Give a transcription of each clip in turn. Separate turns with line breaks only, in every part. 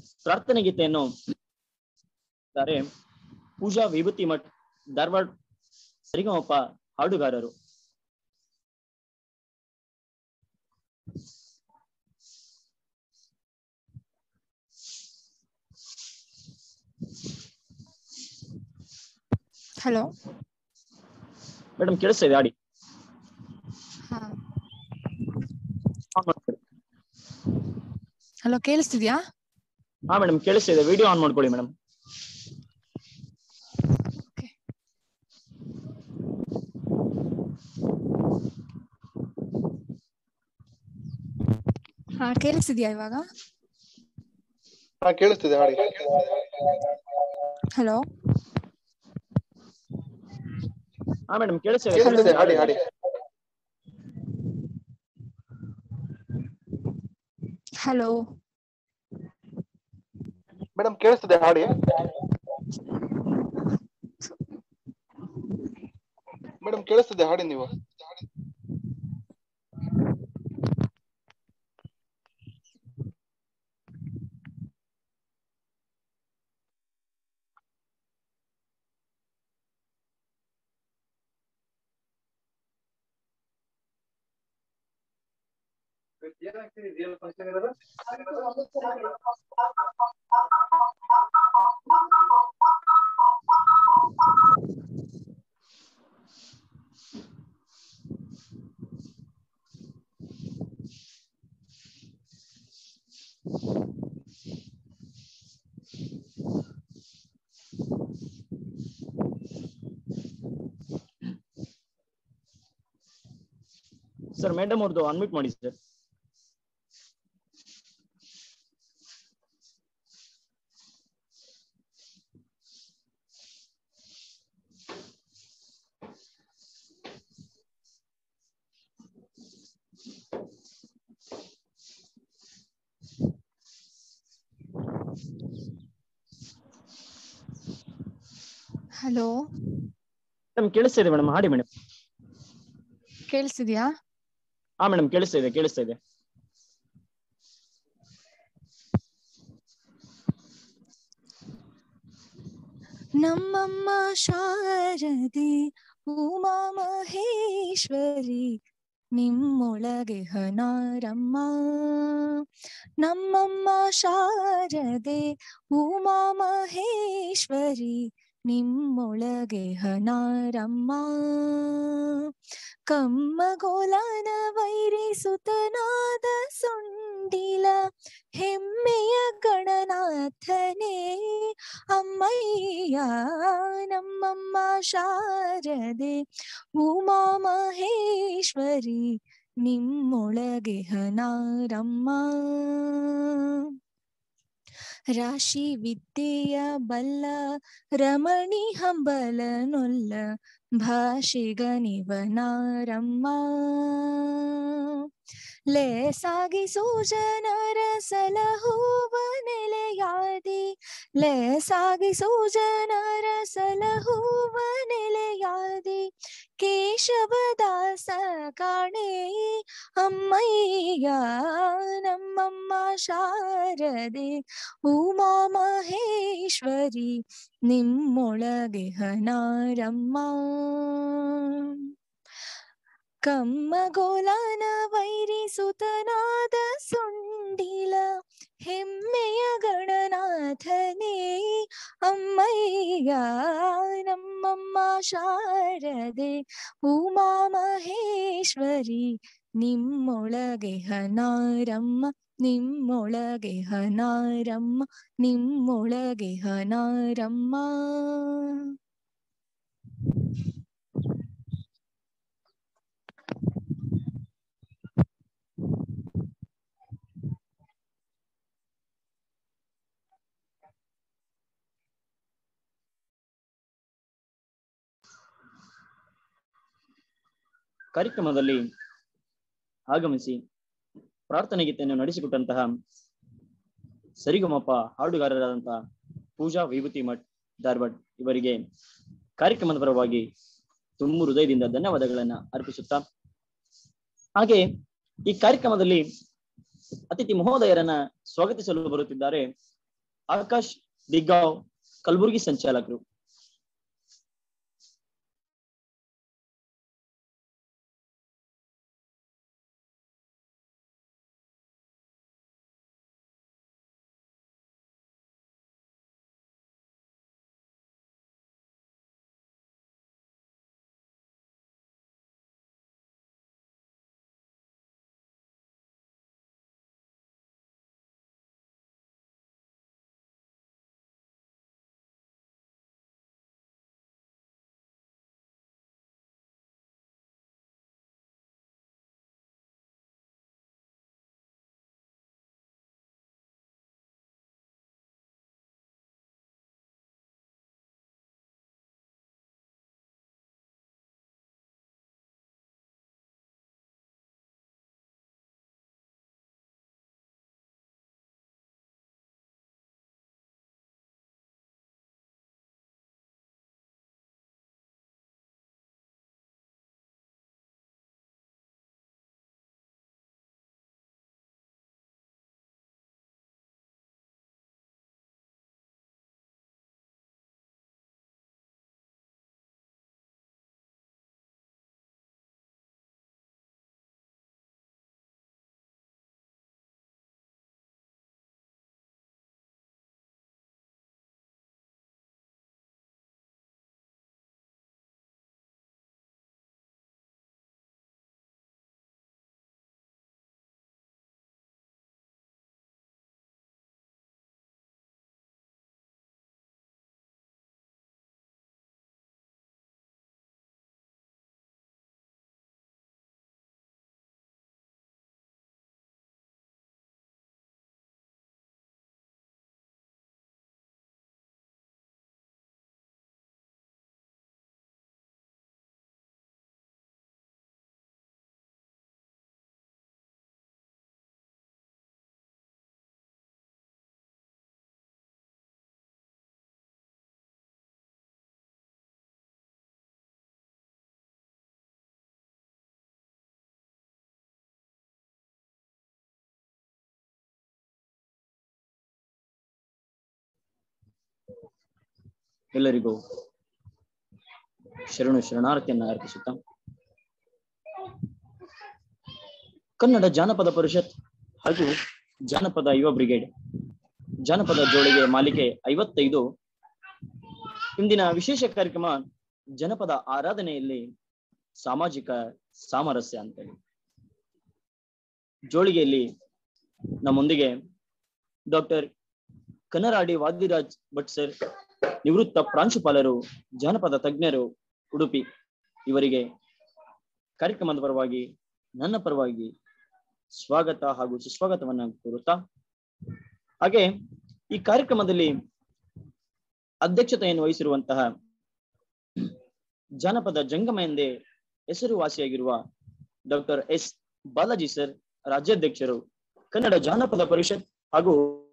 ಪ್ರಾರ್ಥನೆ ಗೀತೆಯನ್ನು ತಾರೆ ಪೂಜಾ ವಿಭೂತಿ ಮಠ್ ಧಾರವಾಡ ಸರಿಗಮಪ್ಪ ಹಾಡುಗಾರರು
ಹಲೋ
ಮೇಡಮ್ ಕೇಳಿಸ್ತಾ ಇದೆ ಆಡಿ
ಹಾ
ಆನ್ ಮಾಡ್ಕೊಳ್ಳಿ
ಹಲೋ ಕೇಳಿಸ್ತಿದ್ಯಾ
ಹಾ ಮೇಡಮ್ ಕೇಳಿಸ್ತಾ ಇದೆ ವಿಡಿಯೋ ಆನ್ ಮಾಡ್ಕೊಳ್ಳಿ ಮೇಡಮ್
ಹಾ ಕೇಳಿಸ್ತಿದ್ಯಾ ಇವಾಗ
ಹಾ ಕೇಳಿಸ್ತಿದೆ ಹಾಡಿ
ಹಲೋ
ಹಾ ಮೇಡಮ್ ಕೇಳಿಸ್ತಾ ಇದೆ
ಕೇಳಿಸ್ತಿದೆ ಹಾಡಿ ಹಾಡಿ
ಹಲೋ
ಮೇಡಮ್ ಕೇಳಿಸ್ತಿದೆ ಹಾಡಿ ಮೇಡಮ್ ಕೇಳಿಸ್ತಿದೆ ಹಾಡಿ ನೀವು
ಸರ್ ಮೇಡಮ್ ಅವ್ರದ್ದು ಅನ್ಮಿಟ್ ಮಾಡಿ ಸರ್
ಹಲೋ
ಮೇಡಮ್ ಕೇಳಿಸ್ತಾ ಇದೆ ಮೇಡಮ್ ಹಾಡಿ ಮೇಡಮ್
ಕೇಳಿಸ್ತಿದ್ಯಾ
ಹಾ ಮೇಡಮ್ ಕೇಳಿಸ್ತಾ ಇದೆ ಕೇಳಿಸ್ತಾ ಇದೆ
ನಮ್ಮಮ್ಮ ಶಾರದೆ ಉಮಾ ಮಹೇಶ್ವರಿ ನಿಮ್ಮೊಳಗೆ ಹನಾರಮ್ಮ ನಮ್ಮಮ್ಮ ಶಾರದೆ ಉಮಾ ಮಹೇಶ್ವರಿ ನಿಮ್ಮೊಳಗೆ ಹನಾರಮ್ಮ ಕಮ್ಮಗೋಲನ ವೈರಿಸುತನಾದ ಸುಂಡಿಲ ಹೆಮ್ಮೆಯ ಗಣನಾಥನೇ ಅಮ್ಮಯ್ಯ ನಮ್ಮಮ್ಮ ಶಾರದೆ ಉಮಾ ಮಹೇಶ್ವರಿ ನಿಮ್ಮೊಳಗೆ ಹನಾರಮ್ಮ ರಾಶಿ ವಿದ್ಯೆಯ ಬಲ್ಲ ರಮಣಿ ಹಂಬಲನೊಲ್ಲ ಭಾಷೆಗನಿವನಾರಮ್ಮ ಲೇಸಾಗಿಸು ಜನರ ಸಲಹುವ ನೆಲೆಯಾದಿ ಲೇಸಾಗಿಸು ಜನರ ಸಲಹುವ ನೆಲೆಯಾದಿ ಕೇಶವದಾಸ ಕಾಣೆ ಅಮ್ಮಯ್ಯ ನಮ್ಮಮ್ಮ ಶಾರದೆ ಉಮಾ ಮಹೇಶ್ವರಿ ನಿಮ್ಮೊಳಗೆ ಹನಾರಮ್ಮ ಕಮ್ಮಗೋಲನ ವೈರಿಸುತನಾದ ಸುಂಡಿಲ ಹೆಮ್ಮೆಯ ಗಣನಾಥನೇ ಅಮ್ಮಯ್ಯ ನಮ್ಮಮ್ಮ ಶಾರದೆ ಉಮಾ ಮಹೇಶ್ವರಿ ನಿಮ್ಮೊಳಗೆ ಹನಾರಮ್ಮ ನಿಮ್ಮೊಳಗೆ ಹನಾರಮ್ಮ ನಿಮ್ಮೊಳಗೆ ಹನಾರಮ್ಮ
ಕಾರ್ಯಕ್ರಮದಲ್ಲಿ ಆಗಮಿಸಿ ಪ್ರಾರ್ಥನೆ ಗೀತೆಯನ್ನು ನಡೆಸಿಕೊಟ್ಟಂತಹ ಸರಿಗಮಪ ಹಾಡುಗಾರರಾದಂತಹ ಪೂಜಾ ವಿಭೂತಿ ಮಠ್ ಧಾರವಾಡ್ ಇವರಿಗೆ ಕಾರ್ಯಕ್ರಮದ ಪರವಾಗಿ ತುಂಬ ಹೃದಯದಿಂದ ಧನ್ಯವಾದಗಳನ್ನ ಅರ್ಪಿಸುತ್ತಾ ಹಾಗೆ ಈ ಕಾರ್ಯಕ್ರಮದಲ್ಲಿ ಅತಿಥಿ ಮಹೋದಯರನ್ನ ಸ್ವಾಗತಿಸಲು ಬರುತ್ತಿದ್ದಾರೆ ಆಕಾಶ್ ದಿಗ್ಗಾಂವ್ ಕಲಬುರಗಿ ಸಂಚಾಲಕರು ಎಲ್ಲರಿಗೂ ಶರಣು ಶರಣಾರ್ಥಿಯನ್ನ ಅರ್ಪಿಸುತ್ತಾ ಕನ್ನಡ ಜಾನಪದ ಪರಿಷತ್ ಹಾಗೂ ಜಾನಪದ ಯುವ ಬ್ರಿಗೇಡ್ ಜಾನಪದ ಜೋಳಿಗೆ ಮಾಲಿಕೆ ಐವತ್ತೈದು ಇಂದಿನ ವಿಶೇಷ ಕಾರ್ಯಕ್ರಮ ಜನಪದ ಆರಾಧನೆಯಲ್ಲಿ ಸಾಮಾಜಿಕ ಸಾಮರಸ್ಯ ಅಂತೇಳಿ ಜೋಳಿಗೆಯಲ್ಲಿ ನಮ್ಮೊಂದಿಗೆ ಡಾಕ್ಟರ್ ಕನರಾಡಿ ವಾದಿರಾಜ್ ಭಟ್ ಸರ್ ನಿವೃತ್ತ ಪ್ರಾಂಶುಪಾಲರು ಜಾನಪದ ತಜ್ಞರು ಉಡುಪಿ ಇವರಿಗೆ ಕಾರ್ಯಕ್ರಮದ ಪರವಾಗಿ ನನ್ನ ಪರವಾಗಿ ಸ್ವಾಗತ ಹಾಗೂ ಸುಸ್ವಾಗತವನ್ನ ಕೋರುತ್ತಾ ಹಾಗೆ ಈ ಕಾರ್ಯಕ್ರಮದಲ್ಲಿ ಅಧ್ಯಕ್ಷತೆಯನ್ನು ವಹಿಸಿರುವಂತಹ ಜಾನಪದ ಜಂಗಮ ಎಂದೇ ಹೆಸರುವಾಸಿಯಾಗಿರುವ ಡಾಕ್ಟರ್ ಎಸ್ ಬಾಲಾಜಿ ಸರ್ ರಾಜ್ಯಾಧ್ಯಕ್ಷರು ಕನ್ನಡ ಜಾನಪದ ಪರಿಷತ್ ಹಾಗೂ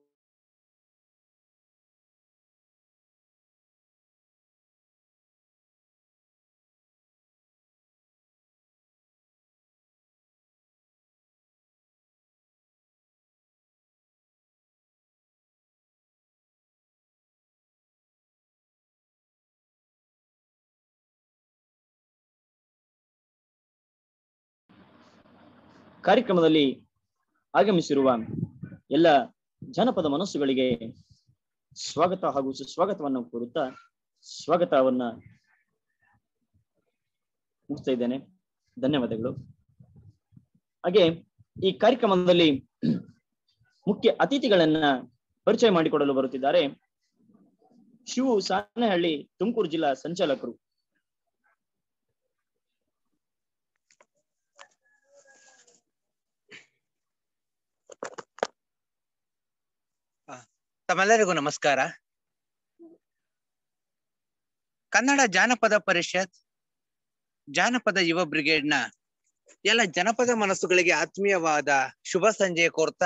ಕಾರ್ಯಕ್ರಮದಲ್ಲಿ ಆಗಮಿಸಿರುವ ಎಲ್ಲ ಜನಪದ ಮನಸ್ಸುಗಳಿಗೆ ಸ್ವಾಗತ ಹಾಗೂ ಸುಸ್ವಾಗತವನ್ನು ಕೋರುತ್ತಾ ಸ್ವಾಗತವನ್ನ ಮುಗಿಸ್ತಾ ಇದ್ದೇನೆ ಧನ್ಯವಾದಗಳು ಹಾಗೆ ಈ ಕಾರ್ಯಕ್ರಮದಲ್ಲಿ ಮುಖ್ಯ ಅತಿಥಿಗಳನ್ನ ಪರಿಚಯ ಮಾಡಿಕೊಡಲು ಬರುತ್ತಿದ್ದಾರೆ ಶಿವು ಸಾಣೆಹಳ್ಳಿ ತುಮಕೂರು ಜಿಲ್ಲಾ ಸಂಚಾಲಕರು
ತಮ್ಮೆಲ್ಲರಿಗೂ ನಮಸ್ಕಾರ ಕನ್ನಡ ಜಾನಪದ ಪರಿಷತ್ ಜಾನಪದ ಯುವ ಬ್ರಿಗೇಡ್ನ ಎಲ್ಲ ಜನಪದ ಮನಸ್ಸುಗಳಿಗೆ ಆತ್ಮೀಯವಾದ ಶುಭ ಸಂಜೆ ಕೋರ್ತಾ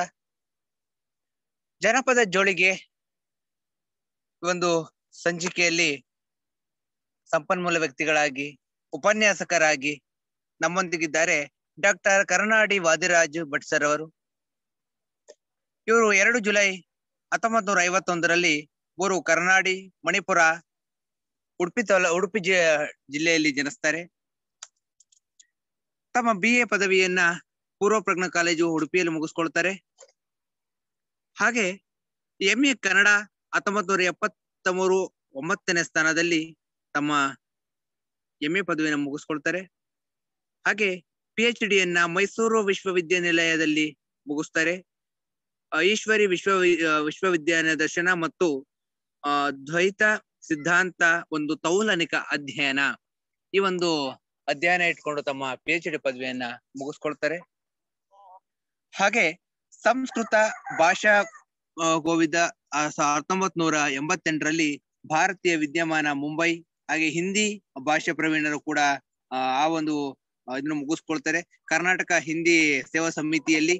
ಜನಪದ ಜೋಳಿಗೆ ಒಂದು ಸಂಚಿಕೆಯಲ್ಲಿ ಸಂಪನ್ಮೂಲ ವ್ಯಕ್ತಿಗಳಾಗಿ ಉಪನ್ಯಾಸಕರಾಗಿ ನಮ್ಮೊಂದಿಗಿದ್ದಾರೆ ಡಾಕ್ಟರ್ ಕರುನಾಡಿ ವಾದಿರಾಜು ಭಟ್ ಸರ್ ಅವರು ಇವರು ಎರಡು ಜುಲೈ ಹತ್ತೊಂಬತ್ ನೂರ ಐವತ್ತೊಂದರಲ್ಲಿ ಇವರು ಕರ್ನಾಡಿ ಮಣಿಪುರ ಉಡುಪಿ ತಾಲ ಉಡುಪಿ ಜಿ ಜಿಲ್ಲೆಯಲ್ಲಿ ಜನಿಸ್ತಾರೆ ತಮ್ಮ ಬಿ ಎ ಪದವಿಯನ್ನ ಪೂರ್ವ ಪ್ರಜ್ಞಾ ಕಾಲೇಜು ಉಡುಪಿಯಲ್ಲಿ ಮುಗಿಸ್ಕೊಳ್ತಾರೆ ಹಾಗೆ ಎಂ ಎ ಕನ್ನಡ ಹತ್ತೊಂಬತ್ ನೂರ ಎಪ್ಪತ್ತ ಮೂರು ಒಂಬತ್ತನೇ ಸ್ಥಾನದಲ್ಲಿ ತಮ್ಮ ಎಂ ಎ ಪದವಿಯನ್ನು ಮುಗಿಸ್ಕೊಳ್ತಾರೆ ಹಾಗೆ ಪಿ ಎಚ್ ಡಿಯನ್ನ ಮೈಸೂರು ವಿಶ್ವವಿದ್ಯಾನಿಲಯದಲ್ಲಿ ಮುಗಿಸ್ತಾರೆ ಆ, ಈಶ್ವರಿ ವಿಶ್ವ ವಿಶ್ವವಿದ್ಯಾಲಯ ದರ್ಶನ ಮತ್ತು ಆ, ದ್ವೈತ ಸಿದ್ಧಾಂತ ಒಂದು ತೌಲನಿಕ ಅಧ್ಯಯನ ಈ ಒಂದು ಅಧ್ಯಯನ ಇಟ್ಕೊಂಡು ತಮ್ಮ ಪಿ ಎಚ್ ಡಿ ಪದವಿಯನ್ನ ಮುಗಿಸ್ಕೊಳ್ತಾರೆ ಹಾಗೆ ಸಂಸ್ಕೃತ ಭಾಷಾ ಆ, ಗೋವಿದ ಹತ್ತೊಂಬತ್ ನೂರ ಎಂಬತ್ತೆಂಟರಲ್ಲಿ ಭಾರತೀಯ ವಿದ್ಯಮಾನ ಮುಂಬೈ ಹಾಗೆ ಹಿಂದಿ ಭಾಷಾ ಪ್ರವೀಣರು ಕೂಡ ಆ ಆ ಒಂದು ಆ, ಇದನ್ನ ಮುಗಿಸ್ಕೊಳ್ತಾರೆ ಕರ್ನಾಟಕ ಹಿಂದಿ ಸೇವಾ ಸಮಿತಿಯಲ್ಲಿ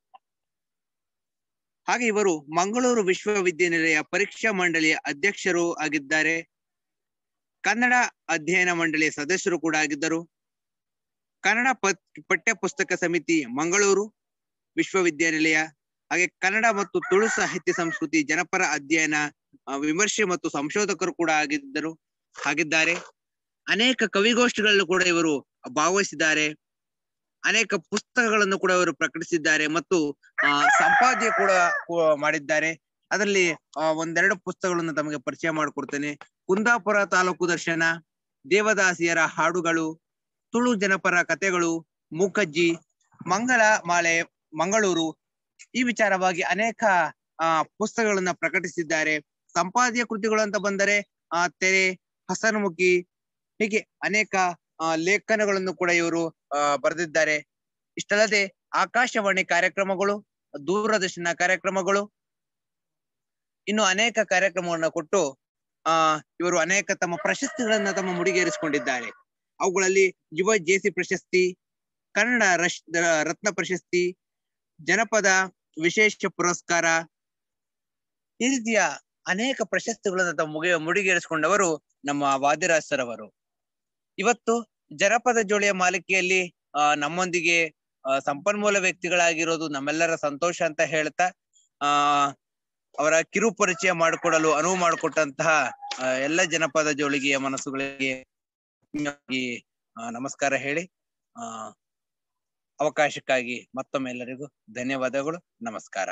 ಹಾಗೆ ಇವರು ಮಂಗಳೂರು ವಿಶ್ವವಿದ್ಯಾನಿಲಯ ಪರೀಕ್ಷಾ ಮಂಡಳಿಯ ಅಧ್ಯಕ್ಷರು ಆಗಿದ್ದಾರೆ ಕನ್ನಡ ಅಧ್ಯಯನ ಮಂಡಳಿಯ ಸದಸ್ಯರು ಕೂಡ ಆಗಿದ್ದರು ಕನ್ನಡ ಪತ್ ಪಠ್ಯ ಪುಸ್ತಕ ಸಮಿತಿ ಮಂಗಳೂರು ವಿಶ್ವವಿದ್ಯಾನಿಲಯ ಹಾಗೆ ಕನ್ನಡ ಮತ್ತು ತುಳು ಸಾಹಿತ್ಯ ಸಂಸ್ಕೃತಿ ಜನಪರ ಅಧ್ಯಯನ ಆ, ವಿಮರ್ಶೆ ಮತ್ತು ಸಂಶೋಧಕರು ಕೂಡ ಆಗಿದ್ದರು ಆಗಿದ್ದಾರೆ ಅನೇಕ ಕವಿಗೋಷ್ಠಿಗಳಲ್ಲೂ ಕೂಡ ಇವರು ಭಾಗವಹಿಸಿದ್ದಾರೆ ಅನೇಕ ಪುಸ್ತಕಗಳನ್ನು ಕೂಡ ಇವರು ಪ್ರಕಟಿಸಿದ್ದಾರೆ ಮತ್ತು ಆ ಸಂಪಾದ್ಯ ಕೂಡ ಕೂ- ಮಾಡಿದ್ದಾರೆ ಅದರಲ್ಲಿ ಆ, ಒಂದೆರಡು ಪುಸ್ತಕಗಳನ್ನು ತಮಗೆ ಪರಿಚಯ ಮಾಡಿಕೊಡ್ತೇನೆ ಕುಂದಾಪುರ ತಾಲೂಕು ದರ್ಶನ ದೇವದಾಸಿಯರ ಹಾಡುಗಳು ತುಳು ಜನಪರ ಕಥೆಗಳು ಮೂಕಜ್ಜಿ ಮಂಗಳ ಮಾಲೆ ಮಂಗಳೂರು ಈ ವಿಚಾರವಾಗಿ ಅನೇಕ ಆ ಪುಸ್ತಕಗಳನ್ನ ಪ್ರಕಟಿಸಿದ್ದಾರೆ ಸಂಪಾದ್ಯ ಕೃತಿಗಳು ಅಂತ ಬಂದರೆ ಆ ತೆರೆ ಹಸನ್ಮುಖಿ ಹೀಗೆ ಅನೇಕ ಆ, ಲೇಖನಗಳನ್ನು ಕೂಡ ಇವರು ಆ, ಬರೆದಿದ್ದಾರೆ ಇಷ್ಟಲ್ಲದೆ ಆಕಾಶವಾಣಿ ಕಾರ್ಯಕ್ರಮಗಳು ದೂರದರ್ಶನ ಕಾರ್ಯಕ್ರಮಗಳು ಇನ್ನು ಅನೇಕ ಕಾರ್ಯಕ್ರಮಗಳನ್ನ ಕೊಟ್ಟು ಆ ಇವರು ಅನೇಕ ತಮ್ಮ ಪ್ರಶಸ್ತಿಗಳನ್ನ ತಮ್ಮ ಮುಡಿಗೇರಿಸಿಕೊಂಡಿದ್ದಾರೆ ಅವುಗಳಲ್ಲಿ ಯುವ ಜೆಸಿ ಪ್ರಶಸ್ತಿ ಕನ್ನಡ ರಶ್ ರತ್ನ ಪ್ರಶಸ್ತಿ ಜನಪದ ವಿಶೇಷ ಪುರಸ್ಕಾರ ಈ ರೀತಿಯ ಅನೇಕ ಪ್ರಶಸ್ತಿಗಳನ್ನು ತಮ್ಮ ಮುಗಿ ಮುಡಿಗೇರಿಸಿಕೊಂಡವರು ನಮ್ಮ ವಾದಿರಾಜ್ ಸರ್ ಅವರು ಇವತ್ತು ಜನಪದ ಜೋಳಿಯ ಮಾಲಿಕೆಯಲ್ಲಿ ಆ ನಮ್ಮೊಂದಿಗೆ ಆ, ಸಂಪನ್ಮೂಲ ವ್ಯಕ್ತಿಗಳಾಗಿರೋದು ನಮ್ಮೆಲ್ಲರ ಸಂತೋಷ ಅಂತ ಹೇಳ್ತಾ ಆ ಅವರ ಕಿರು ಪರಿಚಯ ಮಾಡಿಕೊಡಲು ಅನುವು ಮಾಡಿಕೊಟ್ಟಂತಹ ಆ, ಎಲ್ಲ ಜನಪದ ಜೋಳಿಗೆಯ ಮನಸ್ಸುಗಳಿಗೆ ಈ, ಆ, ನಮಸ್ಕಾರ ಹೇಳಿ ಆ ಅವಕಾಶಕ್ಕಾಗಿ ಮತ್ತೊಮ್ಮೆ ಎಲ್ಲರಿಗೂ ಧನ್ಯವಾದಗಳು ನಮಸ್ಕಾರ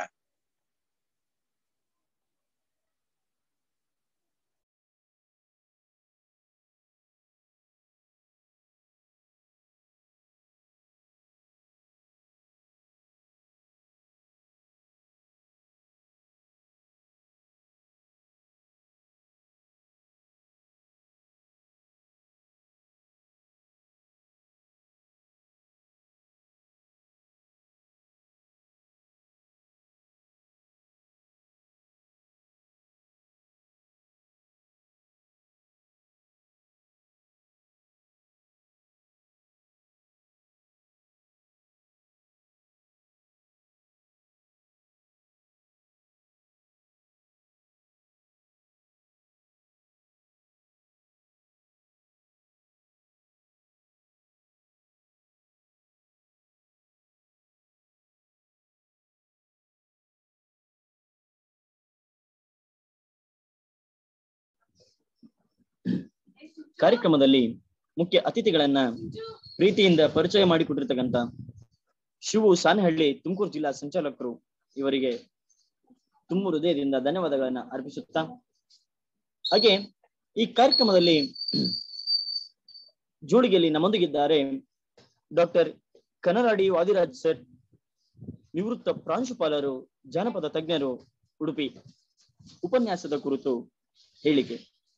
ಕಾರ್ಯಕ್ರಮದಲ್ಲಿ ಮುಖ್ಯ ಅತಿಥಿಗಳನ್ನ ಪ್ರೀತಿಯಿಂದ ಪರಿಚಯ ಮಾಡಿಕೊಟ್ಟಿರ್ತಕ್ಕಂಥ ಶಿವು ಸಾನಹಳ್ಳಿ ತುಮಕೂರು ಜಿಲ್ಲಾ ಸಂಚಾಲಕರು ಇವರಿಗೆ ತುಂಬ ಹೃದಯದಿಂದ ಧನ್ಯವಾದಗಳನ್ನ ಅರ್ಪಿಸುತ್ತಾ ಹಾಗೆ ಈ ಕಾರ್ಯಕ್ರಮದಲ್ಲಿ ಜೋಡಿಗೆಯಲ್ಲಿ ನಮ್ಮೊಂದಿಗಿದ್ದಾರೆ ಡಾಕ್ಟರ್ ಕನರಾಡಿ ವಾದಿರಾಜ್ ಸರ್ ನಿವೃತ್ತ ಪ್ರಾಂಶುಪಾಲರು ಜಾನಪದ ತಜ್ಞರು ಉಡುಪಿ ಉಪನ್ಯಾಸದ ಕುರಿತು ಹೇಳಿಕೆ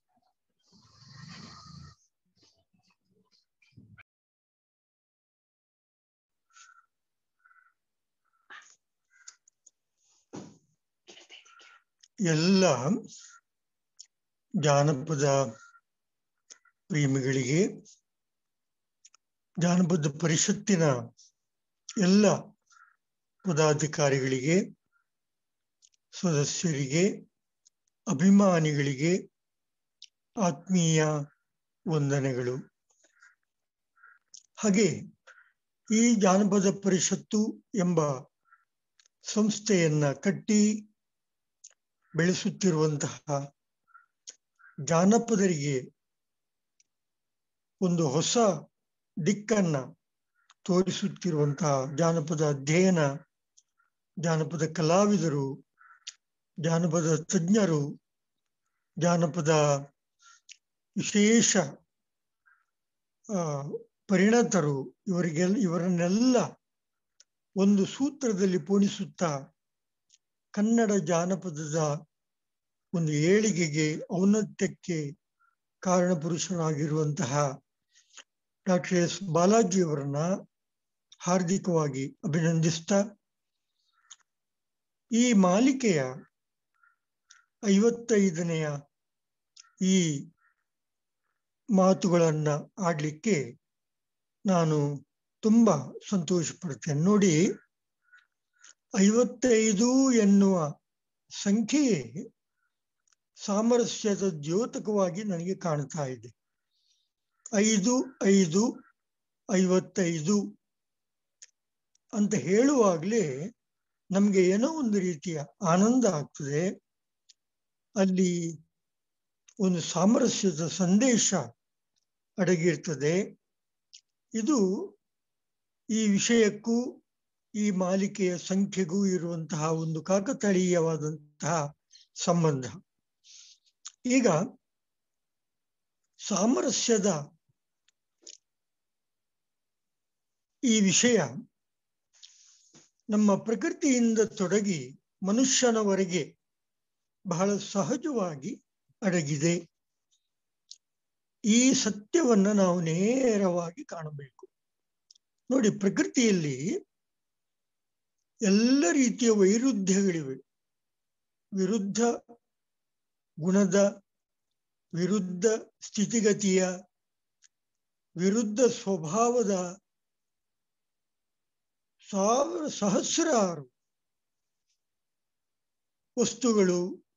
ಎಲ್ಲ ಜಾನಪದ ಪ್ರೇಮಿಗಳಿಗೆ ಜಾನಪದ ಪರಿಷತ್ತಿನ ಎಲ್ಲ ಪದಾಧಿಕಾರಿಗಳಿಗೆ ಸದಸ್ಯರಿಗೆ ಅಭಿಮಾನಿಗಳಿಗೆ ಆತ್ಮೀಯ ವಂದನೆಗಳು ಹಾಗೆ ಈ ಜಾನಪದ ಪರಿಷತ್ತು ಎಂಬ ಸಂಸ್ಥೆಯನ್ನ ಕಟ್ಟಿ ಬೆಳೆಸುತ್ತಿರುವಂತಹ ಜಾನಪದರಿಗೆ ಒಂದು ಹೊಸ ದಿಕ್ಕನ್ನ ತೋರಿಸುತ್ತಿರುವಂತಹ ಜಾನಪದ ಅಧ್ಯಯನ ಜಾನಪದ ಕಲಾವಿದರು ಜಾನಪದ ತಜ್ಞರು ಜಾನಪದ ವಿಶೇಷ ಆ, ಪರಿಣತರು ಇವರಿಗೆಲ್ಲ ಇವರನ್ನೆಲ್ಲ ಒಂದು ಸೂತ್ರದಲ್ಲಿ ಪೋಣಿಸುತ್ತಾ ಕನ್ನಡ ಜಾನಪದದ ಒಂದು ಏಳಿಗೆಗೆ ಔನ್ನತ್ಯಕ್ಕೆ ಕಾರಣಪುರುಷರಾಗಿರುವಂತಹ ಡಾಕ್ಟರ್ ಎಸ್ ಬಾಲಾಜಿಯವರನ್ನ ಹಾರ್ದಿಕವಾಗಿ ಅಭಿನಂದಿಸ್ತಾ ಈ ಮಾಲಿಕೆಯ ಐವತ್ತೈದನೆಯ ಈ ಮಾತುಗಳನ್ನ ಆಡ್ಲಿಕ್ಕೆ ನಾನು ತುಂಬಾ ಸಂತೋಷ ಪಡ್ತೇನೆ ನೋಡಿ ಐವತ್ತೈದು ಎನ್ನುವ ಸಂಖ್ಯೆಯೇ ಸಾಮರಸ್ಯದ ದ್ಯೋತಕವಾಗಿ ನನಗೆ ಕಾಣ್ತಾ ಇದೆ ಐದು ಐದು ಐವತ್ತೈದು ಅಂತ ಹೇಳುವಾಗಲೇ ನಮ್ಗೆ ಏನೋ ಒಂದು ರೀತಿಯ ಆನಂದ ಆಗ್ತದೆ ಅಲ್ಲಿ ಒಂದು ಸಾಮರಸ್ಯದ ಸಂದೇಶ ಅಡಗಿರ್ತದೆ ಇದು ಈ ವಿಷಯಕ್ಕೂ ಈ ಮಾಲಿಕೆಯ ಸಂಖ್ಯೆಗೂ ಇರುವಂತಹ ಒಂದು ಕಾಕತಾಳೀಯವಾದಂತಹ ಸಂಬಂಧ ಈಗ ಸಾಮರಸ್ಯದ ಈ ವಿಷಯ ನಮ್ಮ ಪ್ರಕೃತಿಯಿಂದ ತೊಡಗಿ ಮನುಷ್ಯನವರೆಗೆ ಬಹಳ ಸಹಜವಾಗಿ ಅಡಗಿದೆ ಈ ಸತ್ಯವನ್ನ ನಾವು ನೇರವಾಗಿ ಕಾಣಬೇಕು ನೋಡಿ ಪ್ರಕೃತಿಯಲ್ಲಿ ಎಲ್ಲ ರೀತಿಯ ವೈರುಧ್ಯಗಳಿವೆ ವಿರುದ್ಧ ಗುಣದ ವಿರುದ್ಧ ಸ್ಥಿತಿಗತಿಯ ವಿರುದ್ಧ ಸ್ವಭಾವದ ಸಾವಿರ ಸಹಸ್ರಾರು ವಸ್ತುಗಳು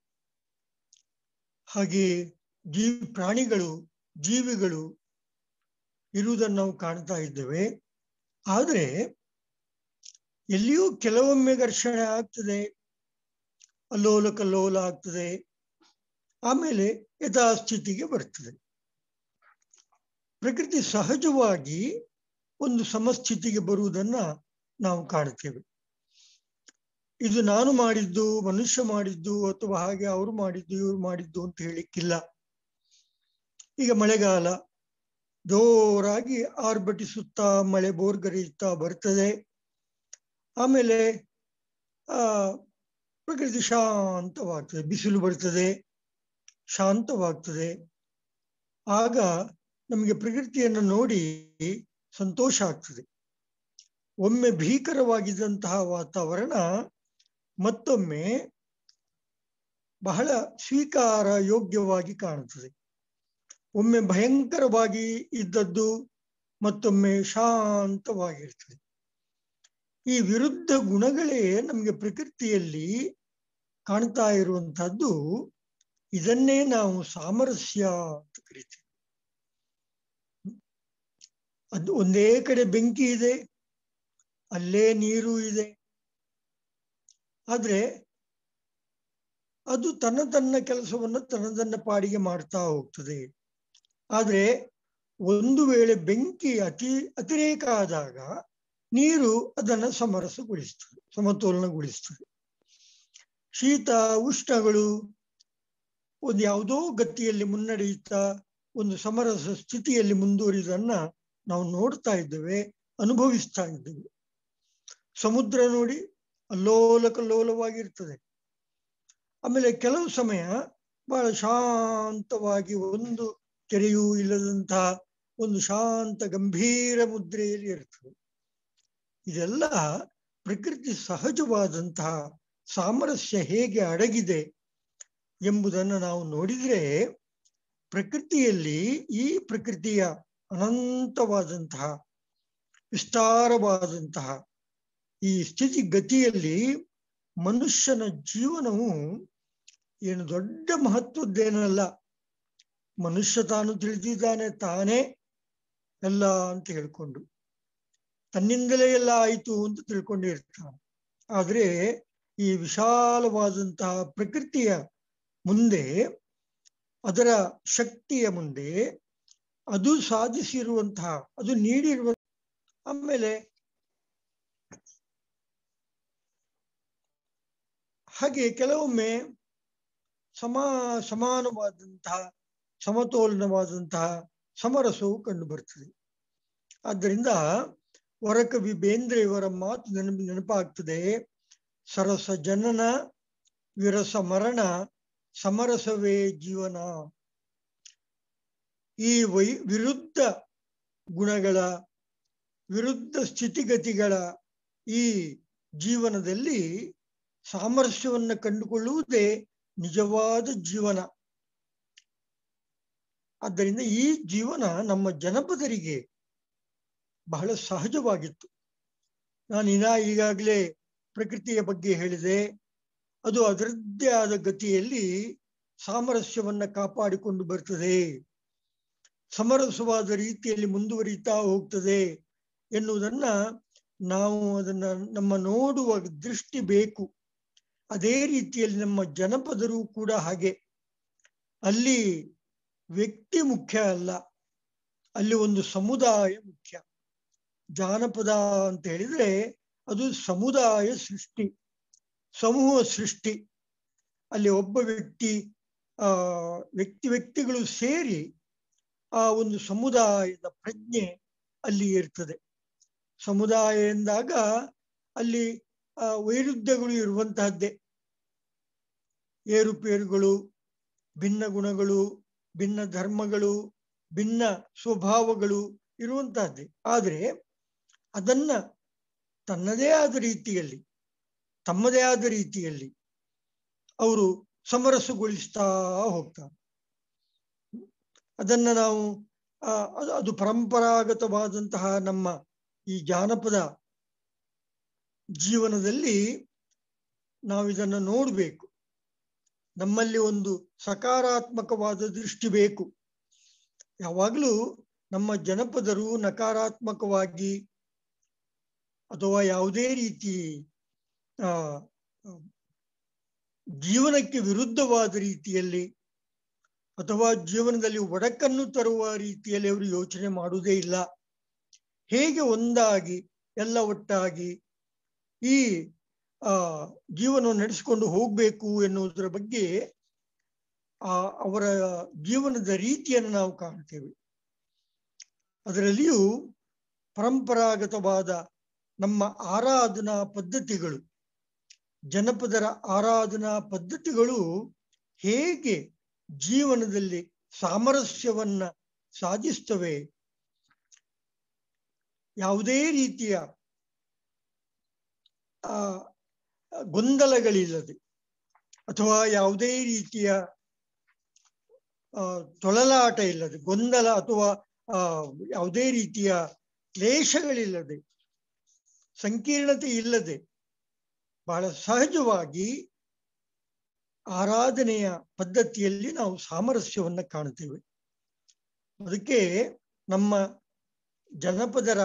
ಹಾಗೆ ಜೀವಿ ಪ್ರಾಣಿಗಳು ಜೀವಿಗಳು ಇರುವುದನ್ನು ನಾವು ಕಾಣ್ತಾ ಇದ್ದೇವೆ ಆದರೆ ಎಲ್ಲಿಯೂ ಕೆಲವೊಮ್ಮೆ ಘರ್ಷಣೆ ಆಗ್ತದೆ ಅಲ್ಲೋಲ ಕಲ್ಲೋಲ ಆಗ್ತದೆ ಆಮೇಲೆ ಯಥಾಸ್ಥಿತಿಗೆ ಬರ್ತದೆ ಪ್ರಕೃತಿ ಸಹಜವಾಗಿ ಒಂದು ಸಮಸ್ಥಿತಿಗೆ ಬರುವುದನ್ನ ನಾವು ಕಾಣ್ತೇವೆ ಇದು ನಾನು ಮಾಡಿದ್ದು ಮನುಷ್ಯ ಮಾಡಿದ್ದು ಅಥವಾ ಹಾಗೆ ಅವರು ಮಾಡಿದ್ದು ಇವರು ಮಾಡಿದ್ದು ಅಂತ ಹೇಳಿಕ್ಕಿಲ್ಲ ಈಗ ಮಳೆಗಾಲ ಜೋರಾಗಿ ಆರ್ಭಟಿಸುತ್ತಾ ಮಳೆ ಬೋರ್ಗರೆಯುತ್ತಾ ಬರ್ತದೆ ಆಮೇಲೆ ಆ ಪ್ರಕೃತಿ ಶಾಂತವಾಗ್ತದೆ ಬಿಸಿಲು ಬರ್ತದೆ ಶಾಂತವಾಗ್ತದೆ ಆಗ ನಮಗೆ ಪ್ರಕೃತಿಯನ್ನು ನೋಡಿ ಸಂತೋಷ ಆಗ್ತದೆ ಒಮ್ಮೆ ಭೀಕರವಾಗಿದ್ದಂತಹ ವಾತಾವರಣ ಮತ್ತೊಮ್ಮೆ ಬಹಳ ಸ್ವೀಕಾರ ಯೋಗ್ಯವಾಗಿ ಕಾಣುತ್ತದೆ ಒಮ್ಮೆ ಭಯಂಕರವಾಗಿ ಇದ್ದದ್ದು ಮತ್ತೊಮ್ಮೆ ಶಾಂತವಾಗಿರ್ತದೆ ಈ ವಿರುದ್ಧ ಗುಣಗಳೇ ನಮಗೆ ಪ್ರಕೃತಿಯಲ್ಲಿ ಕಾಣ್ತಾ ಇರುವಂತಹದ್ದು ಇದನ್ನೇ ನಾವು ಸಾಮರಸ್ಯ ಅಂತ ಕರಿತೀವಿ ಅದು ಒಂದೇ ಕಡೆ ಬೆಂಕಿ ಇದೆ ಅಲ್ಲೇ ನೀರು ಇದೆ ಆದ್ರೆ ಅದು ತನ್ನ ತನ್ನ ಕೆಲಸವನ್ನು ತನ್ನದನ್ನ ಪಾಡಿಗೆ ಮಾಡ್ತಾ ಹೋಗ್ತದೆ ಆದ್ರೆ ಒಂದು ವೇಳೆ ಬೆಂಕಿ ಅತಿ ಅತಿರೇಕ ಆದಾಗ ನೀರು ಅದನ್ನ ಸಮರಸಗೊಳಿಸ್ತದೆ ಸಮತೋಲನಗೊಳಿಸ್ತದೆ ಶೀತ ಉಷ್ಣಗಳು ಒಂದು ಯಾವುದೋ ಗತಿಯಲ್ಲಿ ಮುನ್ನಡೆಯುತ್ತಾ ಒಂದು ಸಮರಸ ಸ್ಥಿತಿಯಲ್ಲಿ ಮುಂದುವರಿದನ್ನ ನಾವು ನೋಡ್ತಾ ಇದ್ದೇವೆ ಅನುಭವಿಸ್ತಾ ಇದ್ದೇವೆ ಸಮುದ್ರ ನೋಡಿ ಅಲ್ಲೋಲ ಕಲ್ಲೋಲವಾಗಿರ್ತದೆ ಆಮೇಲೆ ಕೆಲವು ಸಮಯ ಬಹಳ ಶಾಂತವಾಗಿ ಒಂದು ತೆರೆಯೂ ಇಲ್ಲದಂತಹ ಒಂದು ಶಾಂತ ಗಂಭೀರ ಮುದ್ರೆಯಲ್ಲಿ ಇರ್ತದೆ ಇದೆಲ್ಲ ಪ್ರಕೃತಿ ಸಹಜವಾದಂತಹ ಸಾಮರಸ್ಯ ಹೇಗೆ ಅಡಗಿದೆ ಎಂಬುದನ್ನು ನಾವು ನೋಡಿದ್ರೆ ಪ್ರಕೃತಿಯಲ್ಲಿ ಈ ಪ್ರಕೃತಿಯ ಅನಂತವಾದಂತಹ ವಿಸ್ತಾರವಾದಂತಹ ಈ ಸ್ಥಿತಿ ಗತಿಯಲ್ಲಿ ಮನುಷ್ಯನ ಜೀವನವು ಏನು ದೊಡ್ಡ ಮಹತ್ವದ್ದೇನಲ್ಲ ಮನುಷ್ಯ ತಾನು ತಿಳಿದಿದ್ದಾನೆ ತಾನೇ ಎಲ್ಲ ಅಂತ ಹೇಳ್ಕೊಂಡು ತನ್ನಿಂದಲೇ ಎಲ್ಲ ಆಯಿತು ಅಂತ ತಿಳ್ಕೊಂಡಿರ್ತಾನೆ ಆದ್ರೆ ಈ ವಿಶಾಲವಾದಂತಹ ಪ್ರಕೃತಿಯ ಮುಂದೆ ಅದರ ಶಕ್ತಿಯ ಮುಂದೆ ಅದು ಸಾಧಿಸಿರುವಂತಹ ಅದು ನೀಡಿರುವ ಆಮೇಲೆ ಹಾಗೆ ಕೆಲವೊಮ್ಮೆ ಸಮ ಸಮಾನವಾದಂತಹ ಸಮತೋಲನವಾದಂತಹ ಸಮರಸವು ಕಂಡು ಬರ್ತದೆ ಆದ್ದರಿಂದ ವರಕವಿ ಬೇಂದ್ರೆಯವರ ಮಾತು ನೆನಪು ನೆನಪಾಗ್ತದೆ ಸರಸ ಜನನ ವಿರಸ ಮರಣ ಸಮರಸವೇ ಜೀವನ ಈ ವೈ ವಿರುದ್ಧ ಗುಣಗಳ ವಿರುದ್ಧ ಸ್ಥಿತಿಗತಿಗಳ ಈ ಜೀವನದಲ್ಲಿ ಸಾಮರಸ್ಯವನ್ನ ಕಂಡುಕೊಳ್ಳುವುದೇ ನಿಜವಾದ ಜೀವನ ಆದ್ದರಿಂದ ಈ ಜೀವನ ನಮ್ಮ ಜನಪದರಿಗೆ ಬಹಳ ಸಹಜವಾಗಿತ್ತು ನಾನು ಇನ್ನ ಈಗಾಗಲೇ ಪ್ರಕೃತಿಯ ಬಗ್ಗೆ ಹೇಳಿದೆ ಅದು ಅದರದ್ದೇ ಆದ ಗತಿಯಲ್ಲಿ ಸಾಮರಸ್ಯವನ್ನ ಕಾಪಾಡಿಕೊಂಡು ಬರ್ತದೆ ಸಮರಸವಾದ ರೀತಿಯಲ್ಲಿ ಮುಂದುವರಿತಾ ಹೋಗ್ತದೆ ಎನ್ನುವುದನ್ನ ನಾವು ಅದನ್ನ ನಮ್ಮ ನೋಡುವ ದೃಷ್ಟಿ ಬೇಕು ಅದೇ ರೀತಿಯಲ್ಲಿ ನಮ್ಮ ಜನಪದರು ಕೂಡ ಹಾಗೆ ಅಲ್ಲಿ ವ್ಯಕ್ತಿ ಮುಖ್ಯ ಅಲ್ಲ ಅಲ್ಲಿ ಒಂದು ಸಮುದಾಯ ಮುಖ್ಯ ಜಾನಪದ ಅಂತ ಹೇಳಿದ್ರೆ ಅದು ಸಮುದಾಯ ಸೃಷ್ಟಿ ಸಮೂಹ ಸೃಷ್ಟಿ ಅಲ್ಲಿ ಒಬ್ಬ ವ್ಯಕ್ತಿ ಆ ವ್ಯಕ್ತಿ ವ್ಯಕ್ತಿಗಳು ಸೇರಿ ಆ ಒಂದು ಸಮುದಾಯದ ಪ್ರಜ್ಞೆ ಅಲ್ಲಿ ಇರ್ತದೆ ಸಮುದಾಯ ಎಂದಾಗ ಅಲ್ಲಿ ಆ ವೈರುಧ್ಯಗಳು ಇರುವಂತಹದ್ದೇ ಏರುಪೇರುಗಳು ಭಿನ್ನ ಗುಣಗಳು ಭಿನ್ನ ಧರ್ಮಗಳು ಭಿನ್ನ ಸ್ವಭಾವಗಳು ಇರುವಂತಹದ್ದೇ ಆದರೆ ಅದನ್ನ ತನ್ನದೇ ಆದ ರೀತಿಯಲ್ಲಿ ತಮ್ಮದೇ ಆದ ರೀತಿಯಲ್ಲಿ ಅವರು ಸಮರಸಗೊಳಿಸ್ತಾ ಹೋಗ್ತಾರೆ ಅದನ್ನ ನಾವು ಆ, ಅದು ಅದು ಪರಂಪರಾಗತವಾದಂತಹ ನಮ್ಮ ಈ ಜಾನಪದ ಜೀವನದಲ್ಲಿ ನಾವು ಇದನ್ನು ನೋಡಬೇಕು ನಮ್ಮಲ್ಲಿ ಒಂದು ಸಕಾರಾತ್ಮಕವಾದ ದೃಷ್ಟಿ ಬೇಕು ಯಾವಾಗಲೂ ನಮ್ಮ ಜನಪದರು ನಕಾರಾತ್ಮಕವಾಗಿ ಅಥವಾ ಯಾವುದೇ ರೀತಿ ಆ ಜೀವನಕ್ಕೆ ವಿರುದ್ಧವಾದ ರೀತಿಯಲ್ಲಿ ಅಥವಾ ಜೀವನದಲ್ಲಿ ಒಡಕನ್ನು ತರುವ ರೀತಿಯಲ್ಲಿ ಅವರು ಯೋಚನೆ ಮಾಡುವುದೇ ಇಲ್ಲ ಹೇಗೆ ಒಂದಾಗಿ ಎಲ್ಲ ಒಟ್ಟಾಗಿ ಈ ಆ ಜೀವನವನ್ನು ನಡೆಸಿಕೊಂಡು ಹೋಗ್ಬೇಕು ಎನ್ನುವುದರ ಬಗ್ಗೆ ಆ ಅವರ ಜೀವನದ ರೀತಿಯನ್ನು ನಾವು ಕಾಣ್ತೇವೆ ಅದರಲ್ಲಿಯೂ ಪರಂಪರಾಗತವಾದ ನಮ್ಮ ಆರಾಧನಾ ಪದ್ಧತಿಗಳು ಜನಪದರ ಆರಾಧನಾ ಪದ್ಧತಿಗಳು ಹೇಗೆ ಜೀವನದಲ್ಲಿ ಸಾಮರಸ್ಯವನ್ನ ಸಾಧಿಸ್ತವೆ ಯಾವುದೇ ರೀತಿಯ ಆ ಗೊಂದಲಗಳಿಲ್ಲದೆ ಅಥವಾ ಯಾವುದೇ ರೀತಿಯ ಆ, ತೊಳಲಾಟ ಇಲ್ಲದೆ ಗೊಂದಲ ಅಥವಾ ಆ ಯಾವುದೇ ರೀತಿಯ ಕ್ಲೇಶಗಳಿಲ್ಲದೆ ಸಂಕೀರ್ಣತೆ ಇಲ್ಲದೆ ಬಹಳ ಸಹಜವಾಗಿ ಆರಾಧನೆಯ ಪದ್ಧತಿಯಲ್ಲಿ ನಾವು ಸಾಮರಸ್ಯವನ್ನ ಕಾಣ್ತೇವೆ ಅದಕ್ಕೆ ನಮ್ಮ ಜನಪದರ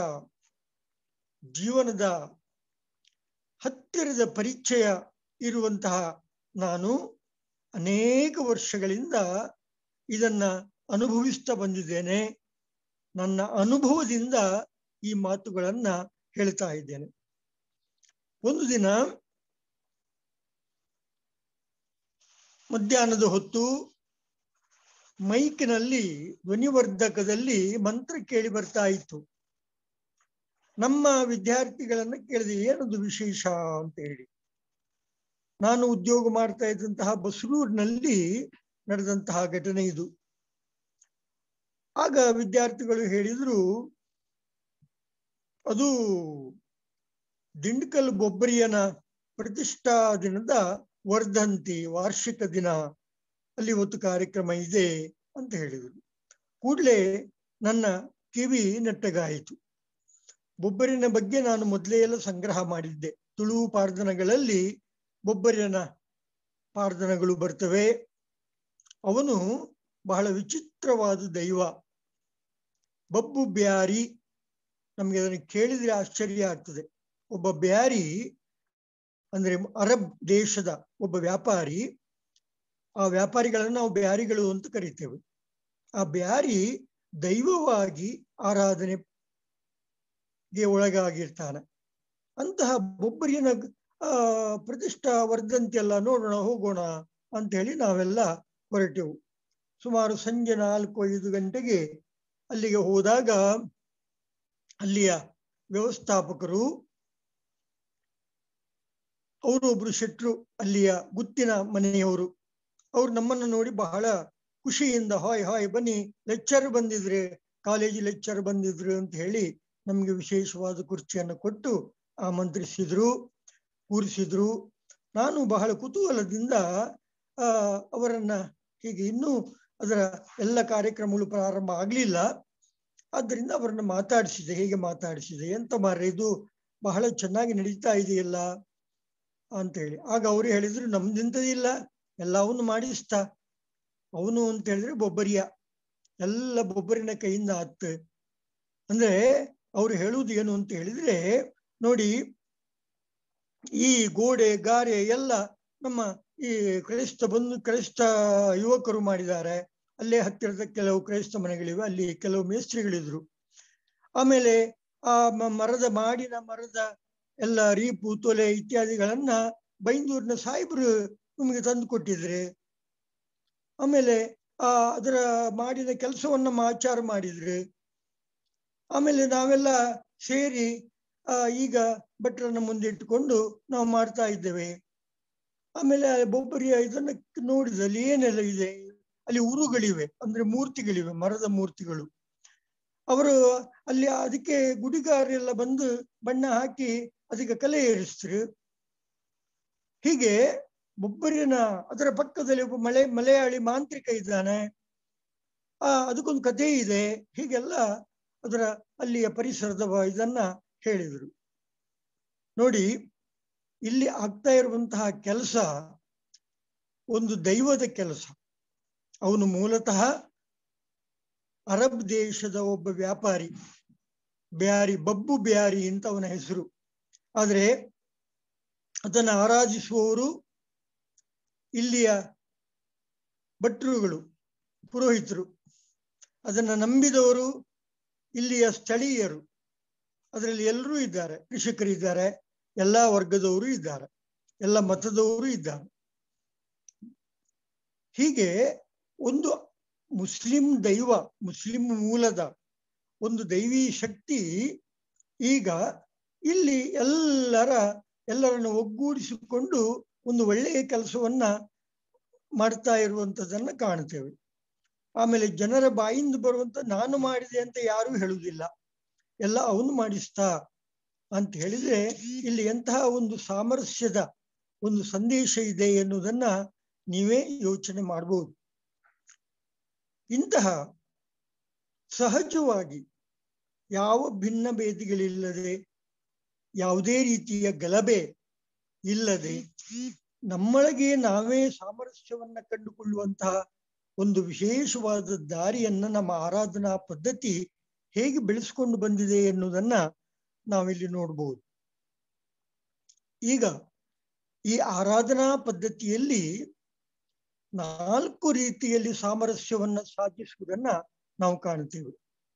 ಜೀವನದ ಹತ್ತಿರದ ಪರಿಚಯ ಇರುವಂತಹ ನಾನು ಅನೇಕ ವರ್ಷಗಳಿಂದ ಇದನ್ನ ಅನುಭವಿಸ್ತಾ ಬಂದಿದ್ದೇನೆ ನನ್ನ ಅನುಭವದಿಂದ ಈ ಮಾತುಗಳನ್ನ ಹೇಳ್ತಾ ಇದ್ದೇನೆ ಒಂದು ದಿನ ಮಧ್ಯಾಹ್ನದ ಹೊತ್ತು ಮೈಕ್ನಲ್ಲಿ ಧ್ವನಿವರ್ಧಕದಲ್ಲಿ ಮಂತ್ರ ಕೇಳಿ ಬರ್ತಾ ಇತ್ತು ನಮ್ಮ ವಿದ್ಯಾರ್ಥಿಗಳನ್ನ ಕೇಳಿದೆ ಏನದು ವಿಶೇಷ ಅಂತ ಹೇಳಿ ನಾನು ಉದ್ಯೋಗ ಮಾಡ್ತಾ ಇದ್ದಂತಹ ಬಸರೂರಿನಲ್ಲಿ ನಡೆದಂತಹ ಘಟನೆ ಇದು ಆಗ ವಿದ್ಯಾರ್ಥಿಗಳು ಹೇಳಿದ್ರು ಅದು ದಿಂಡ್ಕಲ್ ಬೊಬ್ಬರಿಯನ ಪ್ರತಿಷ್ಠಾ ದಿನದ ವರ್ಧಂತಿ ವಾರ್ಷಿಕ ದಿನ ಅಲ್ಲಿ ಇವತ್ತು ಕಾರ್ಯಕ್ರಮ ಇದೆ ಅಂತ ಹೇಳಿದರು ಕೂಡಲೇ ನನ್ನ ಕಿವಿ ನೆಟ್ಟಗಾಯಿತು ಬೊಬ್ಬರಿನ ಬಗ್ಗೆ ನಾನು ಮೊದಲೇ ಎಲ್ಲ ಸಂಗ್ರಹ ಮಾಡಿದ್ದೆ ತುಳು ಪಾರ್ದನಗಳಲ್ಲಿ ಬೊಬ್ಬರಿನ ಪಾರ್ದನಗಳು ಬರ್ತವೆ ಅವನು ಬಹಳ ವಿಚಿತ್ರವಾದ ದೈವ ಬಬ್ಬು ಬ್ಯಾರಿ ನಮ್ಗೆ ಅದನ್ನು ಕೇಳಿದ್ರೆ ಆಶ್ಚರ್ಯ ಆಗ್ತದೆ ಒಬ್ಬ ಬ್ಯಾರಿ ಅಂದ್ರೆ ಅರಬ್ ದೇಶದ ಒಬ್ಬ ವ್ಯಾಪಾರಿ ಆ ವ್ಯಾಪಾರಿಗಳನ್ನ ನಾವು ಬ್ಯಾರಿಗಳು ಅಂತ ಕರಿತೇವೆ ಆ ಬ್ಯಾರಿ ದೈವವಾಗಿ ಆರಾಧನೆಗೆ ಒಳಗಾಗಿರ್ತಾನೆ ಅಂತಹ ಬೊಬ್ಬರಿಯನ ಆ ಪ್ರತಿಷ್ಠಾ ವರ್ಧಂತಿಯೆಲ್ಲ ನೋಡೋಣ ಹೋಗೋಣ ಅಂತ ಹೇಳಿ ನಾವೆಲ್ಲ ಹೊರಟೆವು ಸುಮಾರು ಸಂಜೆ ನಾಲ್ಕು ಐದು ಗಂಟೆಗೆ ಅಲ್ಲಿಗೆ ಹೋದಾಗ ಅಲ್ಲಿಯ ವ್ಯವಸ್ಥಾಪಕರು ಅವರು ಒಬ್ರು ಶೆಟ್ರು ಅಲ್ಲಿಯ ಗುತ್ತಿನ ಮನೆಯವರು ಅವ್ರು ನಮ್ಮನ್ನು ನೋಡಿ ಬಹಳ ಖುಷಿಯಿಂದ ಹಾಯ್ ಹಾಯ್ ಬನ್ನಿ ಲೆಕ್ಚರ್ ಬಂದಿದ್ರೆ ಕಾಲೇಜ್ ಲೆಕ್ಚರ್ ಬಂದಿದ್ರು ಅಂತ ಹೇಳಿ ನಮ್ಗೆ ವಿಶೇಷವಾದ ಕುರ್ಚಿಯನ್ನು ಕೊಟ್ಟು ಆಮಂತ್ರಿಸಿದ್ರು ಕೂರಿಸಿದ್ರು ನಾನು ಬಹಳ ಕುತೂಹಲದಿಂದ ಆ ಅವರನ್ನ ಹೀಗೆ ಇನ್ನೂ ಅದರ ಎಲ್ಲ ಕಾರ್ಯಕ್ರಮಗಳು ಪ್ರಾರಂಭ ಆಗ್ಲಿಲ್ಲ ಆದ್ದರಿಂದ ಅವರನ್ನ ಮಾತಾಡಿಸಿದೆ ಹೇಗೆ ಮಾತಾಡಿಸಿದೆ ಎಂತ ಮಾರ್ರೆ ಇದು ಬಹಳ ಚೆನ್ನಾಗಿ ನಡೀತಾ ಇದೆಯಲ್ಲ ಅಂತ ಹೇಳಿ ಆಗ ಅವರು ಹೇಳಿದ್ರು ನಮ್ದಿಂತದಿಲ್ಲ ಎಲ್ಲವನ್ನು ಮಾಡಿಸ್ತಾ ಅವನು ಅಂತ ಹೇಳಿದ್ರೆ ಬೊಬ್ಬರಿಯ ಎಲ್ಲ ಬೊಬ್ಬರಿನ ಕೈಯಿಂದ ಆತ್ ಅಂದ್ರೆ ಅವ್ರು ಹೇಳುವುದು ಏನು ಅಂತ ಹೇಳಿದ್ರೆ ನೋಡಿ ಈ ಗೋಡೆ ಗಾರೆ ಎಲ್ಲ ನಮ್ಮ ಈ ಕ್ರೈಸ್ತ ಬಂದು ಕ್ರೈಸ್ತ ಯುವಕರು ಮಾಡಿದ್ದಾರೆ ಅಲ್ಲೇ ಹತ್ತಿರದ ಕೆಲವು ಕ್ರೈಸ್ತ ಮನೆಗಳಿವೆ ಅಲ್ಲಿ ಕೆಲವು ಮೇಸ್ತ್ರಿಗಳಿದ್ರು ಆಮೇಲೆ ಆ ಮ- ಮರದ ಮಾಡಿನ ಮರದ ಎಲ್ಲ ರೀಪು ತೊಲೆ ಇತ್ಯಾದಿಗಳನ್ನ ಬೈಂದೂರಿನ ಸಾಹೇಬ್ರು ನಮಗೆ ತಂದು ಕೊಟ್ಟಿದ್ರೆ ಆಮೇಲೆ ಆ ಅದರ ಮಾಡಿದ ಕೆಲಸವನ್ನ ಆಚಾರ ಮಾಡಿದ್ರೆ ಆಮೇಲೆ ನಾವೆಲ್ಲ ಸೇರಿ ಆ ಈಗ ಭಟ್ರನ್ನ ಮುಂದೆ ಇಟ್ಟುಕೊಂಡು ನಾವು ಮಾಡ್ತಾ ಇದ್ದೇವೆ ಆಮೇಲೆ ಆ ಬೊಬ್ಬರಿಯ ಇದನ್ನ ನೋಡಿದಲ್ಲಿ ಏನೆಲ್ಲ ಇದೆ ಅಲ್ಲಿ ಉರುಗಳಿವೆ ಅಂದ್ರೆ ಮೂರ್ತಿಗಳಿವೆ ಮರದ ಮೂರ್ತಿಗಳು ಅವರು ಅಲ್ಲಿ ಅದಕ್ಕೆ ಗುಡಿಗಾರೆಲ್ಲ ಬಂದು ಬಣ್ಣ ಹಾಕಿ ಅದಕ್ಕೆ ಕಲೆ ಏರಿಸ್ತಾರೆ ಹೀಗೆ ಬೊಬ್ಬರಿನ ಅದರ ಪಕ್ಕದಲ್ಲಿ ಒಬ್ಬ ಮಲೆ ಮಲಯಾಳಿ ಮಾಂತ್ರಿಕ ಇದ್ದಾನೆ ಆ ಅದಕ್ಕೊಂದು ಕಥೆ ಇದೆ ಹೀಗೆಲ್ಲ ಅದರ ಅಲ್ಲಿಯ ಪರಿಸರದ ಬ- ಇದನ್ನ ಹೇಳಿದರು ನೋಡಿ ಇಲ್ಲಿ ಆಗ್ತಾ ಇರುವಂತಹ ಕೆಲಸ ಒಂದು ದೈವದ ಕೆಲಸ ಅವನು ಮೂಲತಃ ಅರಬ್ ದೇಶದ ಒಬ್ಬ ವ್ಯಾಪಾರಿ ಬ್ಯಾರಿ ಬಬ್ಬು ಬ್ಯಾರಿ ಅಂತ ಅವನ ಹೆಸರು ಆದ್ರೆ ಅದನ್ನು ಆರಾಧಿಸುವವರು ಇಲ್ಲಿಯ ಭಟ್ರುಗಳು ಪುರೋಹಿತರು ಅದನ್ನ ನಂಬಿದವರು ಇಲ್ಲಿಯ ಸ್ಥಳೀಯರು ಅದರಲ್ಲಿ ಎಲ್ಲರೂ ಇದ್ದಾರೆ ಕೃಷಿಕರಿದ್ದಾರೆ ಎಲ್ಲಾ ವರ್ಗದವರು ಇದ್ದಾರೆ ಎಲ್ಲ ಮತದವರು ಇದ್ದಾರೆ ಹೀಗೆ ಒಂದು ಮುಸ್ಲಿಂ ದೈವ ಮುಸ್ಲಿಂ ಮೂಲದ ಒಂದು ದೈವಿ ಶಕ್ತಿ ಈಗ ಇಲ್ಲಿ ಎಲ್ಲರ ಎಲ್ಲರನ್ನು ಒಗ್ಗೂಡಿಸಿಕೊಂಡು ಒಂದು ಒಳ್ಳೆಯ ಕೆಲಸವನ್ನ ಮಾಡ್ತಾ ಇರುವಂತದನ್ನ ಕಾಣ್ತೇವೆ ಆಮೇಲೆ ಜನರ ಬಾಯಿಂದ ಬರುವಂತ ನಾನು ಮಾಡಿದೆ ಅಂತ ಯಾರು ಹೇಳುವುದಿಲ್ಲ ಎಲ್ಲ ಅವನು ಮಾಡಿಸ್ತಾ ಅಂತ ಹೇಳಿದ್ರೆ ಇಲ್ಲಿ ಎಂತಹ ಒಂದು ಸಾಮರಸ್ಯದ ಒಂದು ಸಂದೇಶ ಇದೆ ಎನ್ನುವುದನ್ನ ನೀವೇ ಯೋಚನೆ ಮಾಡಬಹುದು ಇಂತಹ ಸಹಜವಾಗಿ ಯಾವ ಭಿನ್ನ ಭೇದಿಗಳಿಲ್ಲದೆ ಯಾವುದೇ ರೀತಿಯ ಗಲಭೆ ಇಲ್ಲದೆ ನಮ್ಮೊಳಗೆ ನಾವೇ ಸಾಮರಸ್ಯವನ್ನ ಕಂಡುಕೊಳ್ಳುವಂತಹ ಒಂದು ವಿಶೇಷವಾದ ದಾರಿಯನ್ನ ನಮ್ಮ ಆರಾಧನಾ ಪದ್ಧತಿ ಹೇಗೆ ಬೆಳೆಸ್ಕೊಂಡು ಬಂದಿದೆ ಎನ್ನುವುದನ್ನ ನಾವಿಲ್ಲಿ ನೋಡ್ಬೋದು ಈಗ ಈ ಆರಾಧನಾ ಪದ್ಧತಿಯಲ್ಲಿ ನಾಲ್ಕು ರೀತಿಯಲ್ಲಿ ಸಾಮರಸ್ಯವನ್ನ ಸಾಧಿಸುವುದನ್ನ ನಾವು ಕಾಣ್ತೇವೆ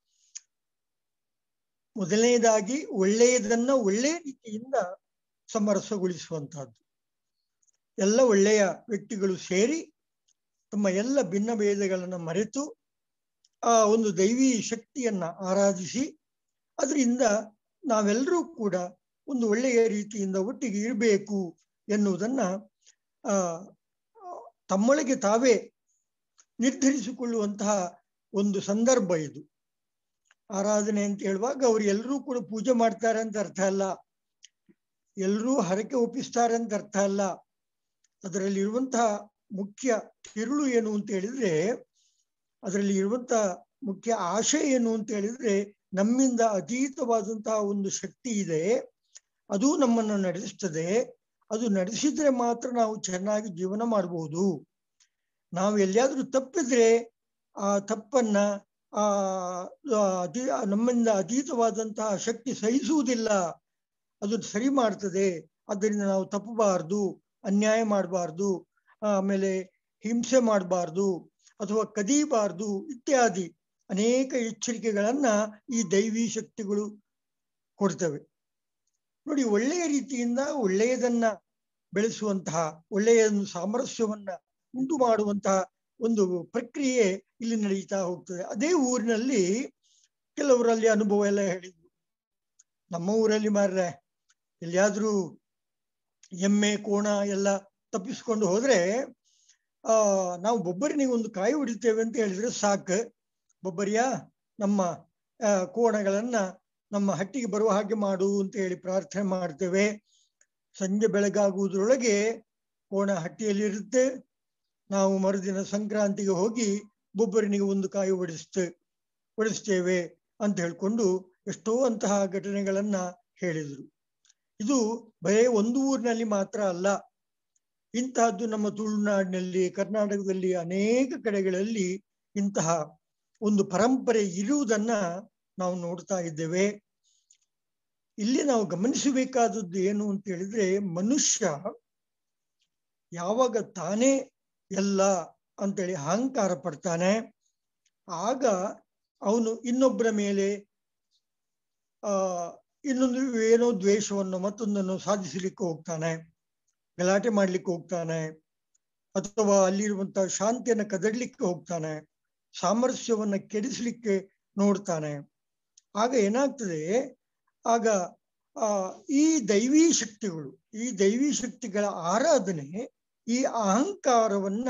ಮೊದಲನೇದಾಗಿ ಒಳ್ಳೆಯದನ್ನ ಒಳ್ಳೆಯ ರೀತಿಯಿಂದ ಸಮರಸಗೊಳಿಸುವಂತಹದ್ದು ಎಲ್ಲ ಒಳ್ಳೆಯ ವ್ಯಕ್ತಿಗಳು ಸೇರಿ ತಮ್ಮ ಎಲ್ಲ ಭಿನ್ನ ಭೇದಗಳನ್ನು ಮರೆತು ಆ ಒಂದು ದೈವಿ ಶಕ್ತಿಯನ್ನ ಆರಾಧಿಸಿ ಅದರಿಂದ ನಾವೆಲ್ಲರೂ ಕೂಡ ಒಂದು ಒಳ್ಳೆಯ ರೀತಿಯಿಂದ ಒಟ್ಟಿಗೆ ಇರಬೇಕು ಎನ್ನುವುದನ್ನ ಆ ತಮ್ಮೊಳಗೆ ತಾವೇ ನಿರ್ಧರಿಸಿಕೊಳ್ಳುವಂತಹ ಒಂದು ಸಂದರ್ಭ ಇದು ಆರಾಧನೆ ಅಂತ ಹೇಳುವಾಗ ಅವ್ರು ಎಲ್ಲರೂ ಕೂಡ ಪೂಜೆ ಮಾಡ್ತಾರೆ ಅಂತ ಅರ್ಥ ಅಲ್ಲ ಎಲ್ಲರೂ ಹರಕೆ ಒಪ್ಪಿಸ್ತಾರೆ ಅಂತ ಅರ್ಥ ಅಲ್ಲ ಅದರಲ್ಲಿ ಇರುವಂತಹ ಮುಖ್ಯ ತಿರುಳು ಏನು ಅಂತ ಹೇಳಿದ್ರೆ ಅದರಲ್ಲಿ ಇರುವಂತಹ ಮುಖ್ಯ ಆಶೆ ಏನು ಅಂತ ಹೇಳಿದ್ರೆ ನಮ್ಮಿಂದ ಅತೀತವಾದಂತಹ ಒಂದು ಶಕ್ತಿ ಇದೆ ಅದು ನಮ್ಮನ್ನು ನಡೆಸ್ತದೆ ಅದು ನಡೆಸಿದ್ರೆ ಮಾತ್ರ ನಾವು ಚೆನ್ನಾಗಿ ಜೀವನ ಮಾಡಬಹುದು ನಾವು ಎಲ್ಲಿಯಾದ್ರೂ ತಪ್ಪಿದ್ರೆ ಆ ತಪ್ಪನ್ನ ಆ ಅತಿ ನಮ್ಮಿಂದ ಅತೀತವಾದಂತಹ ಶಕ್ತಿ ಸಹಿಸುವುದಿಲ್ಲ ಅದು ಸರಿ ಮಾಡ್ತದೆ ಆದ್ದರಿಂದ ನಾವು ತಪ್ಪಬಾರ್ದು ಅನ್ಯಾಯ ಮಾಡಬಾರ್ದು ಆಮೇಲೆ ಹಿಂಸೆ ಮಾಡಬಾರ್ದು ಅಥವಾ ಕದೀಬಾರ್ದು ಇತ್ಯಾದಿ ಅನೇಕ ಎಚ್ಚರಿಕೆಗಳನ್ನ ಈ ದೈವಿ ಶಕ್ತಿಗಳು ಕೊಡ್ತವೆ ನೋಡಿ ಒಳ್ಳೆಯ ರೀತಿಯಿಂದ ಒಳ್ಳೆಯದನ್ನ ಬೆಳೆಸುವಂತಹ ಒಳ್ಳೆಯ ಒಂದು ಸಾಮರಸ್ಯವನ್ನ ಉಂಟು ಮಾಡುವಂತಹ ಒಂದು ಪ್ರಕ್ರಿಯೆ ಇಲ್ಲಿ ನಡೀತಾ ಹೋಗ್ತದೆ ಅದೇ ಊರಿನಲ್ಲಿ ಕೆಲವರಲ್ಲಿ ಅನುಭವ ಎಲ್ಲ ಹೇಳಿದ್ರು ನಮ್ಮ ಊರಲ್ಲಿ ಮಾರ್ರೆ ಎಲ್ಲಿಯಾದ್ರೂ ಎಮ್ಮೆ ಕೋಣ ಎಲ್ಲ ತಪ್ಪಿಸ್ಕೊಂಡು ಹೋದ್ರೆ ಆ ನಾವು ಬೊಬ್ಬರಿನಿಗೆ ಒಂದು ಕಾಯಿ ಹೊಡಿತೇವೆ ಅಂತ ಹೇಳಿದ್ರೆ ಸಾಕು ಬೊಬ್ಬರಿಯ ನಮ್ಮ ಆ, ಕೋಣಗಳನ್ನ ನಮ್ಮ ಹಟ್ಟಿಗೆ ಬರುವ ಹಾಗೆ ಮಾಡು ಅಂತ ಹೇಳಿ ಪ್ರಾರ್ಥನೆ ಮಾಡ್ತೇವೆ ಸಂಜೆ ಬೆಳಗಾಗುವುದರೊಳಗೆ ಕೋಣ ಹಟ್ಟಿಯಲ್ಲಿ ಇರುತ್ತೆ ನಾವು ಮರುದಿನ ಸಂಕ್ರಾಂತಿಗೆ ಹೋಗಿ ಬೊಬ್ಬರಿನಿಗೆ ಒಂದು ಕಾಯಿ ಹೊಡಿಸ್ತೇ ಹೊಡಿಸ್ತೇವೆ ಅಂತ ಹೇಳ್ಕೊಂಡು ಎಷ್ಟೋ ಅಂತಹ ಘಟನೆಗಳನ್ನ ಹೇಳಿದ್ರು ಇದು ಬರೇ ಒಂದು ಊರಿನಲ್ಲಿ ಮಾತ್ರ ಅಲ್ಲ ಇಂತಹದ್ದು ನಮ್ಮ ತುಳುನಾಡಿನಲ್ಲಿ ಕರ್ನಾಟಕದಲ್ಲಿ ಅನೇಕ ಕಡೆಗಳಲ್ಲಿ ಇಂತಹ ಒಂದು ಪರಂಪರೆ ಇರುವುದನ್ನ ನಾವು ನೋಡ್ತಾ ಇದ್ದೇವೆ ಇಲ್ಲಿ ನಾವು ಗಮನಿಸಬೇಕಾದದ್ದು ಏನು ಅಂತ ಹೇಳಿದ್ರೆ ಮನುಷ್ಯ ಯಾವಾಗ ತಾನೇ ಎಲ್ಲ ಅಂತೇಳಿ ಅಹಂಕಾರ ಪಡ್ತಾನೆ ಆಗ ಅವನು ಇನ್ನೊಬ್ಬರ ಮೇಲೆ ಆ ಇನ್ನೊಂದು ಏನೋ ದ್ವೇಷವನ್ನು ಮತ್ತೊಂದನ್ನು ಸಾಧಿಸಲಿಕ್ಕೆ ಹೋಗ್ತಾನೆ ಗಲಾಟೆ ಮಾಡ್ಲಿಕ್ಕೆ ಹೋಗ್ತಾನೆ ಅಥವಾ ಅಲ್ಲಿರುವಂತಹ ಶಾಂತಿಯನ್ನ ಕದಡ್ಲಿಕ್ಕೆ ಹೋಗ್ತಾನೆ ಸಾಮರಸ್ಯವನ್ನ ಕೆಡಿಸ್ಲಿಕ್ಕೆ ನೋಡ್ತಾನೆ ಆಗ ಏನಾಗ್ತದೆ ಆಗ ಆ ಈ ದೈವಿ ಶಕ್ತಿಗಳು ಈ ದೈವಿ ಶಕ್ತಿಗಳ ಆರಾಧನೆ ಈ ಅಹಂಕಾರವನ್ನ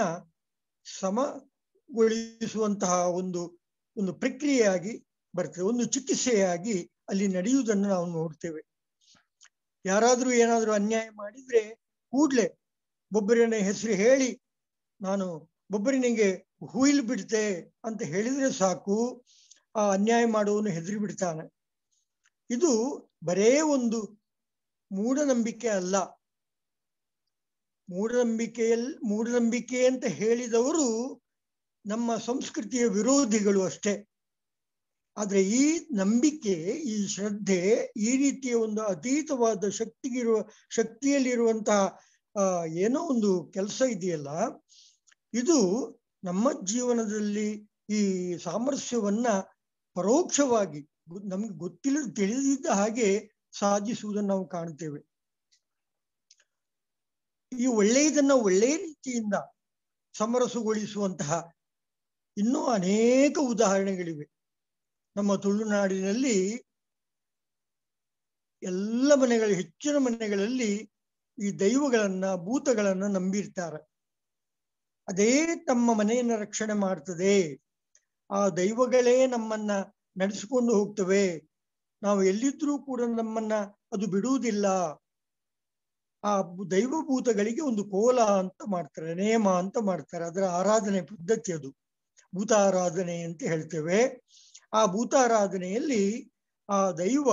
ಸಮಗೊಳಿಸುವಂತಹ ಒಂದು ಒಂದು ಪ್ರಕ್ರಿಯೆಯಾಗಿ ಬರ್ತದೆ ಒಂದು ಚಿಕಿತ್ಸೆಯಾಗಿ ಅಲ್ಲಿ ನಡೆಯುವುದನ್ನು ನಾವು ನೋಡ್ತೇವೆ ಯಾರಾದ್ರೂ ಏನಾದ್ರೂ ಅನ್ಯಾಯ ಮಾಡಿದ್ರೆ ಕೂಡ್ಲೆ ಬೊಬ್ಬರಿನ ಹೆಸರು ಹೇಳಿ ನಾನು ಬೊಬ್ಬರಿನಿಗೆ ಹುಯಿಲ್ ಬಿಡ್ತೆ ಅಂತ ಹೇಳಿದ್ರೆ ಸಾಕು ಆ ಅನ್ಯಾಯ ಮಾಡುವವನು ಹೆದರಿ ಬಿಡ್ತಾನೆ ಇದು ಬರೇ ಒಂದು ಮೂಢನಂಬಿಕೆ ಅಲ್ಲ ಮೂಢನಂಬಿಕೆಯಲ್ಲಿ ಮೂಢನಂಬಿಕೆ ಅಂತ ಹೇಳಿದವರು ನಮ್ಮ ಸಂಸ್ಕೃತಿಯ ವಿರೋಧಿಗಳು ಅಷ್ಟೇ ಆದ್ರೆ ಈ ನಂಬಿಕೆ ಈ ಶ್ರದ್ಧೆ ಈ ರೀತಿಯ ಒಂದು ಅತೀತವಾದ ಶಕ್ತಿಗಿರುವ ಶಕ್ತಿಯಲ್ಲಿರುವಂತಹ ಆ ಏನೋ ಒಂದು ಕೆಲಸ ಇದೆಯಲ್ಲ ಇದು ನಮ್ಮ ಜೀವನದಲ್ಲಿ ಈ ಸಾಮರಸ್ಯವನ್ನ ಪರೋಕ್ಷವಾಗಿ ಗೊ- ನಮ್ಗೆ ಗೊತ್ತಿಲ್ಲ ತಿಳಿದಿದ್ದ ಹಾಗೆ ಸಾಧಿಸುವುದನ್ನು ನಾವು ಕಾಣ್ತೇವೆ ಈ ಒಳ್ಳೆಯದನ್ನ ಒಳ್ಳೆಯ ರೀತಿಯಿಂದ ಸಮರಸಗೊಳಿಸುವಂತಹ ಇನ್ನೂ ಅನೇಕ ಉದಾಹರಣೆಗಳಿವೆ ನಮ್ಮ ತುಳುನಾಡಿನಲ್ಲಿ ಎಲ್ಲ ಮನೆಗಳ ಹೆಚ್ಚಿನ ಮನೆಗಳಲ್ಲಿ ಈ ದೈವಗಳನ್ನ ಭೂತಗಳನ್ನ ನಂಬಿರ್ತಾರೆ ಅದೇ ತಮ್ಮ ಮನೆಯನ್ನ ರಕ್ಷಣೆ ಮಾಡ್ತದೆ ಆ ದೈವಗಳೇ ನಮ್ಮನ್ನ ನಡೆಸಿಕೊಂಡು ಹೋಗ್ತವೆ ನಾವು ಎಲ್ಲಿದ್ರೂ ಕೂಡ ನಮ್ಮನ್ನ ಅದು ಬಿಡುವುದಿಲ್ಲ ಆ ಬು- ದೈವಭೂತಗಳಿಗೆ ಒಂದು ಕೋಲ ಅಂತ ಮಾಡ್ತಾರೆ ನೇಮ ಅಂತ ಮಾಡ್ತಾರೆ ಅದರ ಆರಾಧನೆ ಪದ್ಧತಿ ಅದು ಭೂತಾರಾಧನೆ ಅಂತ ಹೇಳ್ತೇವೆ ಆ ಭೂತಾರಾಧನೆಯಲ್ಲಿ ಆ ದೈವ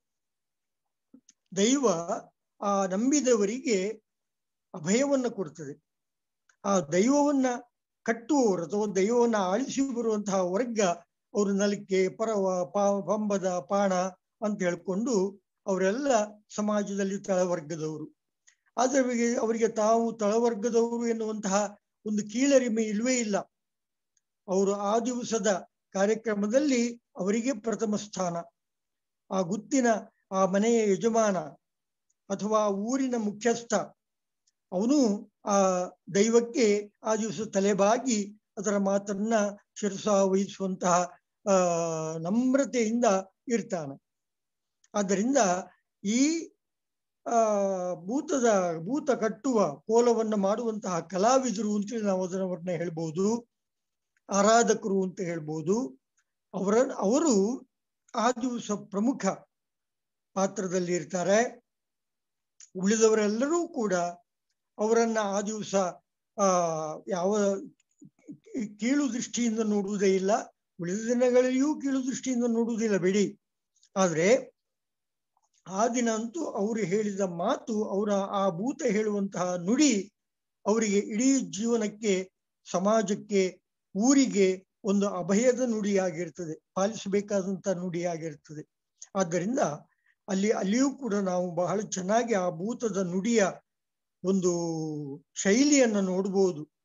ದೈವ ಆ ನಂಬಿದವರಿಗೆ ಅಭಯವನ್ನ ಕೊಡ್ತದೆ ಆ ದೈವವನ್ನ ಕಟ್ಟುವವರು ಅಥವಾ ದೈವವನ್ನ ಆಳಿಸಿ ಬರುವಂತಹ ವರ್ಗ ಅವರು ನಲಿಕೆ ಪರವ ಪಾ ಪಂಬದ ಪಾಣ ಅಂತ ಹೇಳ್ಕೊಂಡು ಅವರೆಲ್ಲ ಸಮಾಜದಲ್ಲಿ ತಳವರ್ಗದವರು ಆದ್ರೆ ಅವರಿಗೆ ಅವರಿಗೆ ತಾವು ತಳವರ್ಗದವರು ಎನ್ನುವಂತಹ ಒಂದು ಕೀಳರಿಮೆ ಇಲ್ವೇ ಇಲ್ಲ ಅವರು ಆ ದಿವಸದ ಕಾರ್ಯಕ್ರಮದಲ್ಲಿ ಅವರಿಗೆ ಪ್ರಥಮ ಸ್ಥಾನ ಆ ಗುತ್ತಿನ ಆ ಮನೆಯ ಯಜಮಾನ ಅಥವಾ ಊರಿನ ಮುಖ್ಯಸ್ಥ ಅವನು ಆ ದೈವಕ್ಕೆ ಆ ದಿವಸ ತಲೆಬಾಗಿ ಅದರ ಮಾತನ್ನ ಶಿರಸ ವಹಿಸುವಂತಹ ಆ ನಮ್ರತೆಯಿಂದ ಇರ್ತಾನೆ ಆದ್ದರಿಂದ ಈ ಆ ಭೂತದ ಭೂತ ಕಟ್ಟುವ ಕೋಲವನ್ನ ಮಾಡುವಂತಹ ಕಲಾವಿದರು ಅಂತೇಳಿ ನಾವು ಅದನ್ನ ಹೇಳ್ಬೋದು ಆರಾಧಕರು ಅಂತ ಹೇಳ್ಬೋದು ಅವರ ಅವರು ಆ ದಿವಸ ಪ್ರಮುಖ ಪಾತ್ರದಲ್ಲಿ ಇರ್ತಾರೆ ಉಳಿದವರೆಲ್ಲರೂ ಕೂಡ ಅವರನ್ನ ಆ ದಿವಸ ಆ ಯಾವ ಕೀಳು ದೃಷ್ಟಿಯಿಂದ ನೋಡುವುದೇ ಇಲ್ಲ ಉಳಿದ ದಿನಗಳಲ್ಲಿಯೂ ಕೀಳು ದೃಷ್ಟಿಯಿಂದ ನೋಡುವುದಿಲ್ಲ ಬಿಡಿ ಆದ್ರೆ ಆ ದಿನ ಅಂತೂ ಅವರು ಹೇಳಿದ ಮಾತು ಅವರ ಆ ಭೂತ ಹೇಳುವಂತಹ ನುಡಿ ಅವರಿಗೆ ಇಡೀ ಜೀವನಕ್ಕೆ ಸಮಾಜಕ್ಕೆ ಊರಿಗೆ ಒಂದು ಅಭಯದ ನುಡಿಯಾಗಿರ್ತದೆ ಪಾಲಿಸಬೇಕಾದಂತಹ ನುಡಿಯಾಗಿರ್ತದೆ ಆದ್ದರಿಂದ ಅಲ್ಲಿ ಅಲ್ಲಿಯೂ ಕೂಡ ನಾವು ಬಹಳ ಚೆನ್ನಾಗಿ ಆ ಭೂತದ ನುಡಿಯ ಒಂದು ಶೈಲಿಯನ್ನ ನೋಡ್ಬೋದು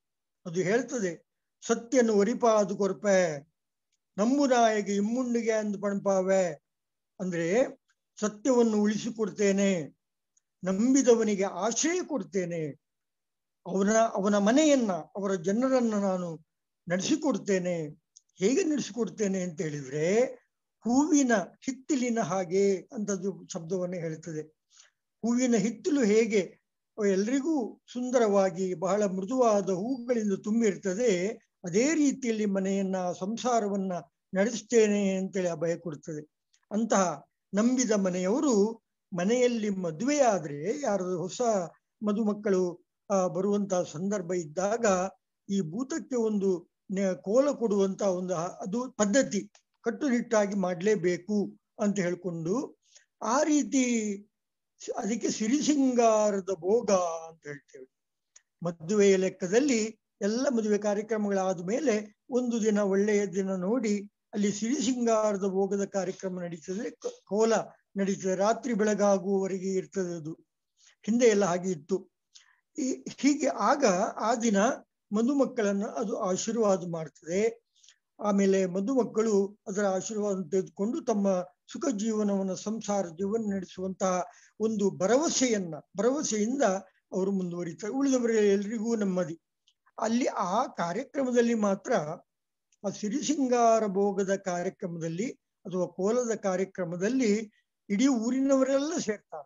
ಅದು ಹೇಳ್ತದೆ ಸತ್ಯನು ಒರಿಪಾದು ಕೊರ್ಪೆ ನಂಬು ನಾಯಿಗೆ ಇಮ್ಮುಂಡಿಗೆ ಅಂದು ಪಣಪಾವೆ ಅಂದ್ರೆ ಸತ್ಯವನ್ನು ಉಳಿಸಿಕೊಡ್ತೇನೆ ನಂಬಿದವನಿಗೆ ಆಶ್ರಯ ಕೊಡ್ತೇನೆ ಅವನ ಅವನ ಮನೆಯನ್ನ ಅವರ ಜನರನ್ನ ನಾನು ನಡೆಸಿಕೊಡ್ತೇನೆ ಹೇಗೆ ನಡೆಸಿಕೊಡ್ತೇನೆ ಅಂತ ಹೇಳಿದ್ರೆ ಹೂವಿನ ಹಿತ್ತಿಲಿನ ಹಾಗೆ ಅಂತದ್ದು ಶಬ್ದವನ್ನು ಹೇಳ್ತದೆ ಹೂವಿನ ಹಿತ್ತಿಲು ಹೇಗೆ ಎಲ್ರಿಗೂ ಸುಂದರವಾಗಿ ಬಹಳ ಮೃದುವಾದ ಹೂಗಳಿಂದ ತುಂಬಿರ್ತದೆ ಅದೇ ರೀತಿಯಲ್ಲಿ ಮನೆಯನ್ನ ಸಂಸಾರವನ್ನ ನಡೆಸ್ತೇನೆ ಅಂತೇಳಿ ಅಭಯ ಕೊಡ್ತದೆ ಅಂತಹ ನಂಬಿದ ಮನೆಯವರು ಮನೆಯಲ್ಲಿ ಮದುವೆಯಾದ್ರೆ ಯಾರು ಹೊಸ ಮದುಮಕ್ಕಳು ಆ ಬರುವಂತಹ ಸಂದರ್ಭ ಇದ್ದಾಗ ಈ ಭೂತಕ್ಕೆ ಒಂದು ನೆ- ಕೋಲ ಕೊಡುವಂತ ಒಂದು ಹ- ಅದು ಪದ್ಧತಿ ಕಟ್ಟುನಿಟ್ಟಾಗಿ ಮಾಡ್ಲೇಬೇಕು ಅಂತ ಹೇಳ್ಕೊಂಡು ಆ ರೀತಿ ಸ- ಅದಕ್ಕೆ ಸಿರಿಸಿಂಗಾರದ ಭೋಗ ಅಂತ ಹೇಳ್ತೇವೆ ಮದುವೆಯ ಲೆಕ್ಕದಲ್ಲಿ ಎಲ್ಲ ಮದುವೆ ಕಾರ್ಯಕ್ರಮಗಳಾದ ಮೇಲೆ ಒಂದು ದಿನ ಒಳ್ಳೆಯ ದಿನ ನೋಡಿ ಅಲ್ಲಿ ಸಿರಿಸಿಂಗಾರದ ಭೋಗದ ಕಾರ್ಯಕ್ರಮ ನಡೀತದೆ ಕ- ಕೋಲ ನಡೀತದೆ ರಾತ್ರಿ ಬೆಳಗಾಗುವವರೆಗೆ ಇರ್ತದೆ ಅದು ಹಿಂದೆ ಎಲ್ಲ ಹಾಗೆ ಇತ್ತು ಈ ಹೀಗೆ ಆಗ ಆ ದಿನ ಮದುಮಕ್ಕಳನ್ನ ಅದು ಆಶೀರ್ವಾದ ಮಾಡ್ತದೆ ಆಮೇಲೆ ಮದುಮಕ್ಕಳು ಅದರ ಆಶೀರ್ವಾದ ತೆಗೆದುಕೊಂಡು ತಮ್ಮ ಸುಖ ಜೀವನವನ್ನು ಸಂಸಾರ ಜೀವನ ನಡೆಸುವಂತಹ ಒಂದು ಭರವಸೆಯನ್ನ ಭರವಸೆಯಿಂದ ಅವರು ಮುಂದುವರಿತಾರೆ ಉಳಿದವರ ಎಲ್ರಿಗೂ ನೆಮ್ಮದಿ ಅಲ್ಲಿ ಆ ಕಾರ್ಯಕ್ರಮದಲ್ಲಿ ಮಾತ್ರ ಆ ಸಿರಿಸಿಂಗಾರ ಭೋಗದ ಕಾರ್ಯಕ್ರಮದಲ್ಲಿ ಅಥವಾ ಕೋಲದ ಕಾರ್ಯಕ್ರಮದಲ್ಲಿ ಇಡೀ ಊರಿನವರೆಲ್ಲ ಸೇರ್ತಾರೆ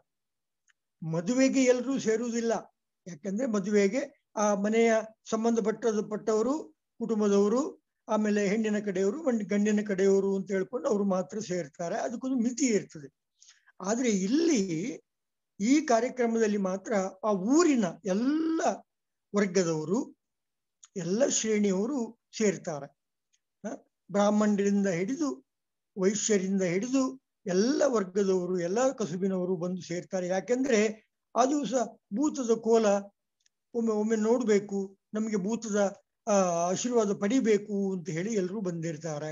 ಮದುವೆಗೆ ಎಲ್ಲರೂ ಸೇರುವುದಿಲ್ಲ ಯಾಕಂದ್ರೆ ಮದುವೆಗೆ ಆ ಮನೆಯ ಸಂಬಂಧಪಟ್ಟದ ಪಟ್ಟವರು ಕುಟುಂಬದವರು ಆಮೇಲೆ ಹೆಣ್ಣಿನ ಕಡೆಯವರು ಗಂಡ್- ಗಂಡಿನ ಕಡೆಯವರು ಅಂತ ಹೇಳ್ಕೊಂಡು ಅವರು ಮಾತ್ರ ಸೇರ್ತಾರೆ ಅದಕ್ಕೊಂದು ಮಿತಿ ಇರ್ತದೆ ಆದ್ರೆ ಇಲ್ಲಿ ಈ ಕಾರ್ಯಕ್ರಮದಲ್ಲಿ ಮಾತ್ರ ಆ ಊರಿನ ಎಲ್ಲ ವರ್ಗದವರು ಎಲ್ಲ ಶ್ರೇಣಿಯವರು ಸೇರ್ತಾರೆ ಹ? ಬ್ರಾಹ್ಮಣರಿಂದ ಹಿಡಿದು ವೈಶ್ಯರಿಂದ ಹಿಡಿದು ಎಲ್ಲ ವರ್ಗದವರು ಎಲ್ಲ ಕಸುಬಿನವರು ಬಂದು ಸೇರ್ತಾರೆ ಯಾಕೆಂದ್ರೆ ಆ ದಿವಸ ಭೂತದ ಕೋಲ ಒಮ್ಮೆ ಒಮ್ಮೆ ನೋಡ್ಬೇಕು ನಮಗೆ ಭೂತದ ಆ ಆಶೀರ್ವಾದ ಪಡಿಬೇಕು ಅಂತ ಹೇಳಿ ಎಲ್ಲರೂ ಬಂದಿರ್ತಾರೆ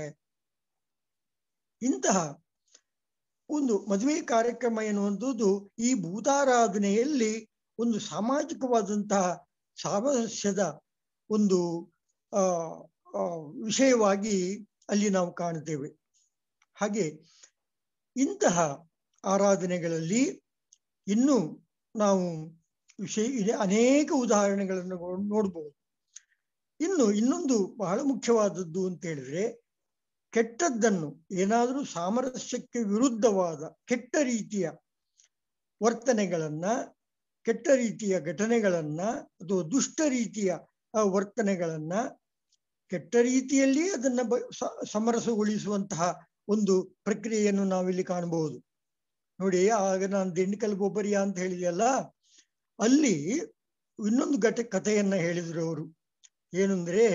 ಇಂತಹ ಒಂದು ಮದುವೆ ಕಾರ್ಯಕ್ರಮ ಎನ್ನುವಂಥದ್ದು ಈ ಭೂತಾರಾಧನೆಯಲ್ಲಿ ಒಂದು ಸಾಮಾಜಿಕವಾದಂತಹ ಸಾಮರಸ್ಯದ ಒಂದು ಆ ಆ, ವಿಷಯವಾಗಿ ಅಲ್ಲಿ ನಾವು ಕಾಣ್ತೇವೆ ಹಾಗೆ ಇಂತಹ ಆರಾಧನೆಗಳಲ್ಲಿ ಇನ್ನೂ ನಾವು ವಿಷಯ ಇದೆ ಅನೇಕ ಉದಾಹರಣೆಗಳನ್ನು ನೋ- ನೋಡ್ಬೋದು ಇನ್ನು ಇನ್ನೊಂದು ಬಹಳ ಮುಖ್ಯವಾದದ್ದು ಅಂತ ಹೇಳಿದ್ರೆ ಕೆಟ್ಟದ್ದನ್ನು ಏನಾದರೂ ಸಾಮರಸ್ಯಕ್ಕೆ ವಿರುದ್ಧವಾದ ಕೆಟ್ಟ ರೀತಿಯ ವರ್ತನೆಗಳನ್ನ ಕೆಟ್ಟ ರೀತಿಯ ಘಟನೆಗಳನ್ನ ಅಥವಾ ದುಷ್ಟ ರೀತಿಯ ಆ, ವರ್ತನೆಗಳನ್ನ ಕೆಟ್ಟ ರೀತಿಯಲ್ಲಿ ಅದನ್ನ ಬ- ಸ- ಸಮರಸಗೊಳಿಸುವಂತಹ ಒಂದು ಪ್ರಕ್ರಿಯೆಯನ್ನು ನಾವಿಲ್ಲಿ ಕಾಣಬಹುದು ನೋಡಿ ಆಗ ನಾನು ದಿಂಡಿಕಲ್ ಗೊಬ್ಬರಿಯ ಅಂತ ಹೇಳಿದೆಯಲ್ಲ ಅಲ್ಲಿ ಇನ್ನೊಂದು ಘಟ ಕಥೆಯನ್ನ ಹೇಳಿದ್ರು ಅವರು ಏನಂದ್ರೆ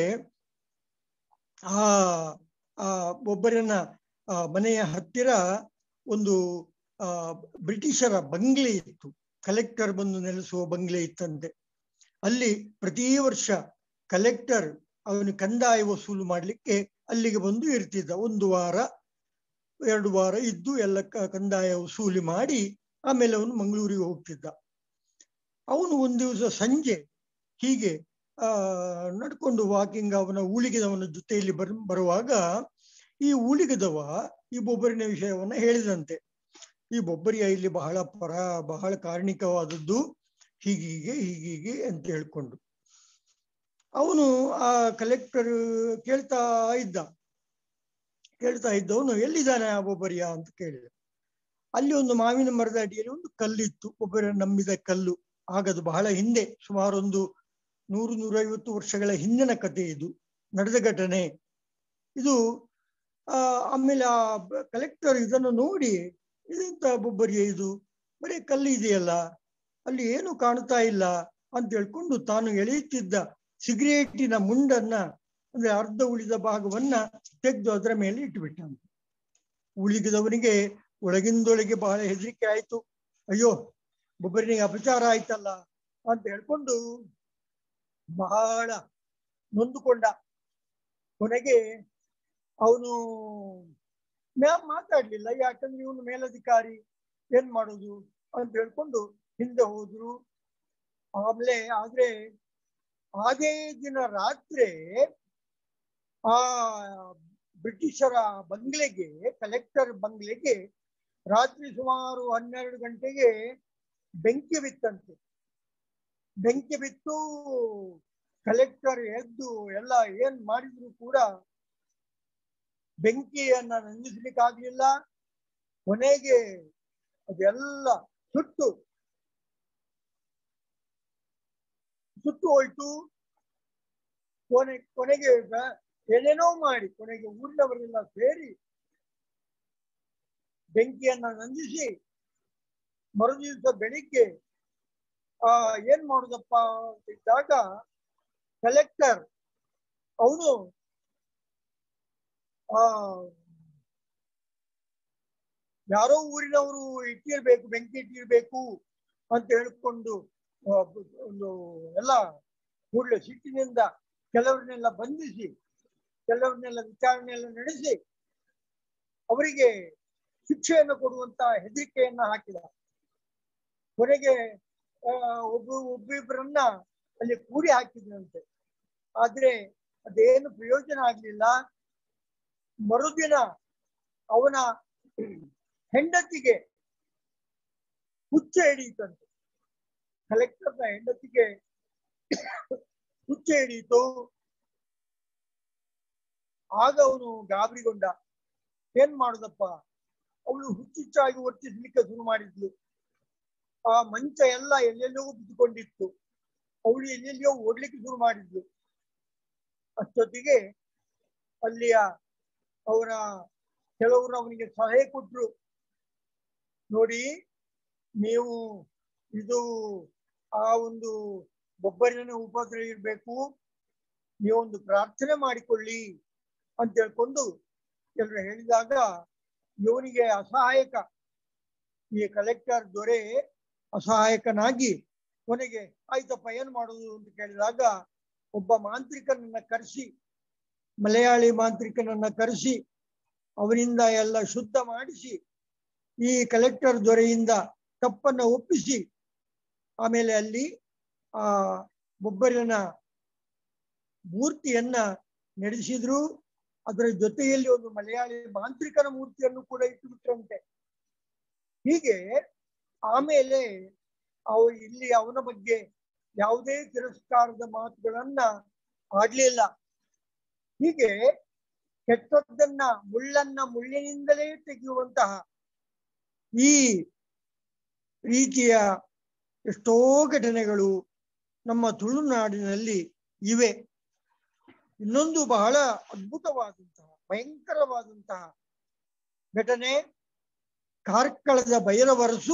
ಆ ಆ ಒಬ್ಬರನ್ನ ಆ ಮನೆಯ ಹತ್ತಿರ ಒಂದು ಆ ಬ್ರಿಟಿಷರ ಬಂಗ್ಲೆ ಇತ್ತು ಕಲೆಕ್ಟರ್ ಬಂದು ನೆಲೆಸುವ ಬಂಗ್ಲೆ ಇತ್ತಂತೆ ಅಲ್ಲಿ ಪ್ರತಿ ವರ್ಷ ಕಲೆಕ್ಟರ್ ಅವನು ಕಂದಾಯ ವಸೂಲು ಮಾಡ್ಲಿಕ್ಕೆ ಅಲ್ಲಿಗೆ ಬಂದು ಇರ್ತಿದ್ದ ಒಂದು ವಾರ ಎರಡು ವಾರ ಇದ್ದು ಎಲ್ಲ ಕ- ಕಂದಾಯ ವಸೂಲಿ ಮಾಡಿ ಆಮೇಲೆ ಅವನು ಮಂಗಳೂರಿಗೆ ಹೋಗ್ತಿದ್ದ ಅವನು ಒಂದು ದಿವಸ ಸಂಜೆ ಹೀಗೆ ಆ ನಡ್ಕೊಂಡು ವಾಕಿಂಗ್ ಅವನ ಊಳಿಗೆದವನ ಜೊತೆಯಲ್ಲಿ ಬರ್ ಬರುವಾಗ ಈ ಊಳಿಗದವ ಈ ಬೊಬ್ಬರಿನ ವಿಷಯವನ್ನ ಹೇಳಿದಂತೆ ಈ ಬೊಬ್ಬರಿಯ ಇಲ್ಲಿ ಬಹಳ ಪರ ಬಹಳ ಕಾರಣಿಕವಾದದ್ದು ಹೀಗೀಗೆ ಹೀಗೀಗೆ ಅಂತ ಹೇಳ್ಕೊಂಡು ಅವನು ಆ ಕಲೆಕ್ಟರ್ ಕೇಳ್ತಾ ಇದ್ದ ಕೇಳ್ತಾ ಇದ್ದವನು ಎಲ್ಲಿದ್ದಾನೆ ಆ ಬೊಬ್ಬರಿಯ ಅಂತ ಕೇಳಿದ ಅಲ್ಲಿ ಒಂದು ಮಾವಿನ ಮರದ ಅಡಿಯಲ್ಲಿ ಒಂದು ಕಲ್ಲಿತ್ತು ಒಬ್ಬರ ನಂಬಿದ ಕಲ್ಲು ಆಗದು ಬಹಳ ಹಿಂದೆ ಸುಮಾರು ಒಂದು ನೂರು ನೂರೈವತ್ತು ವರ್ಷಗಳ ಹಿಂದಿನ ಕಥೆ ಇದು ನಡೆದ ಘಟನೆ ಇದು ಆ ಆಮೇಲೆ ಆ ಕಲೆಕ್ಟರ್ ಇದನ್ನು ನೋಡಿ ಇದೆಂತ ಬೊಬ್ಬರಿಯ ಇದು ಬರೀ ಕಲ್ಲು ಇದೆಯಲ್ಲ ಅಲ್ಲಿ ಏನು ಕಾಣ್ತಾ ಇಲ್ಲ ಅಂತ ಹೇಳ್ಕೊಂಡು ತಾನು ಎಳೆಯುತ್ತಿದ್ದ ಸಿಗರೇಟಿನ ಮುಂಡನ್ನ ಅಂದ್ರೆ ಅರ್ಧ ಉಳಿದ ಭಾಗವನ್ನ ತೆಗೆದು ಅದರ ಮೇಲೆ ಇಟ್ಟುಬಿಟ್ಟ ಉಳಿದವನಿಗೆ ಒಳಗಿಂದೊಳಗೆ ಬಹಳ ಹೆದರಿಕೆ ಆಯ್ತು ಅಯ್ಯೋ ಒಬ್ಬರಿಗೆ ಅಪಚಾರ ಆಯ್ತಲ್ಲ ಅಂತ ಹೇಳ್ಕೊಂಡು ಬಹಳ ನೊಂದುಕೊಂಡ ಕೊನೆಗೆ ಅವನು ಮ್ಯಾಮ್ ಮಾತಾಡ್ಲಿಲ್ಲ ಯಾಕಂದ್ರೆ ಇವನು ಮೇಲಧಿಕಾರಿ ಏನ್ ಮಾಡೋದು ಅಂತ ಹೇಳ್ಕೊಂಡು ಹಿಂದೆ ಹೋದ್ರು ಆಮೇಲೆ ಆದ್ರೆ ಅದೇ ದಿನ ರಾತ್ರಿ ಆ ಬ್ರಿಟಿಷರ ಬಂಗ್ಲೆಗೆ ಕಲೆಕ್ಟರ್ ಬಂಗ್ಲೆಗೆ ರಾತ್ರಿ ಸುಮಾರು ಹನ್ನೆರಡು ಗಂಟೆಗೆ ಬೆಂಕಿ ಬಿತ್ತಂತೆ ಬೆಂಕಿ ಬಿತ್ತು ಕಲೆಕ್ಟರ್ ಎದ್ದು ಎಲ್ಲ ಏನ್ ಮಾಡಿದ್ರು ಕೂಡ ಬೆಂಕಿಯನ್ನ ನಂದಿಸ್ಲಿಕ್ಕಾಗ್ಲಿಲ್ಲ ಕೊನೆಗೆ ಅದೆಲ್ಲ ಸುಟ್ಟು ಸುಟ್ಟು ಹೋಯ್ತು ಕೊನೆ ಕೊನೆಗೆ ಬ- ಏನೇನೋ ಮಾಡಿ ಕೊನೆಗೆ ಊರಿನವರೆಲ್ಲ ಸೇರಿ ಬೆಂಕಿಯನ್ನ ನಂದಿಸಿ ಮರುದಿವಸ ಬೆಳಿಗ್ಗೆ ಆ ಏನ್ ಮಾಡುದಪ್ಪ ಅಂತ ಇದ್ದಾಗ ಕಲೆಕ್ಟರ್ ಅವನು ಆ ಯಾರೋ ಊರಿನವರು ಇಟ್ಟಿರ್ಬೇಕು ಬೆಂಕಿ ಇಟ್ಟಿರ್ಬೇಕು ಅಂತ ಹೇಳ್ಕೊಂಡು ಆ, ಒಂದು ಎಲ್ಲ ಕೂಡಲೇ ಸಿಟ್ಟಿನಿಂದ ಕೆಲವರನ್ನೆಲ್ಲ ಬಂಧಿಸಿ ಕೆಲವರನ್ನೆಲ್ಲ ವಿಚಾರಣೆ ಎಲ್ಲ ನಡೆಸಿ ಅವರಿಗೆ ಶಿಕ್ಷೆಯನ್ನು ಕೊಡುವಂತ ಹೆದರಿಕೆಯನ್ನ ಹಾಕಿದ ಕೊನೆಗೆ ಆ, ಒಬ್ಬ ಒಬ್ಬಿಬ್ಬರನ್ನ ಅಲ್ಲಿ ಕೂಡಿ ಹಾಕಿದ್ರಂತೆ ಆದ್ರೆ ಅದೇನು ಪ್ರಯೋಜನ ಆಗ್ಲಿಲ್ಲ ಮರುದಿನ ಅವನ ಹೆಂಡತಿಗೆ ಹುಚ್ಚ ಹಿಡಿಯಿತಂತೆ ಕಲೆಕ್ಟರ್ನ ಹೆಂಡತಿಗೆ ಹುಚ್ಚ ಹಿಡಿಯಿತು ಆಗ ಅವನು ಗಾಬರಿಗೊಂಡ ಏನ್ ಮಾಡುದಪ್ಪ ಅವಳು ಹುಚ್ಚುಚ್ಚಾಗಿ ವರ್ತಿಸ್ಲಿಕ್ಕೆ ಶುರು ಮಾಡಿದ್ಲು ಆ ಮಂಚ ಎಲ್ಲ ಎಲ್ಲೆಲ್ಲೋ ಬಿದ್ದುಕೊಂಡಿತ್ತು ಅವಳು ಎಲ್ಲೆಲ್ಲಿಯೋ ಓಡ್ಲಿಕ್ಕೆ ಶುರು ಮಾಡಿದ್ಲು ಅಷ್ಟೊತ್ತಿಗೆ ಅಲ್ಲಿಯ ಅವರ ಕೆಲವರು ಅವನಿಗೆ ಸಲಹೆ ಕೊಟ್ರು ನೋಡಿ ನೀವು ಇದು ಆ ಒಂದು ಒಬ್ಬರಿನ ಉಪದ್ರ ಇರ್ಬೇಕು ನೀವೊಂದು ಪ್ರಾರ್ಥನೆ ಮಾಡಿಕೊಳ್ಳಿ ಅಂತ ಹೇಳ್ಕೊಂಡು ಕೆಲವರು ಹೇಳಿದಾಗ ಇವನಿಗೆ ಅಸಹಾಯಕ ಈ ಕಲೆಕ್ಟರ್ ದೊರೆ ಅಸಹಾಯಕನಾಗಿ ಕೊನೆಗೆ ಆಯ್ತಪ್ಪ ಏನ್ ಮಾಡುದು ಅಂತ ಕೇಳಿದಾಗ ಒಬ್ಬ ಮಾಂತ್ರಿಕನನ್ನ ಕರೆಸಿ ಮಲಯಾಳಿ ಮಾಂತ್ರಿಕನನ್ನ ಕರೆಸಿ ಅವನಿಂದ ಎಲ್ಲ ಶುದ್ಧ ಮಾಡಿಸಿ ಈ ಕಲೆಕ್ಟರ್ ದೊರೆಯಿಂದ ತಪ್ಪನ್ನ ಒಪ್ಪಿಸಿ ಆಮೇಲೆ ಅಲ್ಲಿ ಆ ಬೊಬ್ಬರಿನ ಮೂರ್ತಿಯನ್ನ ನಡೆಸಿದ್ರು ಅದರ ಜೊತೆಯಲ್ಲಿ ಒಂದು ಮಲಯಾಳಿ ಮಾಂತ್ರಿಕನ ಮೂರ್ತಿಯನ್ನು ಕೂಡ ಇಟ್ಟುಬಿಟ್ರಂತೆ ಹೀಗೆ ಆಮೇಲೆ ಅವ ಇಲ್ಲಿ ಅವನ ಬಗ್ಗೆ ಯಾವುದೇ ತಿರಸ್ಕಾರದ ಮಾತುಗಳನ್ನ ಆಡ್ಲಿಲ್ಲ ಹೀಗೆ ಕೆಟ್ಟದ್ದನ್ನ ಮುಳ್ಳನ್ನ ಮುಳ್ಳಿನಿಂದಲೇ ತೆಗೆಯುವಂತಹ ಈ ರೀತಿಯ ಎಷ್ಟೋ ಘಟನೆಗಳು ನಮ್ಮ ತುಳುನಾಡಿನಲ್ಲಿ ಇವೆ ಇನ್ನೊಂದು ಬಹಳ ಅದ್ಭುತವಾದಂತಹ ಭಯಂಕರವಾದಂತಹ ಘಟನೆ ಕಾರ್ಕಳದ ಭೈರವರಸು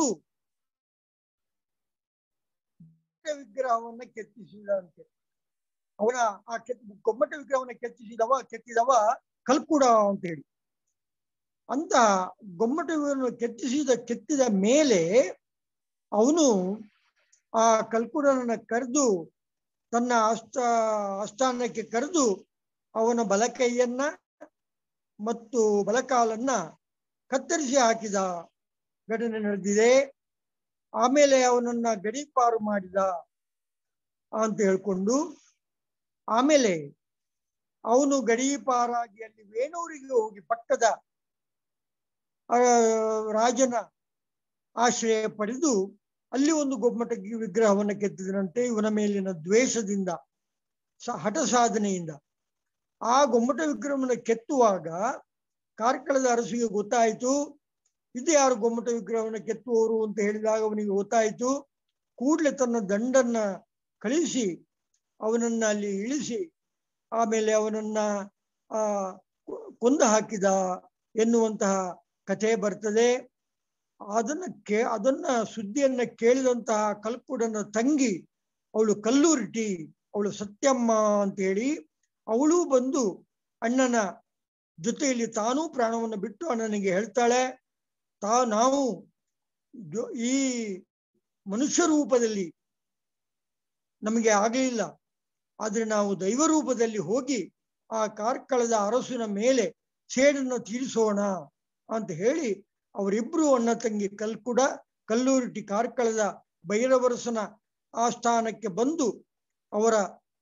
ವಿಗ್ರಹವನ್ನ ಕೆತ್ತಿಸಿದಂತೆ ಅವನ ಆ ಕೆತ್ ಗೊಮ್ಮಟ ವಿಗ್ರಹವನ್ನ ಕೆತ್ತಿಸಿದವ ಕೆತ್ತಿದವ ಕಲ್ಕುಡ ಅಂತ ಹೇಳಿ ಅಂತ ಗೊಮ್ಮಟವನ್ನು ಕೆತ್ತಿಸಿದ ಕೆತ್ತಿದ ಮೇಲೆ ಅವನು ಆ ಕಲ್ಕುಡನನ್ನ ಕರೆದು ತನ್ನ ಅಷ್ಟ ಆಸ್ಥಾನಕ್ಕೆ ಕರೆದು ಅವನ ಬಲಕೈಯನ್ನ ಮತ್ತು ಬಲಕಾಲನ್ನ ಕತ್ತರಿಸಿ ಹಾಕಿದ ಘಟನೆ ನಡೆದಿದೆ ಆಮೇಲೆ ಅವನನ್ನ ಗಡೀಪಾರು ಮಾಡಿದ ಅಂತ ಹೇಳ್ಕೊಂಡು ಆಮೇಲೆ ಅವನು ಗಡೀಪಾರಾಗಿ ಅಲ್ಲಿ ವೇಣೂರಿಗೆ ಹೋಗಿ ಪಕ್ಕದ ಆ, ರಾಜನ ಆಶ್ರಯ ಪಡೆದು ಅಲ್ಲಿ ಒಂದು ಗೊಮ್ಮಟ ವಿಗ್ರಹವನ್ನು ಕೆತ್ತಿದನಂತೆ ಇವನ ಮೇಲಿನ ದ್ವೇಷದಿಂದ ಸ- ಹಠ ಸಾಧನೆಯಿಂದ ಆ ಗೊಮ್ಮಟ ವಿಗ್ರಹವನ್ನು ಕೆತ್ತುವಾಗ ಕಾರ್ಕಳದ ಅರಸಿಗೆ ಗೊತ್ತಾಯಿತು ಇದು ಯಾರು ಗೊಮ್ಮಟ ವಿಗ್ರಹವನ್ನು ಕೆತ್ತುವವರು ಅಂತ ಹೇಳಿದಾಗ ಅವನಿಗೆ ಗೊತ್ತಾಯಿತು ಕೂಡಲೇ ತನ್ನ ದಂಡನ್ನ ಕಳಿಸಿ ಅವನನ್ನ ಅಲ್ಲಿ ಇಳಿಸಿ ಆಮೇಲೆ ಅವನನ್ನ ಆ ಕೊ- ಕೊಂದು ಹಾಕಿದ ಎನ್ನುವಂತಹ ಕಥೆ ಬರ್ತದೆ ಅದನ್ನ ಕೇ ಅದನ್ನ ಸುದ್ದಿಯನ್ನ ಕೇಳಿದಂತಹ ಕಲ್ಕುಡನ ತಂಗಿ ಅವಳು ಕಲ್ಲೂರಿಟಿ ಅವಳು ಸತ್ಯಮ್ಮ ಅಂತ ಹೇಳಿ ಅವಳು ಬಂದು ಅಣ್ಣನ ಜೊತೆಯಲ್ಲಿ ತಾನೂ ಪ್ರಾಣವನ್ನು ಬಿಟ್ಟು ಅಣ್ಣನಿಗೆ ಹೇಳ್ತಾಳೆ ತಾ ನಾವು ಜೊ- ಈ ಮನುಷ್ಯ ರೂಪದಲ್ಲಿ ನಮಗೆ ಆಗಲಿಲ್ಲ ಆದ್ರೆ ನಾವು ದೈವ ರೂಪದಲ್ಲಿ ಹೋಗಿ ಆ ಕಾರ್ಕಳದ ಅರಸಿನ ಮೇಲೆ ಸೇಡನ್ನು ತೀರಿಸೋಣ ಅಂತ ಹೇಳಿ ಅವರಿಬ್ರು ಅಣ್ಣ ತಂಗಿ ಕಲ್ಕುಡ ಕಲ್ಲೂರಿಟಿ ಕಾರ್ಕಳದ ಭೈರವರಸನ ಆಸ್ಥಾನಕ್ಕೆ ಬಂದು ಅವರ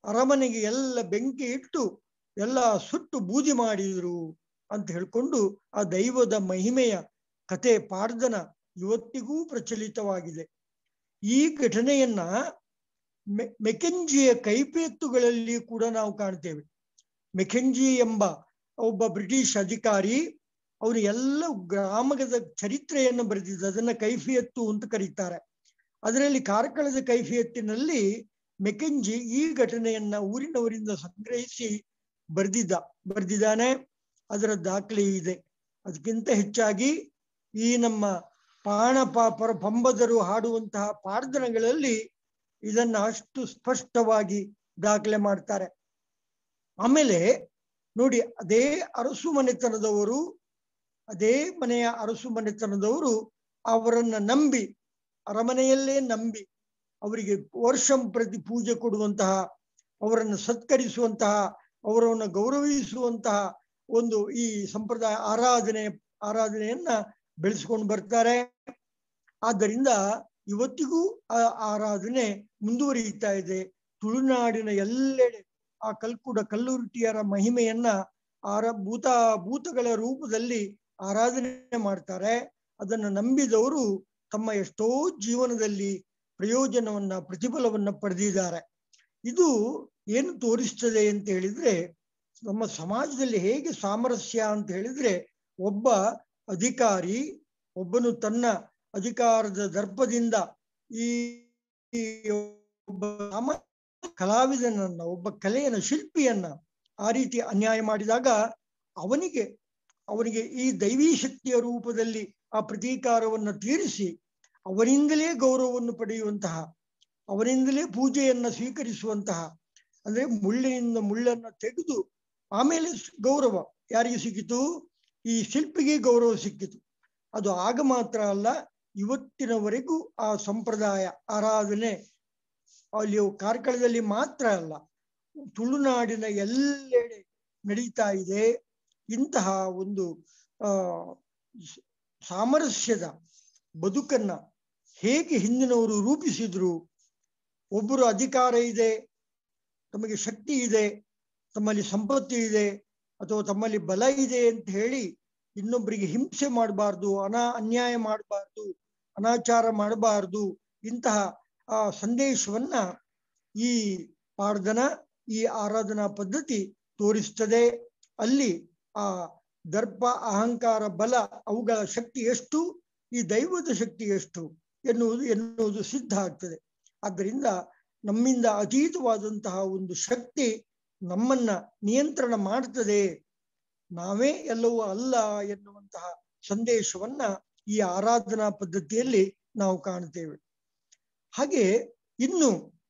ಅರಮನೆಗೆ ಎಲ್ಲ ಬೆಂಕಿ ಇಟ್ಟು ಎಲ್ಲ ಸುಟ್ಟು ಬೂದಿ ಮಾಡಿದ್ರು ಅಂತ ಹೇಳ್ಕೊಂಡು ಆ ದೈವದ ಮಹಿಮೆಯ ಕತೆ ಪಾರ್ದನ ಇವತ್ತಿಗೂ ಪ್ರಚಲಿತವಾಗಿದೆ ಈ ಘಟನೆಯನ್ನ ಮೆ ಮೆಕೆಂಜಿಯ ಕೈಪೇತ್ತುಗಳಲ್ಲಿ ಕೂಡ ನಾವು ಕಾಣ್ತೇವೆ ಮೆಕೆಂಜಿ ಎಂಬ ಒಬ್ಬ ಬ್ರಿಟಿಷ್ ಅಧಿಕಾರಿ ಅವನು ಎಲ್ಲ ಗ್ರಾಮದ ಚರಿತ್ರೆಯನ್ನು ಬರೆದಿದ್ದ ಅದನ್ನ ಕೈಫಿಯತ್ತು ಅಂತ ಕರೀತಾರೆ ಅದರಲ್ಲಿ ಕಾರ್ಕಳದ ಕೈಫಿಯತ್ತಿನಲ್ಲಿ ಮೆಕೆಂಜಿ ಈ ಘಟನೆಯನ್ನ ಊರಿನವರಿಂದ ಸಂಗ್ರಹಿಸಿ ಬರೆದಿದ್ದ ಬರೆದಿದ್ದಾನೆ ಅದರ ದಾಖಲೆ ಇದೆ ಅದಕ್ಕಿಂತ ಹೆಚ್ಚಾಗಿ ಈ ನಮ್ಮ ಪಾಣ ಪಾಪರ ಪಂಬದರು ಹಾಡುವಂತಹ ಪಾರ್ದನಗಳಲ್ಲಿ ಇದನ್ನ ಅಷ್ಟು ಸ್ಪಷ್ಟವಾಗಿ ದಾಖಲೆ ಮಾಡ್ತಾರೆ ಆಮೇಲೆ ನೋಡಿ ಅದೇ ಅರಸು ಮನೆತನದವರು ಅದೇ ಮನೆಯ ಅರಸು ಮನೆತನದವರು ಅವರನ್ನ ನಂಬಿ ಅರಮನೆಯಲ್ಲೇ ನಂಬಿ ಅವರಿಗೆ ವರ್ಷಂ ಪ್ರತಿ ಪೂಜೆ ಕೊಡುವಂತಹ ಅವರನ್ನು ಸತ್ಕರಿಸುವಂತಹ ಅವರನ್ನು ಗೌರವಿಸುವಂತಹ ಒಂದು ಈ ಸಂಪ್ರದಾಯ ಆರಾಧನೆ ಆರಾಧನೆಯನ್ನ ಬೆಳೆಸ್ಕೊಂಡು ಬರ್ತಾರೆ ಆದ್ದರಿಂದ ಇವತ್ತಿಗೂ ಆ ಆರಾಧನೆ ಮುಂದುವರಿಯುತ್ತಾ ಇದೆ ತುಳುನಾಡಿನ ಎಲ್ಲೆಡೆ ಆ ಕಲ್ಕುಡ ಕಲ್ಲುರುಟಿಯರ ಮಹಿಮೆಯನ್ನ ಆರ ಭೂತ ಭೂತಗಳ ರೂಪದಲ್ಲಿ ಆರಾಧನೆ ಮಾಡ್ತಾರೆ ಅದನ್ನು ನಂಬಿದವರು ತಮ್ಮ ಎಷ್ಟೋ ಜೀವನದಲ್ಲಿ ಪ್ರಯೋಜನವನ್ನ ಪ್ರತಿಫಲವನ್ನ ಪಡೆದಿದ್ದಾರೆ ಇದು ಏನು ತೋರಿಸ್ತದೆ ಅಂತ ಹೇಳಿದ್ರೆ ನಮ್ಮ ಸಮಾಜದಲ್ಲಿ ಹೇಗೆ ಸಾಮರಸ್ಯ ಅಂತ ಹೇಳಿದ್ರೆ ಒಬ್ಬ ಅಧಿಕಾರಿ ಒಬ್ಬನು ತನ್ನ ಅಧಿಕಾರದ ದರ್ಪದಿಂದ ಈ ಈ ಒಬ್ಬ ಸಾಮ- ಕಲಾವಿದನನ್ನ ಒಬ್ಬ ಕಲೆಯನ್ನ ಶಿಲ್ಪಿಯನ್ನ ಆ ರೀತಿ ಅನ್ಯಾಯ ಮಾಡಿದಾಗ ಅವನಿಗೆ ಅವನಿಗೆ ಈ ದೈವೀ ಶಕ್ತಿಯ ರೂಪದಲ್ಲಿ ಆ ಪ್ರತೀಕಾರವನ್ನು ತೀರಿಸಿ ಅವನಿಂದಲೇ ಗೌರವವನ್ನು ಪಡೆಯುವಂತಹ ಅವನಿಂದಲೇ ಪೂಜೆಯನ್ನ ಸ್ವೀಕರಿಸುವಂತಹ ಅಂದ್ರೆ ಮುಳ್ಳಿನಿಂದ ಮುಳ್ಳನ್ನ ತೆಗೆದು ಆಮೇಲೆ ಸ್- ಗೌರವ ಯಾರಿಗೆ ಸಿಕ್ಕಿತು ಈ ಶಿಲ್ಪಿಗೆ ಗೌರವ ಸಿಕ್ಕಿತು ಅದು ಆಗ ಮಾತ್ರ ಅಲ್ಲ ಇವತ್ತಿನವರೆಗೂ ಆ ಸಂಪ್ರದಾಯ ಆರಾಧನೆ ಅಲ್ಲಿ ಕಾರ್ಕಳದಲ್ಲಿ ಮಾತ್ರ ಅಲ್ಲ ತುಳುನಾಡಿನ ಎಲ್ಲೆಡೆ ನಡೀತಾ ಇದೆ ಇಂತಹ ಒಂದು ಆ ಸ- ಸಾಮರಸ್ಯದ ಬದುಕನ್ನ ಹೇಗೆ ಹಿಂದಿನವರು ರೂಪಿಸಿದ್ರು ಒಬ್ಬರು ಅಧಿಕಾರ ಇದೆ ತಮಗೆ ಶಕ್ತಿ ಇದೆ ತಮ್ಮಲ್ಲಿ ಸಂಪತ್ತು ಇದೆ ಅಥವಾ ತಮ್ಮಲ್ಲಿ ಬಲ ಇದೆ ಅಂತ ಹೇಳಿ ಇನ್ನೊಬ್ಬರಿಗೆ ಹಿಂಸೆ ಮಾಡಬಾರ್ದು ಅನಾ ಅನ್ಯಾಯ ಮಾಡಬಾರ್ದು ಅನಾಚಾರ ಮಾಡಬಾರ್ದು ಇಂತಹ ಆ ಸಂದೇಶವನ್ನ ಈ ಪಾಡ್ದನ ಈ ಆರಾಧನಾ ಪದ್ಧತಿ ತೋರಿಸ್ತದೆ ಅಲ್ಲಿ ಆ ದರ್ಪ ಅಹಂಕಾರ ಬಲ ಅವುಗಳ ಶಕ್ತಿ ಎಷ್ಟು ಈ ದೈವದ ಶಕ್ತಿ ಎಷ್ಟು ಎನ್ನುವುದು ಎನ್ನುವುದು ಸಿದ್ಧ ಆಗ್ತದೆ ಆದ್ದರಿಂದ ನಮ್ಮಿಂದ ಅತೀತವಾದಂತಹ ಒಂದು ಶಕ್ತಿ ನಮ್ಮನ್ನ ನಿಯಂತ್ರಣ ಮಾಡ್ತದೆ ನಾವೇ ಎಲ್ಲವೂ ಅಲ್ಲ ಎನ್ನುವಂತಹ ಸಂದೇಶವನ್ನ ಈ ಆರಾಧನಾ ಪದ್ಧತಿಯಲ್ಲಿ ನಾವು ಕಾಣ್ತೇವೆ ಹಾಗೆ ಇನ್ನು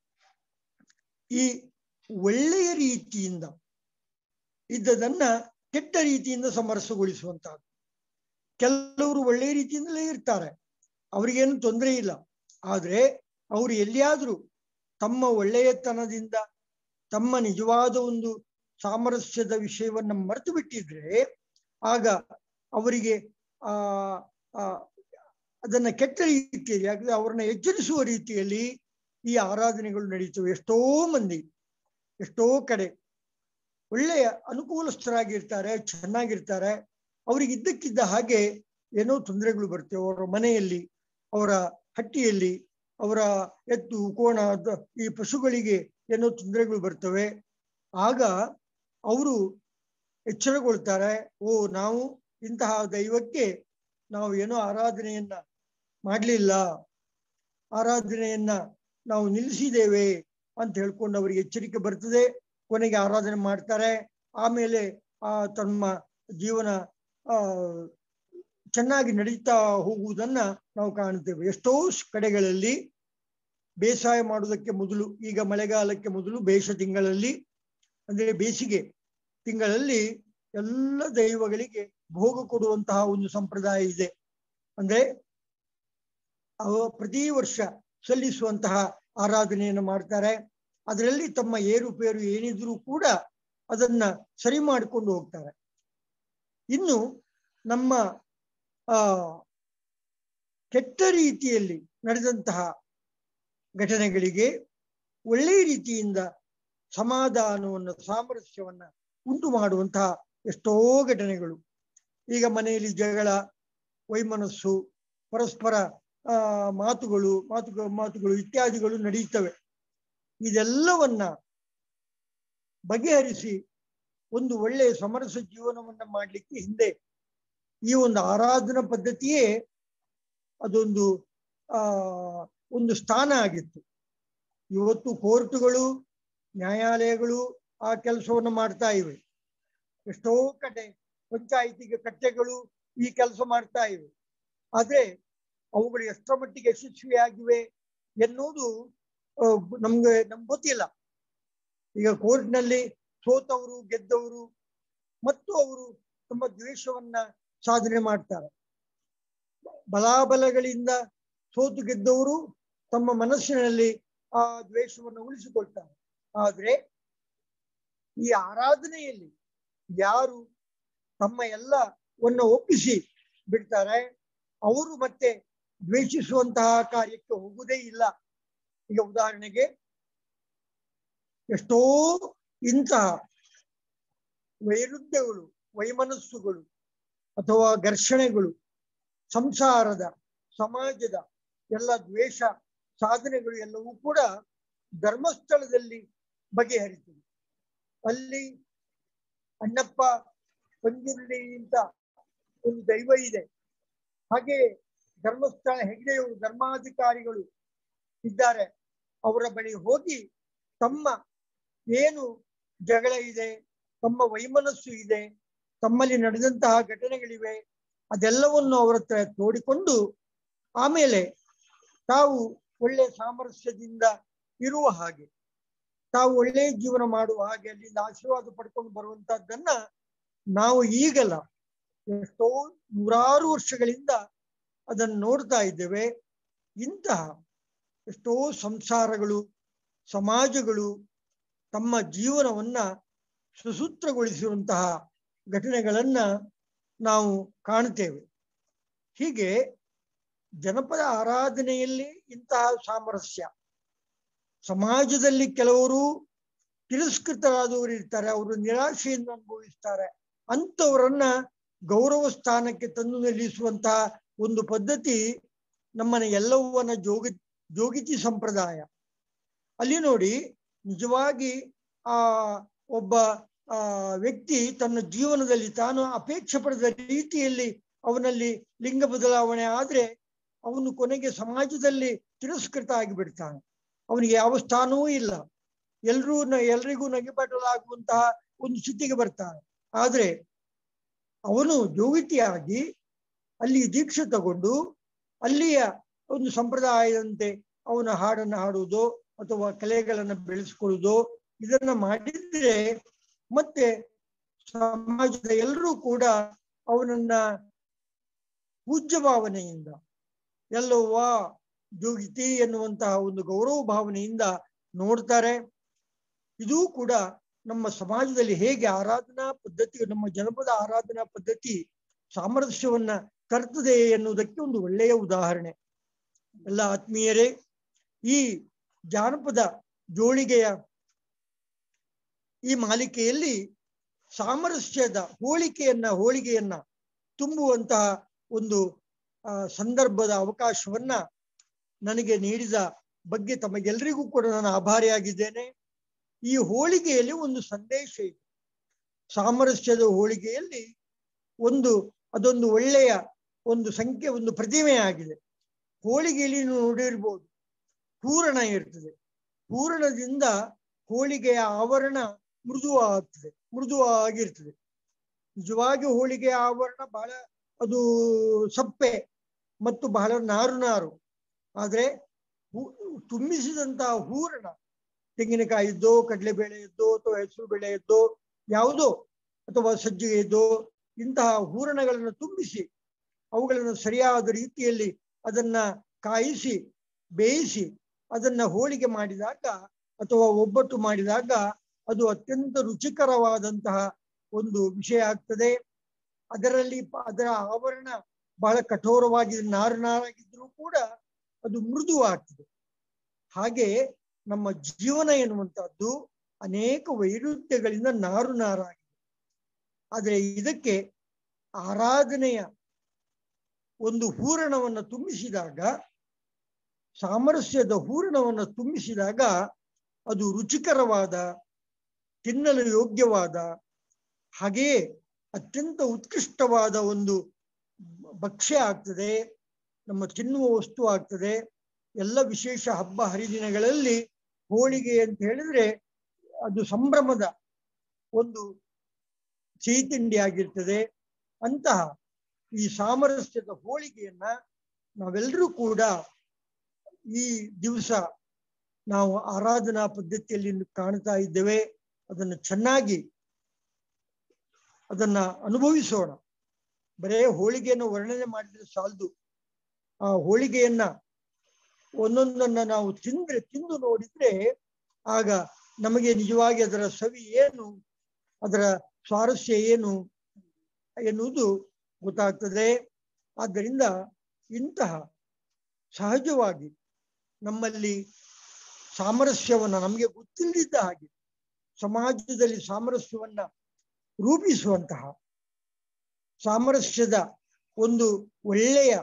ಈ ಒಳ್ಳೆಯ ರೀತಿಯಿಂದ ಇದ್ದದನ್ನ ಕೆಟ್ಟ ರೀತಿಯಿಂದ ಸಮರಸಗೊಳಿಸುವಂತಹದ್ದು ಕೆಲವರು ಒಳ್ಳೆಯ ರೀತಿಯಿಂದಲೇ ಇರ್ತಾರೆ ಅವರಿಗೇನು ತೊಂದರೆ ಇಲ್ಲ ಆದ್ರೆ ಅವರು ಎಲ್ಲಿಯಾದ್ರೂ ತಮ್ಮ ಒಳ್ಳೆಯತನದಿಂದ ತಮ್ಮ ನಿಜವಾದ ಒಂದು ಸಾಮರಸ್ಯದ ವಿಷಯವನ್ನ ಮರೆತು ಬಿಟ್ಟಿದ್ರೆ ಆಗ ಅವರಿಗೆ ಆ ಆ ಅದನ್ನ ಕೆಟ್ಟ ರೀತಿಯಲ್ಲಿ ಯಾಕಂದ್ರೆ ಅವ್ರನ್ನ ಎಚ್ಚರಿಸುವ ರೀತಿಯಲ್ಲಿ ಈ ಆರಾಧನೆಗಳು ನಡೀತವೆ ಎಷ್ಟೋ ಮಂದಿ ಎಷ್ಟೋ ಕಡೆ ಒಳ್ಳೆಯ ಅನುಕೂಲಸ್ಥರಾಗಿರ್ತಾರೆ ಚೆನ್ನಾಗಿರ್ತಾರೆ ಅವ್ರಿಗೆ ಇದ್ದಕ್ಕಿದ್ದ ಹಾಗೆ ಏನೋ ತೊಂದರೆಗಳು ಬರ್ತವೆ ಅವರ ಮನೆಯಲ್ಲಿ ಅವರ ಹಟ್ಟಿಯಲ್ಲಿ ಅವರ ಎತ್ತು ಕೋಣ ದ- ಈ ಪಶುಗಳಿಗೆ ಏನೋ ತೊಂದರೆಗಳು ಬರ್ತವೆ ಆಗ ಅವರು ಎಚ್ಚರಗೊಳ್ತಾರೆ ಓ ನಾವು ಇಂತಹ ದೈವಕ್ಕೆ ನಾವು ಏನೋ ಆರಾಧನೆಯನ್ನ ಮಾಡಲಿಲ್ಲ ಆರಾಧನೆಯನ್ನ ನಾವು ನಿಲ್ಲಿಸಿದ್ದೇವೆ ಅಂತ ಹೇಳ್ಕೊಂಡು ಅವರಿಗೆ ಎಚ್ಚರಿಕೆ ಬರ್ತದೆ ಕೊನೆಗೆ ಆರಾಧನೆ ಮಾಡ್ತಾರೆ ಆಮೇಲೆ ಆ ತಮ್ಮ ಜೀವನ ಆ ಚೆನ್ನಾಗಿ ನಡೀತಾ ಹೋಗುವುದನ್ನ ನಾವು ಕಾಣ್ತೇವೆ ಎಷ್ಟೋ ಸ್- ಕಡೆಗಳಲ್ಲಿ ಬೇಸಾಯ ಮಾಡುವುದಕ್ಕೆ ಮೊದಲು ಈಗ ಮಳೆಗಾಲಕ್ಕೆ ಮೊದಲು ಬೇಷ ತಿಂಗಳಲ್ಲಿ ಅಂದ್ರೆ ಬೇಸಿಗೆ ತಿಂಗಳಲ್ಲಿ ಎಲ್ಲ ದೈವಗಳಿಗೆ ಭೋಗ ಕೊಡುವಂತಹ ಒಂದು ಸಂಪ್ರದಾಯ ಇದೆ ಅಂದ್ರೆ ಅವ ಪ್ರತಿ ವರ್ಷ ಸಲ್ಲಿಸುವಂತಹ ಆರಾಧನೆಯನ್ನು ಮಾಡ್ತಾರೆ ಅದರಲ್ಲಿ ತಮ್ಮ ಏರುಪೇರು ಏನಿದ್ರೂ ಕೂಡ ಅದನ್ನ ಸರಿ ಮಾಡಿಕೊಂಡು ಹೋಗ್ತಾರೆ ಇನ್ನು ನಮ್ಮ ಆ ಕೆಟ್ಟ ರೀತಿಯಲ್ಲಿ ನಡೆದಂತಹ ಘಟನೆಗಳಿಗೆ ಒಳ್ಳೆಯ ರೀತಿಯಿಂದ ಸಮಾಧಾನವನ್ನು ಸಾಮರಸ್ಯವನ್ನ ಉಂಟು ಮಾಡುವಂತಹ ಎಷ್ಟೋ ಘಟನೆಗಳು ಈಗ ಮನೆಯಲ್ಲಿ ಜಗಳ ವೈಮನಸ್ಸು ಪರಸ್ಪರ ಆ ಮಾತುಗಳು ಮಾತುಗಳು ಮಾತುಗಳು ಇತ್ಯಾದಿಗಳು ನಡೆಯುತ್ತವೆ ಇದೆಲ್ಲವನ್ನ ಬಗೆಹರಿಸಿ ಒಂದು ಒಳ್ಳೆಯ ಸಮರಸ ಜೀವನವನ್ನ ಮಾಡಲಿಕ್ಕೆ ಹಿಂದೆ ಈ ಒಂದು ಆರಾಧನಾ ಪದ್ಧತಿಯೇ ಅದೊಂದು ಆ ಒಂದು ಸ್ಥಾನ ಆಗಿತ್ತು ಇವತ್ತು ಕೋರ್ಟುಗಳು ನ್ಯಾಯಾಲಯಗಳು ಆ ಕೆಲಸವನ್ನು ಮಾಡ್ತಾ ಇವೆ ಎಷ್ಟೋ ಕಡೆ ಪಂಚಾಯಿತಿಗೆ ಕಟ್ಟೆಗಳು ಈ ಕೆಲಸ ಮಾಡ್ತಾ ಇವೆ ಆದ್ರೆ ಅವುಗಳು ಎಷ್ಟರ ಮಟ್ಟಿಗೆ ಯಶಸ್ವಿಯಾಗಿವೆ ಎನ್ನುವುದು ಆ, ನಮ್ಗೆ ನಮ್ಗೆ ಗೊತ್ತಿಲ್ಲ ಈಗ ಕೋರ್ಟ್ನಲ್ಲಿ ಸೋತವರು ಗೆದ್ದವರು ಮತ್ತು ಅವರು ತಮ್ಮ ದ್ವೇಷವನ್ನ ಸಾಧನೆ ಮಾಡ್ತಾರೆ ಬಲಾಬಲಗಳಿಂದ ಸೋತು ಗೆದ್ದವರು ತಮ್ಮ ಮನಸ್ಸಿನಲ್ಲಿ ಆ ದ್ವೇಷವನ್ನು ಉಳಿಸಿಕೊಳ್ತಾರೆ ಆದ್ರೆ ಈ ಆರಾಧನೆಯಲ್ಲಿ ಯಾರು ತಮ್ಮ ಎಲ್ಲವನ್ನ ಒಪ್ಪಿಸಿ ಬಿಡ್ತಾರೆ ಅವರು ಮತ್ತೆ ದ್ವೇಷಿಸುವಂತಹ ಕಾರ್ಯಕ್ಕೆ ಹೋಗುವುದೇ ಇಲ್ಲ ಈಗ ಉದಾಹರಣೆಗೆ ಎಷ್ಟೋ ಇಂತಹ ವೈರುಧ್ಯಗಳು ವೈಮನಸ್ಸುಗಳು ಅಥವಾ ಘರ್ಷಣೆಗಳು ಸಂಸಾರದ ಸಮಾಜದ ಎಲ್ಲ ದ್ವೇಷ ಸಾಧನೆಗಳು ಎಲ್ಲವೂ ಕೂಡ ಧರ್ಮಸ್ಥಳದಲ್ಲಿ ಬಗೆಹರಿತದೆ ಅಲ್ಲಿ ಅಣ್ಣಪ್ಪ ಪಂಜುರ್ಲಿ ಅಂತ ಒಂದು ದೈವ ಇದೆ ಹಾಗೆ ಧರ್ಮಸ್ಥಳ ಹೆಗ್ಡೆಯವರು ಧರ್ಮಾಧಿಕಾರಿಗಳು ಇದ್ದಾರೆ ಅವರ ಬಳಿ ಹೋಗಿ ತಮ್ಮ ಏನು ಜಗಳ ಇದೆ ತಮ್ಮ ವೈಮನಸ್ಸು ಇದೆ ತಮ್ಮಲ್ಲಿ ನಡೆದಂತಹ ಘಟನೆಗಳಿವೆ ಅದೆಲ್ಲವನ್ನು ಅವರ ಹತ್ರ ತೋಡಿಕೊಂಡು ಆಮೇಲೆ ತಾವು ಒಳ್ಳೆ ಸಾಮರಸ್ಯದಿಂದ ಇರುವ ಹಾಗೆ ತಾವು ಒಳ್ಳೆ ಜೀವನ ಮಾಡುವ ಹಾಗೆ ಅಲ್ಲಿಂದ ಆಶೀರ್ವಾದ ಪಡ್ಕೊಂಡು ಬರುವಂತಹದ್ದನ್ನ ನಾವು ಈಗಲ್ಲ ಎಷ್ಟೋ ನೂರಾರು ವರ್ಷಗಳಿಂದ ಅದನ್ನು ನೋಡ್ತಾ ಇದ್ದೇವೆ ಇಂತಹ ಎಷ್ಟೋ ಸಂಸಾರಗಳು ಸಮಾಜಗಳು ತಮ್ಮ ಜೀವನವನ್ನ ಸುಸೂತ್ರಗೊಳಿಸಿರುವಂತಹ ಘಟನೆಗಳನ್ನ ನಾವು ಕಾಣ್ತೇವೆ ಹೀಗೆ ಜನಪದ ಆರಾಧನೆಯಲ್ಲಿ ಇಂತಹ ಸಾಮರಸ್ಯ ಸಮಾಜದಲ್ಲಿ ಕೆಲವರು ತಿರಸ್ಕೃತರಾದವರು ಇರ್ತಾರೆ ಅವರು ನಿರಾಶೆಯನ್ನು ಅನುಭವಿಸ್ತಾರೆ ಅಂಥವರನ್ನ ಗೌರವ ಸ್ಥಾನಕ್ಕೆ ತಂದು ನಿಲ್ಲಿಸುವಂತಹ ಒಂದು ಪದ್ಧತಿ ನಮ್ಮನ ಎಲ್ಲವನ್ನ ಜೋಗಿ ಜೋಗಿತಿ ಸಂಪ್ರದಾಯ ಅಲ್ಲಿ ನೋಡಿ ನಿಜವಾಗಿ ಆ ಒಬ್ಬ ಆ ವ್ಯಕ್ತಿ ತನ್ನ ಜೀವನದಲ್ಲಿ ತಾನು ಅಪೇಕ್ಷೆ ಪಡೆದ ರೀತಿಯಲ್ಲಿ ಅವನಲ್ಲಿ ಲಿಂಗ ಬದಲಾವಣೆ ಆದ್ರೆ ಅವನು ಕೊನೆಗೆ ಸಮಾಜದಲ್ಲಿ ತಿರಸ್ಕೃತ ಆಗಿಬಿಡ್ತಾನೆ ಅವನಿಗೆ ಯಾವ ಸ್ಥಾನವೂ ಇಲ್ಲ ಎಲ್ರೂ ನ- ಎಲ್ರಿಗೂ ನಗೆಬಾಟಲಾಗುವಂತಹ ಒಂದು ಸ್ಥಿತಿಗೆ ಬರ್ತಾನೆ ಆದ್ರೆ ಅವನು ಜೋಗಿತಿಯಾಗಿ ಅಲ್ಲಿ ದೀಕ್ಷೆ ತಗೊಂಡು ಅಲ್ಲಿಯ ಒಂದು ಸಂಪ್ರದಾಯದಂತೆ ಅವನ ಹಾಡನ್ನು ಹಾಡುವುದೋ ಅಥವಾ ಕಲೆಗಳನ್ನ ಬೆಳೆಸ್ಕೊಳ್ಳುವುದೋ ಇದನ್ನ ಮಾಡಿದ್ರೆ ಮತ್ತೆ ಸಮಾಜದ ಎಲ್ಲರೂ ಕೂಡ ಅವನನ್ನ ಪೂಜ್ಯ ಭಾವನೆಯಿಂದ ಎಲ್ಲವ್ವ ಜೋಗಿತಿ ಎನ್ನುವಂತಹ ಒಂದು ಗೌರವ ಭಾವನೆಯಿಂದ ನೋಡ್ತಾರೆ ಇದೂ ಕೂಡ ನಮ್ಮ ಸಮಾಜದಲ್ಲಿ ಹೇಗೆ ಆರಾಧನಾ ಪದ್ಧತಿ ನಮ್ಮ ಜನಪದ ಆರಾಧನಾ ಪದ್ಧತಿ ಸಾಮರಸ್ಯವನ್ನ ತರ್ತದೆ ಎನ್ನುವುದಕ್ಕೆ ಒಂದು ಒಳ್ಳೆಯ ಉದಾಹರಣೆ ಎಲ್ಲ ಆತ್ಮೀಯರೇ ಈ ಜಾನಪದ ಜೋಳಿಗೆಯ ಈ ಮಾಲಿಕೆಯಲ್ಲಿ ಸಾಮರಸ್ಯದ ಹೋಳಿಕೆಯನ್ನ ಹೋಳಿಗೆಯನ್ನ ತುಂಬುವಂತಹ ಒಂದು ಆ, ಸಂದರ್ಭದ ಅವಕಾಶವನ್ನ ನನಗೆ ನೀಡಿದ ಬಗ್ಗೆ ತಮಗೆಲ್ಲರಿಗೂ ಕೂಡ ನಾನು ಆಭಾರಿಯಾಗಿದ್ದೇನೆ ಈ ಹೋಳಿಗೆಯಲ್ಲಿ ಒಂದು ಸಂದೇಶ ಇದೆ ಸಾಮರಸ್ಯದ ಹೋಳಿಗೆಯಲ್ಲಿ ಒಂದು ಅದೊಂದು ಒಳ್ಳೆಯ ಒಂದು ಸಂಖ್ಯೆ ಒಂದು ಪ್ರತಿಮೆ ಆಗಿದೆ ಹೋಳಿಗೆಯಲ್ಲಿ ನೀವು ನೋಡಿರ್ಬೋದು ಪೂರಣ ಇರ್ತದೆ ಪೂರಣದಿಂದ ಹೋಳಿಗೆಯ ಆವರಣ ಮೃದುವಾಗ್ತದೆ ಮೃದುವಾಗಿರ್ತದೆ ನಿಜವಾಗಿ ಹೋಳಿಗೆಯ ಆವರಣ ಬಹಳ ಅದು ಸಪ್ಪೆ ಮತ್ತು ಬಹಳ ನಾರು ನಾರು ಆದ್ರೆ ಹೂ- ತುಂಬಿಸಿದಂತಹ ಹೂರಣ ತೆಂಗಿನಕಾಯಿ ಇದ್ದೋ ಕಡಲೆಬೇಳೆ ಇದ್ದೋ ಅಥವಾ ಹೆಸರು ಬೇಳೆ ಇದ್ದೋ ಯಾವುದೋ ಅಥವಾ ಸಜ್ಜಿಗೆ ಇದ್ದೋ ಇಂತಹ ಹೂರಣಗಳನ್ನು ತುಂಬಿಸಿ ಅವುಗಳನ್ನು ಸರಿಯಾದ ರೀತಿಯಲ್ಲಿ ಅದನ್ನ ಕಾಯಿಸಿ ಬೇಯಿಸಿ ಅದನ್ನ ಹೋಳಿಗೆ ಮಾಡಿದಾಗ ಅಥವಾ ಒಬ್ಬಟ್ಟು ಮಾಡಿದಾಗ ಅದು ಅತ್ಯಂತ ರುಚಿಕರವಾದಂತಹ ಒಂದು ವಿಷಯ ಆಗ್ತದೆ ಅದರಲ್ಲಿ ಪ- ಅದರ ಆವರಣ ಬಹಳ ಕಠೋರವಾಗಿ ನಾರು ನಾರಾಗಿದ್ರೂ ಕೂಡ ಅದು ಮೃದುವಾಗ್ತದೆ ಹಾಗೆ ನಮ್ಮ ಜೀವನ ಎನ್ನುವಂತಹದ್ದು ಅನೇಕ ವೈರುಧ್ಯಗಳಿಂದ ನಾರು ನಾರಾಗಿದೆ ಆದರೆ ಇದಕ್ಕೆ ಆರಾಧನೆಯ ಒಂದು ಹೂರಣವನ್ನು ತುಂಬಿಸಿದಾಗ ಸಾಮರಸ್ಯದ ಹೂರಣವನ್ನು ತುಂಬಿಸಿದಾಗ ಅದು ರುಚಿಕರವಾದ ತಿನ್ನಲು ಯೋಗ್ಯವಾದ ಹಾಗೆಯೇ ಅತ್ಯಂತ ಉತ್ಕೃಷ್ಟವಾದ ಒಂದು ಭಕ್ಷ್ಯ ಆಗ್ತದೆ ನಮ್ಮ ತಿನ್ನುವ ವಸ್ತು ಆಗ್ತದೆ ಎಲ್ಲ ವಿಶೇಷ ಹಬ್ಬ ಹರಿದಿನಗಳಲ್ಲಿ ಹೋಳಿಗೆ ಅಂತ ಹೇಳಿದ್ರೆ ಅದು ಸಂಭ್ರಮದ ಒಂದು ಸಿಹಿ ತಿಂಡಿ ಆಗಿರ್ತದೆ ಅಂತಹ ಈ ಸಾಮರಸ್ಯದ ಹೋಳಿಗೆಯನ್ನ ನಾವೆಲ್ಲರೂ ಕೂಡ ಈ ದಿವಸ ನಾವು ಆರಾಧನಾ ಪದ್ಧತಿಯಲ್ಲಿ ಕಾಣ್ತಾ ಇದ್ದೇವೆ ಅದನ್ನು ಚೆನ್ನಾಗಿ ಅದನ್ನ ಅನುಭವಿಸೋಣ ಬರೇ ಹೋಳಿಗೆಯನ್ನು ವರ್ಣನೆ ಮಾಡಿದ್ರೆ ಸಾಲದು ಆ ಹೋಳಿಗೆಯನ್ನ ಒಂದೊಂದನ್ನ ನಾವು ತಿಂದ್ರೆ ತಿಂದು ನೋಡಿದ್ರೆ ಆಗ ನಮಗೆ ನಿಜವಾಗಿ ಅದರ ಸವಿ ಏನು ಅದರ ಸ್ವಾರಸ್ಯ ಏನು ಎನ್ನುವುದು ಗೊತ್ತಾಗ್ತದೆ ಆದ್ದರಿಂದ ಇಂತಹ ಸಹಜವಾಗಿ ನಮ್ಮಲ್ಲಿ ಸಾಮರಸ್ಯವನ್ನ ನಮಗೆ ಗೊತ್ತಿಲ್ಲದಿದ್ದ ಹಾಗೆ ಸಮಾಜದಲ್ಲಿ ಸಾಮರಸ್ಯವನ್ನ ರೂಪಿಸುವಂತಹ ಸಾಮರಸ್ಯದ ಒಂದು ಒಳ್ಳೆಯ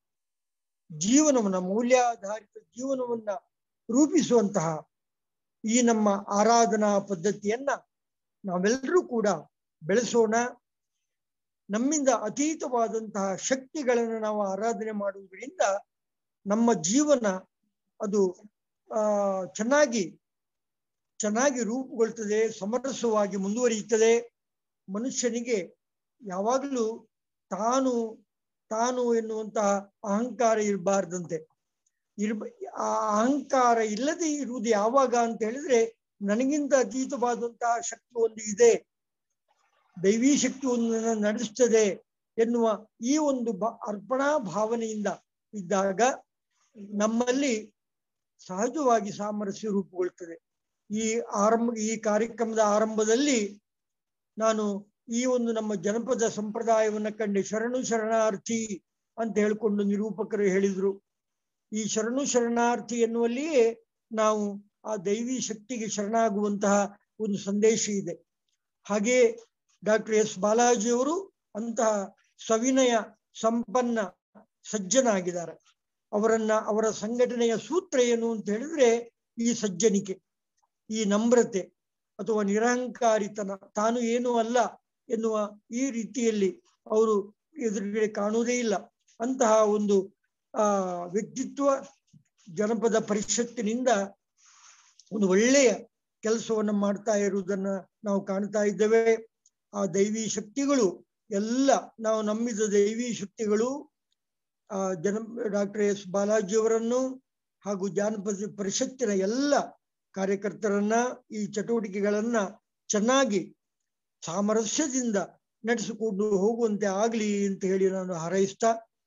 ಜೀವನವನ್ನ ಮೌಲ್ಯಾಧಾರಿತ ಜೀವನವನ್ನ ರೂಪಿಸುವಂತಹ ಈ ನಮ್ಮ ಆರಾಧನಾ ಪದ್ಧತಿಯನ್ನ ನಾವೆಲ್ಲರೂ ಕೂಡ ಬೆಳೆಸೋಣ ನಮ್ಮಿಂದ ಅತೀತವಾದಂತಹ ಶಕ್ತಿಗಳನ್ನು ನಾವು ಆರಾಧನೆ ಮಾಡುವುದರಿಂದ ನಮ್ಮ ಜೀವನ ಅದು ಆ ಚೆನ್ನಾಗಿ ಚೆನ್ನಾಗಿ ರೂಪುಗೊಳ್ತದೆ ಸಮರಸವಾಗಿ ಮುಂದುವರಿಯುತ್ತದೆ ಮನುಷ್ಯನಿಗೆ ಯಾವಾಗಲೂ ತಾನು ತಾನು ಎನ್ನುವಂತಹ ಅಹಂಕಾರ ಇರಬಾರ್ದಂತೆ ಇರ್ಬ ಆ ಅಹಂಕಾರ ಇಲ್ಲದೆ ಇರುವುದು ಯಾವಾಗ ಅಂತ ಹೇಳಿದ್ರೆ ನನಗಿಂತ ಅತೀತವಾದಂತಹ ಶಕ್ತಿ ಒಂದು ಇದೆ ದೈವಿ ಶಕ್ತಿ ಒಂದು ನಡೆಸ್ತದೆ ಎನ್ನುವ ಈ ಒಂದು ಬ ಅರ್ಪಣಾ ಭಾವನೆಯಿಂದ ಇದ್ದಾಗ ನಮ್ಮಲ್ಲಿ ಸಹಜವಾಗಿ ಸಾಮರಸ್ಯ ರೂಪುಗೊಳ್ತದೆ ಈ ಆರಂಭ ಈ ಕಾರ್ಯಕ್ರಮದ ಆರಂಭದಲ್ಲಿ ನಾನು ಈ ಒಂದು ನಮ್ಮ ಜನಪದ ಸಂಪ್ರದಾಯವನ್ನ ಕಂಡು ಶರಣು ಶರಣಾರ್ಥಿ ಅಂತ ಹೇಳ್ಕೊಂಡು ನಿರೂಪಕರು ಹೇಳಿದ್ರು ಈ ಶರಣು ಶರಣಾರ್ಥಿ ಎನ್ನುವಲ್ಲಿಯೇ ನಾವು ಆ ದೈವಿ ಶಕ್ತಿಗೆ ಶರಣಾಗುವಂತಹ ಒಂದು ಸಂದೇಶ ಇದೆ ಹಾಗೆ ಡಾಕ್ಟರ್ ಎಸ್ ಬಾಲಾಜಿಯವರು ಅಂತಹ ಸವಿನಯ ಸಂಪನ್ನ ಸಜ್ಜನಾಗಿದ್ದಾರೆ ಅವರನ್ನ ಅವರ ಸಂಘಟನೆಯ ಸೂತ್ರ ಏನು ಅಂತ ಹೇಳಿದ್ರೆ ಈ ಸಜ್ಜನಿಕೆ ಈ ನಮ್ರತೆ ಅಥವಾ ನಿರಹಂಕಾರಿತನ ತಾನು ಏನೂ ಅಲ್ಲ ಎನ್ನುವ ಈ ರೀತಿಯಲ್ಲಿ ಅವರು ಎದುರುಗಡೆ ಕಾಣುವುದೇ ಇಲ್ಲ ಅಂತಹ ಒಂದು ಆ ವ್ಯಕ್ತಿತ್ವ ಜನಪದ ಪರಿಷತ್ತಿನಿಂದ ಒಂದು ಒಳ್ಳೆಯ ಕೆಲಸವನ್ನು ಮಾಡ್ತಾ ಇರುವುದನ್ನ ನಾವು ಕಾಣ್ತಾ ಇದ್ದೇವೆ ಆ ದೈವಿ ಶಕ್ತಿಗಳು ಎಲ್ಲ ನಾವು ನಂಬಿದ ದೈವಿ ಶಕ್ತಿಗಳು ಆ ಜನ ಡಾಕ್ಟರ್ ಎಸ್ ಬಾಲಾಜಿಯವರನ್ನು ಹಾಗೂ ಜಾನಪದ ಪರಿಷತ್ತಿನ ಎಲ್ಲ ಕಾರ್ಯಕರ್ತರನ್ನ ಈ ಚಟುವಟಿಕೆಗಳನ್ನ ಚೆನ್ನಾಗಿ ಸಾಮರಸ್ಯದಿಂದ ನಡೆಸಿಕೊಂಡು ಹೋಗುವಂತೆ ಆಗ್ಲಿ ಅಂತ ಹೇಳಿ ನಾನು ಹಾರೈಸ್ತಾ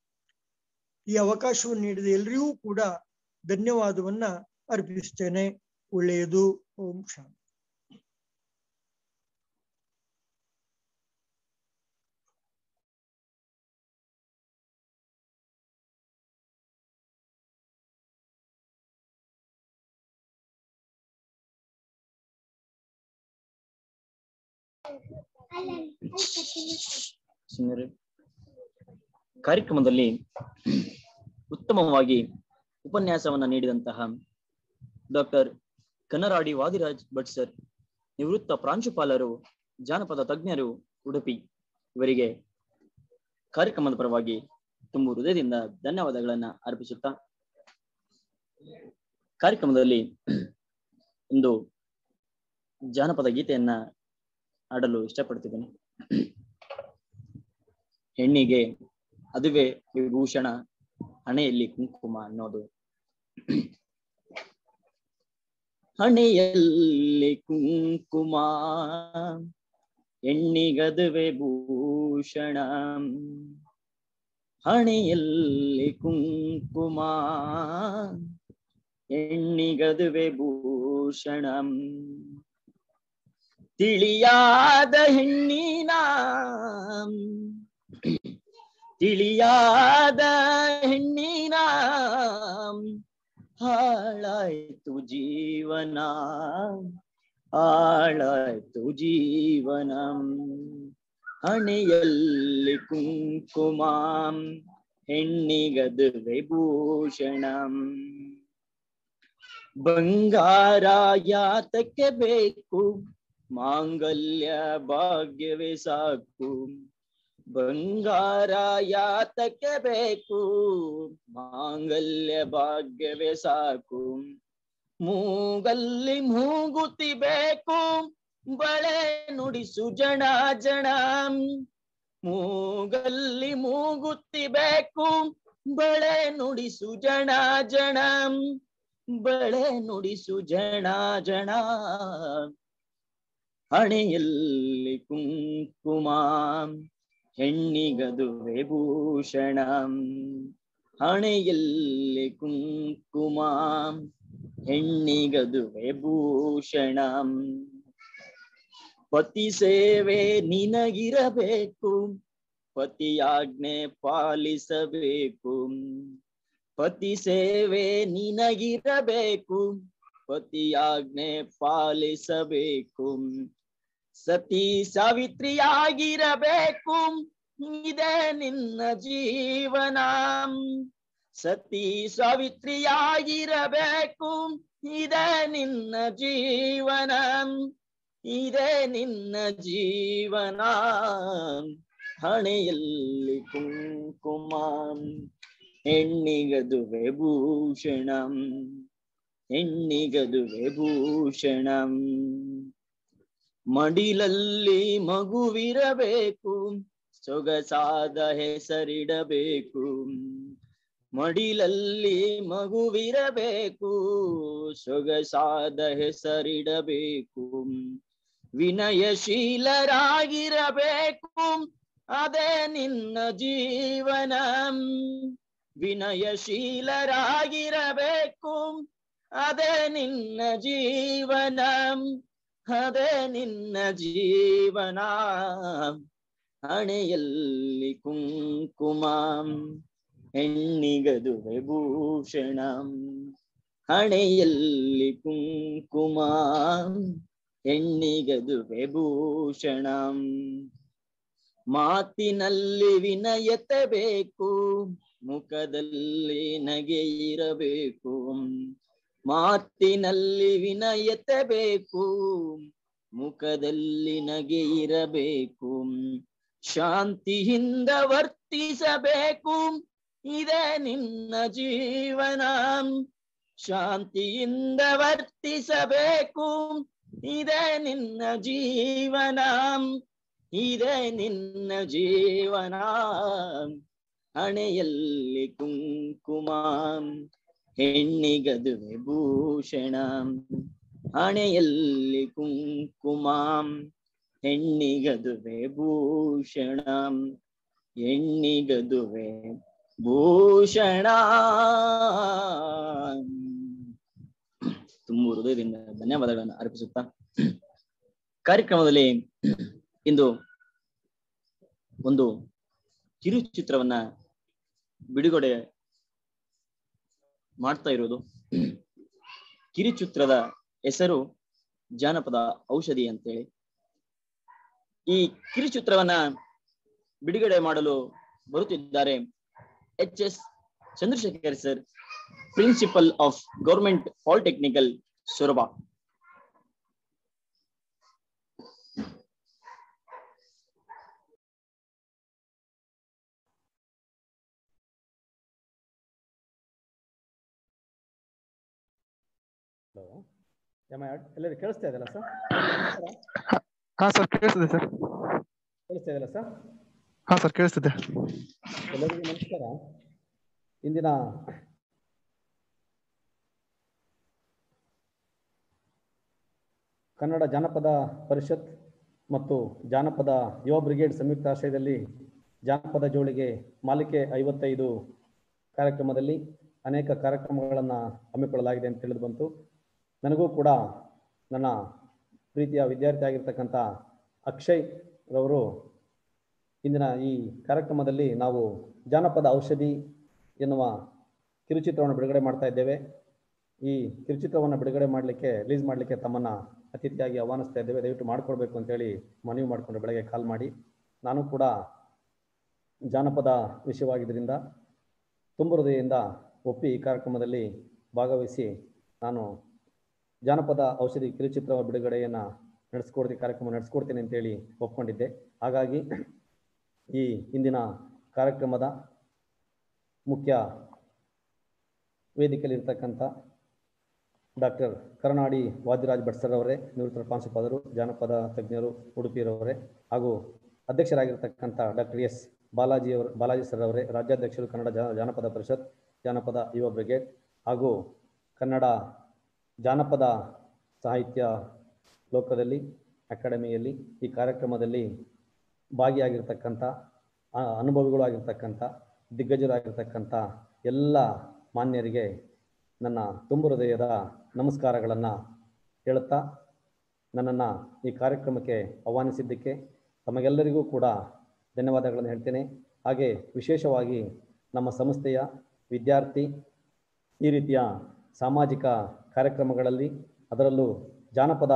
ಈ ಅವಕಾಶವನ್ನು ನೀಡಿದ ಎಲ್ರಿಗೂ ಕೂಡ ಧನ್ಯವಾದವನ್ನ ಅರ್ಪಿಸ್ತೇನೆ ಒಳ್ಳೆಯದು ಓಂ ಶಾಂತಿ
ಸುಂದರ ಕಾರ್ಯಕ್ರಮದಲ್ಲಿ ಉತ್ತಮವಾಗಿ ಉಪನ್ಯಾಸವನ್ನ ನೀಡಿದಂತಹ ಡಾಕ್ಟರ್ ಕನ್ನರಾಡಿ ವಾದಿರಾಜ್ ಭಟ್ ಸರ್ ನಿವೃತ್ತ ಪ್ರಾಂಶುಪಾಲರು ಜಾನಪದ ತಜ್ಞರು ಉಡುಪಿ ಇವರಿಗೆ ಕಾರ್ಯಕ್ರಮದ ಪರವಾಗಿ ತುಂಬ ಹೃದಯದಿಂದ ಧನ್ಯವಾದಗಳನ್ನ ಅರ್ಪಿಸುತ್ತಾ ಕಾರ್ಯಕ್ರಮದಲ್ಲಿ ಒಂದು ಜಾನಪದ ಗೀತೆಯನ್ನ ಆಡಲು ಇಷ್ಟಪಡ್ತಿದ್ದೇನೆ ಹೆಣ್ಣಿಗೆ ಅದುವೇ ವಿಭೂಷಣ ಹಣೆಯಲ್ಲಿ ಕುಂಕುಮ ಅನ್ನೋದು ಹಣೆಯಲ್ಲಿ ಕುಂಕುಮ ಹೆಣ್ಣಿಗದುವೆ ಭೂಷಣ ಹಣೆಯಲ್ಲಿ ಕುಂಕುಮ ಹೆಣ್ಣಿಗದುವೆ ಭೂಷಣ ತಿಳಿಯಾದ ಹೆಣ್ಣಿನ ತಿಳಿಯಾದ ಹೆಣ್ಣಿನ ಹಾಳಾಯ್ತು ಜೀವನ ಆಳಾಯ್ತು ಜೀವನಂ ಹಣೆಯಲ್ಲಿ ಕುಂಕುಮಾಂ ಹೆಣ್ಣಿಗದು ವಿಭೂಷಣಂ ಬಂಗಾರ ಯಾತಕ್ಕೆ ಬೇಕು ಮಾಂಗಲ್ಯ ಭಾಗ್ಯವೇ ಸಾಕು ಬಂಗಾರ ಯಾತಕ್ಕೆ ಬೇಕು ಮಾಂಗಲ್ಯ ಭಾಗ್ಯವೇ ಸಾಕು ಮೂಗಲ್ಲಿ ಮೂಗುತಿ ಬೇಕು ಬಳೆ ನುಡಿಸು ಜಣ ಜಣ ಮೂಗಲ್ಲಿ ಮೂಗುತ್ತಿ ಬೇಕು ಬಳೆ ನುಡಿಸು ಜಣ ಜಣ ಬಳೆ ನುಡಿಸು ಜಣ ಜಣ ಹಣೆಯಲ್ಲಿ ಕುಂಕುಮ ಹೆಣ್ಣಿಗದು ವಿಭೂಷಣ ಹಣೆಯಲ್ಲಿ ಕುಂಕುಮ ಹೆಣ್ಣಿಗದು ವಿಭೂಷಣ ಪತಿ ಸೇವೆ ನಿನಗಿರಬೇಕು ಪತಿಯಾಜ್ಞೆ ಪಾಲಿಸಬೇಕು ಪತಿ ಸೇವೆ ನಿನಗಿರಬೇಕು ಪತಿಯಾಜ್ಞೆ ಪಾಲಿಸಬೇಕು ಸತಿ ಸಾವಿತ್ರಿಯಾಗಿರಬೇಕು ಇದೇ ನಿನ್ನ ಜೀವನ ಸತಿ ಸಾವಿತ್ರಿಯಾಗಿರಬೇಕು ಇದೇ ನಿನ್ನ ಜೀವನ ಇದೇ ನಿನ್ನ ಜೀವನ ಹಣೆಯಲ್ಲಿ ಕುಂಕುಮ ಹೆಣ್ಣಿಗದು ವಿಭೂಷಣಂ ಹೆಣ್ಣಿಗದು ವಿಭೂಷಣಂ ಮಡಿಲಲ್ಲಿ ಮಗುವಿರಬೇಕು ಸೊಗಸಾದ ಹೆಸರಿಡಬೇಕು ಮಡಿಲಲ್ಲಿ ಮಗುವಿರಬೇಕು ಸೊಗಸಾದ ಹೆಸರಿಡಬೇಕು ವಿನಯಶೀಲರಾಗಿರಬೇಕು ಅದೇ ನಿನ್ನ ಜೀವನ ವಿನಯಶೀಲರಾಗಿರಬೇಕು ಅದೇ ನಿನ್ನ ಜೀವನ ಅದೇ ನಿನ್ನ ಜೀವನ ಹಣೆಯಲ್ಲಿ ಕುಂಕುಮ ಹೆಣ್ಣಿಗದು ವಿಭೂಷಣ ಹಣೆಯಲ್ಲಿ ಕುಂಕುಮ ಹೆಣ್ಣಿಗದು ವಿಭೂಷಣ ಮಾತಿನಲ್ಲಿ ವಿನಯತೆ ಬೇಕು ಮುಖದಲ್ಲಿ ನಗೆ ಇರಬೇಕು ಮಾತಿನಲ್ಲಿ ವಿನಯತೆ ಬೇಕು ಮುಖದಲ್ಲಿ ನಗೆ ಇರಬೇಕು ಶಾಂತಿಯಿಂದ ವರ್ತಿಸಬೇಕು ಇದೇ ನಿನ್ನ ಜೀವನ ಶಾಂತಿಯಿಂದ ವರ್ತಿಸಬೇಕು ಇದೇ ನಿನ್ನ ಜೀವನ ಇದೇ ನಿನ್ನ ಜೀವನ ಹಣೆಯಲ್ಲಿ ಕುಂಕುಮ ಹೆಣ್ಣಿಗದು ವಿಭೂಷಣ ಹಣೆಯಲ್ಲಿ ಕುಂಕುಮ ಹೆಣ್ಣಿಗದು ವಿಭೂಷಣ ಹೆಣ್ಣಿಗದುವೆ ಭೂಷಣ ತುಂಬ ಹೃದಯದಿಂದ ಧನ್ಯವಾದಗಳನ್ನು ಅರ್ಪಿಸುತ್ತಾ ಕಾರ್ಯಕ್ರಮದಲ್ಲಿ ಇಂದು ಒಂದು ಕಿರುಚಿತ್ರವನ್ನ ಬಿಡುಗಡೆ ಮಾಡ್ತಾ ಇರೋದು ಕಿರುಚಿತ್ರದ ಹೆಸರು ಜಾನಪದ ಔಷಧಿ ಅಂತೇಳಿ ಈ ಕಿರುಚಿತ್ರವನ್ನ ಬಿಡುಗಡೆ ಮಾಡಲು ಬರುತ್ತಿದ್ದಾರೆ H S Chandrashekhar sir principal of government polytechnical Soraba
hello ಎಲ್ಲರಿಗೂ ಕೇಳಿಸ್ತಾ ಇದೆಯಲ್ಲ ಸರ್
ಹಾ ಸರ್ ಕೇಳಿಸ್ತಿದೆ ಸರ್
ಕೇಳಿಸ್ತಾ ಇದೆಯಲ್ಲ ಸರ್
ಹಾ ಸರ್ ಕೇಳಿಸ್ತಿದೆ
ಎಲ್ಲರಿಗೂ ನಮಸ್ಕಾರ ಇಂದಿನ ಕನ್ನಡ ಜಾನಪದ ಪರಿಷತ್ ಮತ್ತು ಜಾನಪದ ಯುವ ಬ್ರಿಗೇಡ್ ಸಂಯುಕ್ತ ಆಶ್ರಯದಲ್ಲಿ ಜಾನಪದ ಜೋಳಿಗೆ ಮಾಲಿಕೆ ಐವತ್ತೈದು ಕಾರ್ಯಕ್ರಮದಲ್ಲಿ ಅನೇಕ ಕಾರ್ಯಕ್ರಮಗಳನ್ನು ಹಮ್ಮಿಕೊಳ್ಳಲಾಗಿದೆ ಅಂತ ತಿಳಿದು ಬಂತು ನನಗೂ ಕೂಡ ನನ್ನ ಪ್ರೀತಿಯ ವಿದ್ಯಾರ್ಥಿ ಆಗಿರ್ತಕ್ಕಂಥ ಅಕ್ಷಯ್ ರವರು ಇಂದಿನ ಈ ಕಾರ್ಯಕ್ರಮದಲ್ಲಿ ನಾವು ಜಾನಪದ ಔಷಧಿ ಎನ್ನುವ ಕಿರುಚಿತ್ರವನ್ನು ಬಿಡುಗಡೆ ಮಾಡ್ತಾ ಇದ್ದೇವೆ ಈ ಕಿರುಚಿತ್ರವನ್ನು ಬಿಡುಗಡೆ ಮಾಡಲಿಕ್ಕೆ ರಿಲೀಸ್ ಮಾಡಲಿಕ್ಕೆ ತಮ್ಮನ್ನು ಅತಿಥಿಯಾಗಿ ಆಹ್ವಾನಿಸ್ತಾ ಇದ್ದೇವೆ ದಯವಿಟ್ಟು ಮಾಡಿಕೊಡ್ಬೇಕು ಅಂತೇಳಿ ಮನವಿ ಮಾಡಿಕೊಂಡು ಬೆಳಗ್ಗೆ ಕಾಲ್ ಮಾಡಿ ನಾನು ಕೂಡ ಜಾನಪದ ವಿಷಯವಾಗಿದ್ದರಿಂದ ತುಂಬ ಹೃದಯದಿಂದ ಒಪ್ಪಿ ಈ ಕಾರ್ಯಕ್ರಮದಲ್ಲಿ ಭಾಗವಹಿಸಿ ನಾನು ಜಾನಪದ ಔಷಧಿ ಕಿರುಚಿತ್ರ ಬಿಡುಗಡೆಯನ್ನು ನಡೆಸ್ಕೊಡ್ತೀನಿ ಕಾರ್ಯಕ್ರಮ ನಡೆಸ್ಕೊಡ್ತೀನಿ ಅಂತೇಳಿ ಒಪ್ಕೊಂಡಿದ್ದೆ ಹಾಗಾಗಿ ಈ ಇಂದಿನ ಕಾರ್ಯಕ್ರಮದ ಮುಖ್ಯ ವೇದಿಕೆಯಲ್ಲಿ ಇರ್ತಕ್ಕಂಥ ಡಾಕ್ಟರ್ ಕರುನಾಡಿ ವಾದಿರಾಜ್ ಭಟ್ ಸರ್ ಅವರೇ ನಿವೃತ್ತ ಪ್ರಾಂಶುಪಾಲರು ಜಾನಪದ ತಜ್ಞರು ಉಡುಪಿಯರವರೇ ಹಾಗೂ ಅಧ್ಯಕ್ಷರಾಗಿರ್ತಕ್ಕಂಥ ಡಾಕ್ಟರ್ ಎಸ್ ಬಾಲಾಜಿ ಅವರು ಬಾಲಾಜಿ ಸರ್ ಅವರೇ ರಾಜ್ಯಾಧ್ಯಕ್ಷರು ಕನ್ನಡ ಜಾ ಜಾನಪದ ಪರಿಷತ್ ಜಾನಪದ ಯುವ ಬ್ರಿಗೇಡ್ ಹಾಗೂ ಕನ್ನಡ ಜಾನಪದ ಸಾಹಿತ್ಯ ಲೋಕದಲ್ಲಿ ಅಕಾಡೆಮಿಯಲ್ಲಿ ಈ ಕಾರ್ಯಕ್ರಮದಲ್ಲಿ ಭಾಗಿಯಾಗಿರ್ತಕ್ಕಂಥ ಆ, ಅನುಭವಿಗಳು ಆಗಿರ್ತಕ್ಕಂಥ ದಿಗ್ಗಜರಾಗಿರ್ತಕ್ಕಂಥ ಎಲ್ಲ ಮಾನ್ಯರಿಗೆ ನನ್ನ ತುಂಬು ಹೃದಯದ ನಮಸ್ಕಾರಗಳನ್ನು ಹೇಳುತ್ತಾ ನನ್ನನ್ನು ಈ ಕಾರ್ಯಕ್ರಮಕ್ಕೆ ಆಹ್ವಾನಿಸಿದ್ದಕ್ಕೆ ತಮಗೆಲ್ಲರಿಗೂ ಕೂಡ ಧನ್ಯವಾದಗಳನ್ನು ಹೇಳ್ತೇನೆ ಹಾಗೆ ವಿಶೇಷವಾಗಿ ನಮ್ಮ ಸಂಸ್ಥೆಯ ವಿದ್ಯಾರ್ಥಿ ಈ ರೀತಿಯ ಸಾಮಾಜಿಕ ಕಾರ್ಯಕ್ರಮಗಳಲ್ಲಿ ಅದರಲ್ಲೂ ಜಾನಪದ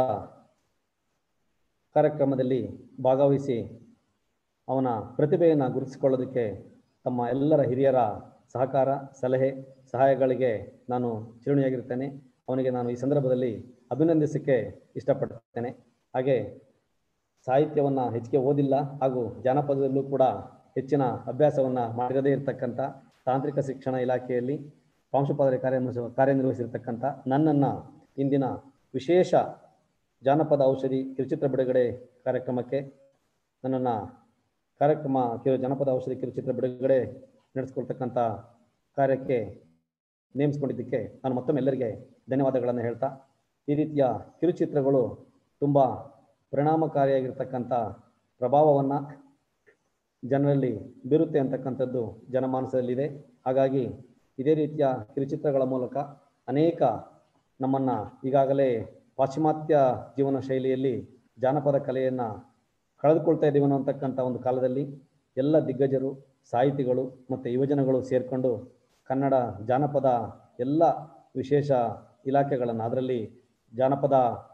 ಕಾರ್ಯಕ್ರಮದಲ್ಲಿ ಭಾಗವಹಿಸಿ ಅವನ ಪ್ರತಿಭೆಯನ್ನು ಗುರುತಿಸಿಕೊಳ್ಳೋದಕ್ಕೆ ತಮ್ಮ ಎಲ್ಲರ ಹಿರಿಯರ ಸಹಕಾರ ಸಲಹೆ ಸಹಾಯಗಳಿಗೆ ನಾನು ಚಿರುಣಿಯಾಗಿರ್ತೇನೆ ಅವನಿಗೆ ನಾನು ಈ ಸಂದರ್ಭದಲ್ಲಿ ಅಭಿನಂದಿಸಕ್ಕೆ ಇಷ್ಟಪಡ್ತೇನೆ ಹಾಗೆ ಸಾಹಿತ್ಯವನ್ನು ಹೆಚ್ಚಿಗೆ ಓದಿಲ್ಲ ಹಾಗೂ ಜಾನಪದದಲ್ಲೂ ಕೂಡ ಹೆಚ್ಚಿನ ಅಭ್ಯಾಸವನ್ನು ಮಾಡಿರದೇ ಇರತಕ್ಕಂಥ ತಾಂತ್ರಿಕ ಶಿಕ್ಷಣ ಇಲಾಖೆಯಲ್ಲಿ ಪ್ರಾಂಶುಪಾಲರಿ ಕಾರ್ಯ ಕಾರ್ಯನಿರ್ವಹಿಸಿರ್ತಕ್ಕಂಥ ನನ್ನನ್ನು ಇಂದಿನ ವಿಶೇಷ ಜಾನಪದ ಔಷಧಿ ಕಿರುಚಿತ್ರ ಬಿಡುಗಡೆ ಕಾರ್ಯಕ್ರಮಕ್ಕೆ ನನ್ನನ್ನು ಕಾರ್ಯಕ್ರಮ ಕಿರು ಜನಪದ ಔಷಧಿ ಕಿರುಚಿತ್ರ ಬಿಡುಗಡೆ ನಡೆಸ್ಕೊಳ್ತಕ್ಕಂಥ ಕಾರ್ಯಕ್ಕೆ ನೇಮಿಸ್ಕೊಂಡಿದ್ದಕ್ಕೆ ನಾನು ಮತ್ತೊಮ್ಮೆ ಎಲ್ಲರಿಗೆ ಧನ್ಯವಾದಗಳನ್ನು ಹೇಳ್ತಾ ಈ ರೀತಿಯ ಕಿರುಚಿತ್ರಗಳು ತುಂಬ ಪರಿಣಾಮಕಾರಿಯಾಗಿರ್ತಕ್ಕಂಥ ಪ್ರಭಾವವನ್ನು ಜನರಲ್ಲಿ ಬೀರುತ್ತೆ ಅಂತಕ್ಕಂಥದ್ದು ಜನಮಾನಸದಲ್ಲಿದೆ ಹಾಗಾಗಿ ಇದೇ ರೀತಿಯ ಕಿರುಚಿತ್ರಗಳ ಮೂಲಕ ಅನೇಕ ನಮ್ಮನ್ನು ಈಗಾಗಲೇ ಪಾಶ್ಚಿಮಾತ್ಯ ಜೀವನ ಶೈಲಿಯಲ್ಲಿ ಜಾನಪದ ಕಲೆಯನ್ನು ಕಳೆದುಕೊಳ್ತಾ ಇದ್ದೀವಿ ಅನ್ನೋಂತಕ್ಕಂಥ ಒಂದು ಕಾಲದಲ್ಲಿ ಎಲ್ಲ ದಿಗ್ಗಜರು ಸಾಹಿತಿಗಳು ಮತ್ತು ಯುವಜನಗಳು ಸೇರಿಕೊಂಡು ಕನ್ನಡ ಜಾನಪದ ಎಲ್ಲ ವಿಶೇಷ ಇಲಾಖೆಗಳನ್ನು ಅದರಲ್ಲಿ ಜಾನಪದ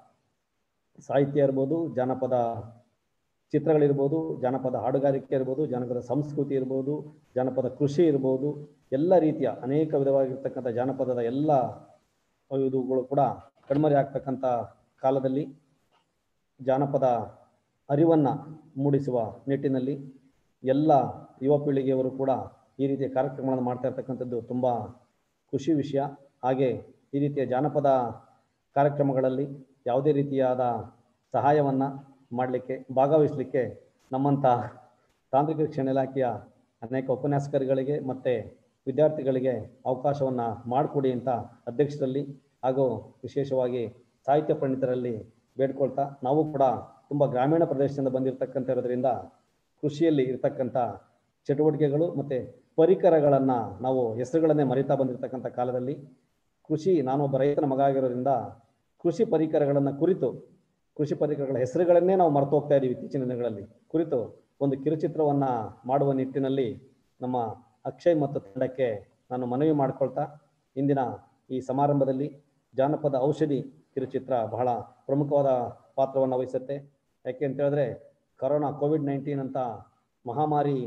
ಸಾಹಿತ್ಯ ಇರ್ಬೋದು ಜಾನಪದ ಚಿತ್ರಗಳಿರ್ಬೋದು ಜಾನಪದ ಹಾಡುಗಾರಿಕೆ ಇರ್ಬೋದು ಜಾನಪದ ಸಂಸ್ಕೃತಿ ಇರ್ಬೋದು ಜಾನಪದ ಕೃಷಿ ಇರ್ಬೋದು ಎಲ್ಲ ರೀತಿಯ ಅನೇಕ ವಿಧವಾಗಿರ್ತಕ್ಕಂಥ ಜಾನಪದದ ಎಲ್ಲ ಇದುಗಳು ಕೂಡ ಕಣ್ಮರೆ ಆಗ್ತಕ್ಕಂಥ ಕಾಲದಲ್ಲಿ ಜಾನಪದ ಅರಿವನ್ನು ಮೂಡಿಸುವ ನಿಟ್ಟಿನಲ್ಲಿ ಎಲ್ಲ ಯುವ ಪೀಳಿಗೆಯವರು ಕೂಡ ಈ ರೀತಿಯ ಕಾರ್ಯಕ್ರಮಗಳನ್ನು ಮಾಡ್ತಾ ಇರ್ತಕ್ಕಂಥದ್ದು ತುಂಬ ಖುಷಿ ವಿಷಯ ಹಾಗೆ ಈ ರೀತಿಯ ಜಾನಪದ ಕಾರ್ಯಕ್ರಮಗಳಲ್ಲಿ ಯಾವುದೇ ರೀತಿಯಾದ ಸಹಾಯವನ್ನು ಮಾಡಲಿಕ್ಕೆ ಭಾಗವಹಿಸಲಿಕ್ಕೆ ನಮ್ಮಂಥ ತಾಂತ್ರಿಕ ಶಿಕ್ಷಣ ಇಲಾಖೆಯ ಅನೇಕ ಉಪನ್ಯಾಸಕರುಗಳಿಗೆ ಮತ್ತು ವಿದ್ಯಾರ್ಥಿಗಳಿಗೆ ಅವಕಾಶವನ್ನು ಮಾಡಿಕೊಡಿ ಅಂತ ಅಧ್ಯಕ್ಷರಲ್ಲಿ ಹಾಗೂ ವಿಶೇಷವಾಗಿ ಸಾಹಿತ್ಯ ಪಂಡಿತರಲ್ಲಿ ಬೇಡ್ಕೊಳ್ತಾ ನಾವು ಕೂಡ ತುಂಬ ಗ್ರಾಮೀಣ ಪ್ರದೇಶದಿಂದ ಬಂದಿರತಕ್ಕಂಥ ಇರೋದ್ರಿಂದ ಕೃಷಿಯಲ್ಲಿ ಇರ್ತಕ್ಕಂಥ ಚಟುವಟಿಕೆಗಳು ಮತ್ತು ಪರಿಕರಗಳನ್ನು ನಾವು ಹೆಸರುಗಳನ್ನೇ ಮರಿತಾ ಬಂದಿರತಕ್ಕಂಥ ಕಾಲದಲ್ಲಿ ಕೃಷಿ ನಾನೊಬ್ಬ ರೈತನ ಮಗ ಆಗಿರೋದ್ರಿಂದ ಕೃಷಿ ಪರಿಕರಗಳನ್ನು ಕುರಿತು ಕೃಷಿ ಪರಿಕರಗಳ ಹೆಸರುಗಳನ್ನೇ ನಾವು ಮರೆತು ಹೋಗ್ತಾ ಇದ್ದೀವಿ ಇತ್ತೀಚಿನ ದಿನಗಳಲ್ಲಿ ಕುರಿತು ಒಂದು ಕಿರುಚಿತ್ರವನ್ನು ಮಾಡುವ ನಿಟ್ಟಿನಲ್ಲಿ ನಮ್ಮ ಅಕ್ಷಯ್ ಮತ್ತು ತಂಡಕ್ಕೆ ನಾನು ಮನವಿ ಮಾಡಿಕೊಳ್ತಾ ಇಂದಿನ ಈ ಸಮಾರಂಭದಲ್ಲಿ ಜಾನಪದ ಔಷಧಿ ಕಿರುಚಿತ್ರ ಬಹಳ ಪ್ರಮುಖವಾದ ಪಾತ್ರವನ್ನು ವಹಿಸುತ್ತೆ ಯಾಕೆ ಅಂತ ಹೇಳಿದ್ರೆ ಕರೋನಾ ಕೋವಿಡ್ ನೈನ್ಟೀನ್ ಅಂತ ಮಹಾಮಾರಿ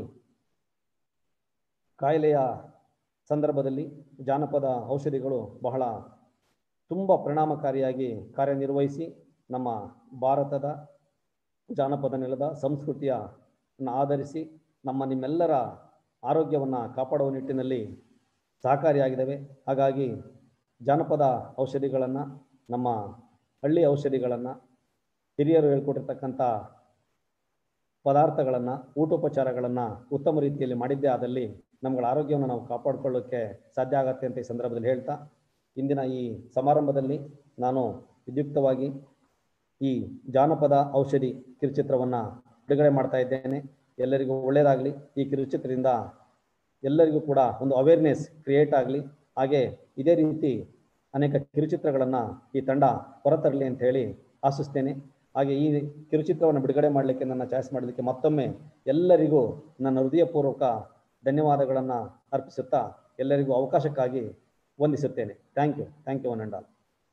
ಕಾಯಿಲೆಯ ಸಂದರ್ಭದಲ್ಲಿ ಜಾನಪದ ಔಷಧಿಗಳು ಬಹಳ ತುಂಬ ಪರಿಣಾಮಕಾರಿಯಾಗಿ ಕಾರ್ಯನಿರ್ವಹಿಸಿ ನಮ್ಮ ಭಾರತದ ಜಾನಪದ ನೆಲದ ಸಂಸ್ಕೃತಿಯ ಆಧರಿಸಿ ನಮ್ಮ ನಿಮ್ಮೆಲ್ಲರ ಆರೋಗ್ಯವನ್ನು ಕಾಪಾಡುವ ನಿಟ್ಟಿನಲ್ಲಿ ಸಹಕಾರಿಯಾಗಿದ್ದಾವೆ ಹಾಗಾಗಿ ಜಾನಪದ ಔಷಧಿಗಳನ್ನು ನಮ್ಮ ಹಳ್ಳಿ ಔಷಧಿಗಳನ್ನು ಹಿರಿಯರು ಹೇಳ್ಕೊಟ್ಟಿರ್ತಕ್ಕಂಥ ಪದಾರ್ಥಗಳನ್ನು ಊಟೋಪಚಾರಗಳನ್ನು ಉತ್ತಮ ರೀತಿಯಲ್ಲಿ ಮಾಡಿದ್ದೇ ಆದಲ್ಲಿ ನಮ್ಗಳ ಆರೋಗ್ಯವನ್ನು ನಾವು ಕಾಪಾಡಿಕೊಳ್ಳೋಕ್ಕೆ ಸಾಧ್ಯ ಆಗತ್ತೆ ಅಂತ ಈ ಸಂದರ್ಭದಲ್ಲಿ ಹೇಳ್ತಾ ಇಂದಿನ ಈ ಸಮಾರಂಭದಲ್ಲಿ ನಾನು ವಿದ್ಯುಕ್ತವಾಗಿ ಈ ಜಾನಪದ ಔಷಧಿ ಕಿರುಚಿತ್ರವನ್ನು ಬಿಡುಗಡೆ ಮಾಡ್ತಾ ಇದ್ದೇನೆ ಎಲ್ಲರಿಗೂ ಒಳ್ಳೆಯದಾಗಲಿ ಈ ಕಿರುಚಿತ್ರದಿಂದ ಎಲ್ಲರಿಗೂ ಕೂಡ ಒಂದು ಅವೇರ್ನೆಸ್ ಕ್ರಿಯೇಟ್ ಆಗಲಿ ಹಾಗೆ ಇದೇ ರೀತಿ ಅನೇಕ ಕಿರುಚಿತ್ರಗಳನ್ನು ಈ ತಂಡ ಹೊರತರಲಿ ಅಂತ ಹೇಳಿ ಆಶಿಸ್ತೇನೆ ಹಾಗೆ ಈ ಕಿರುಚಿತ್ರವನ್ನು ಬಿಡುಗಡೆ ಮಾಡಲಿಕ್ಕೆ ನನ್ನ ಚಾಯ್ಸ್ ಮಾಡೋದಕ್ಕೆ ಮತ್ತೊಮ್ಮೆ ಎಲ್ಲರಿಗೂ ನನ್ನ ಹೃದಯಪೂರ್ವಕ ಧನ್ಯವಾದಗಳನ್ನು ಅರ್ಪಿಸುತ್ತಾ ಎಲ್ಲರಿಗೂ ಅವಕಾಶಕ್ಕಾಗಿ ವಂದಿಸುತ್ತೇನೆ thank you thank you one and all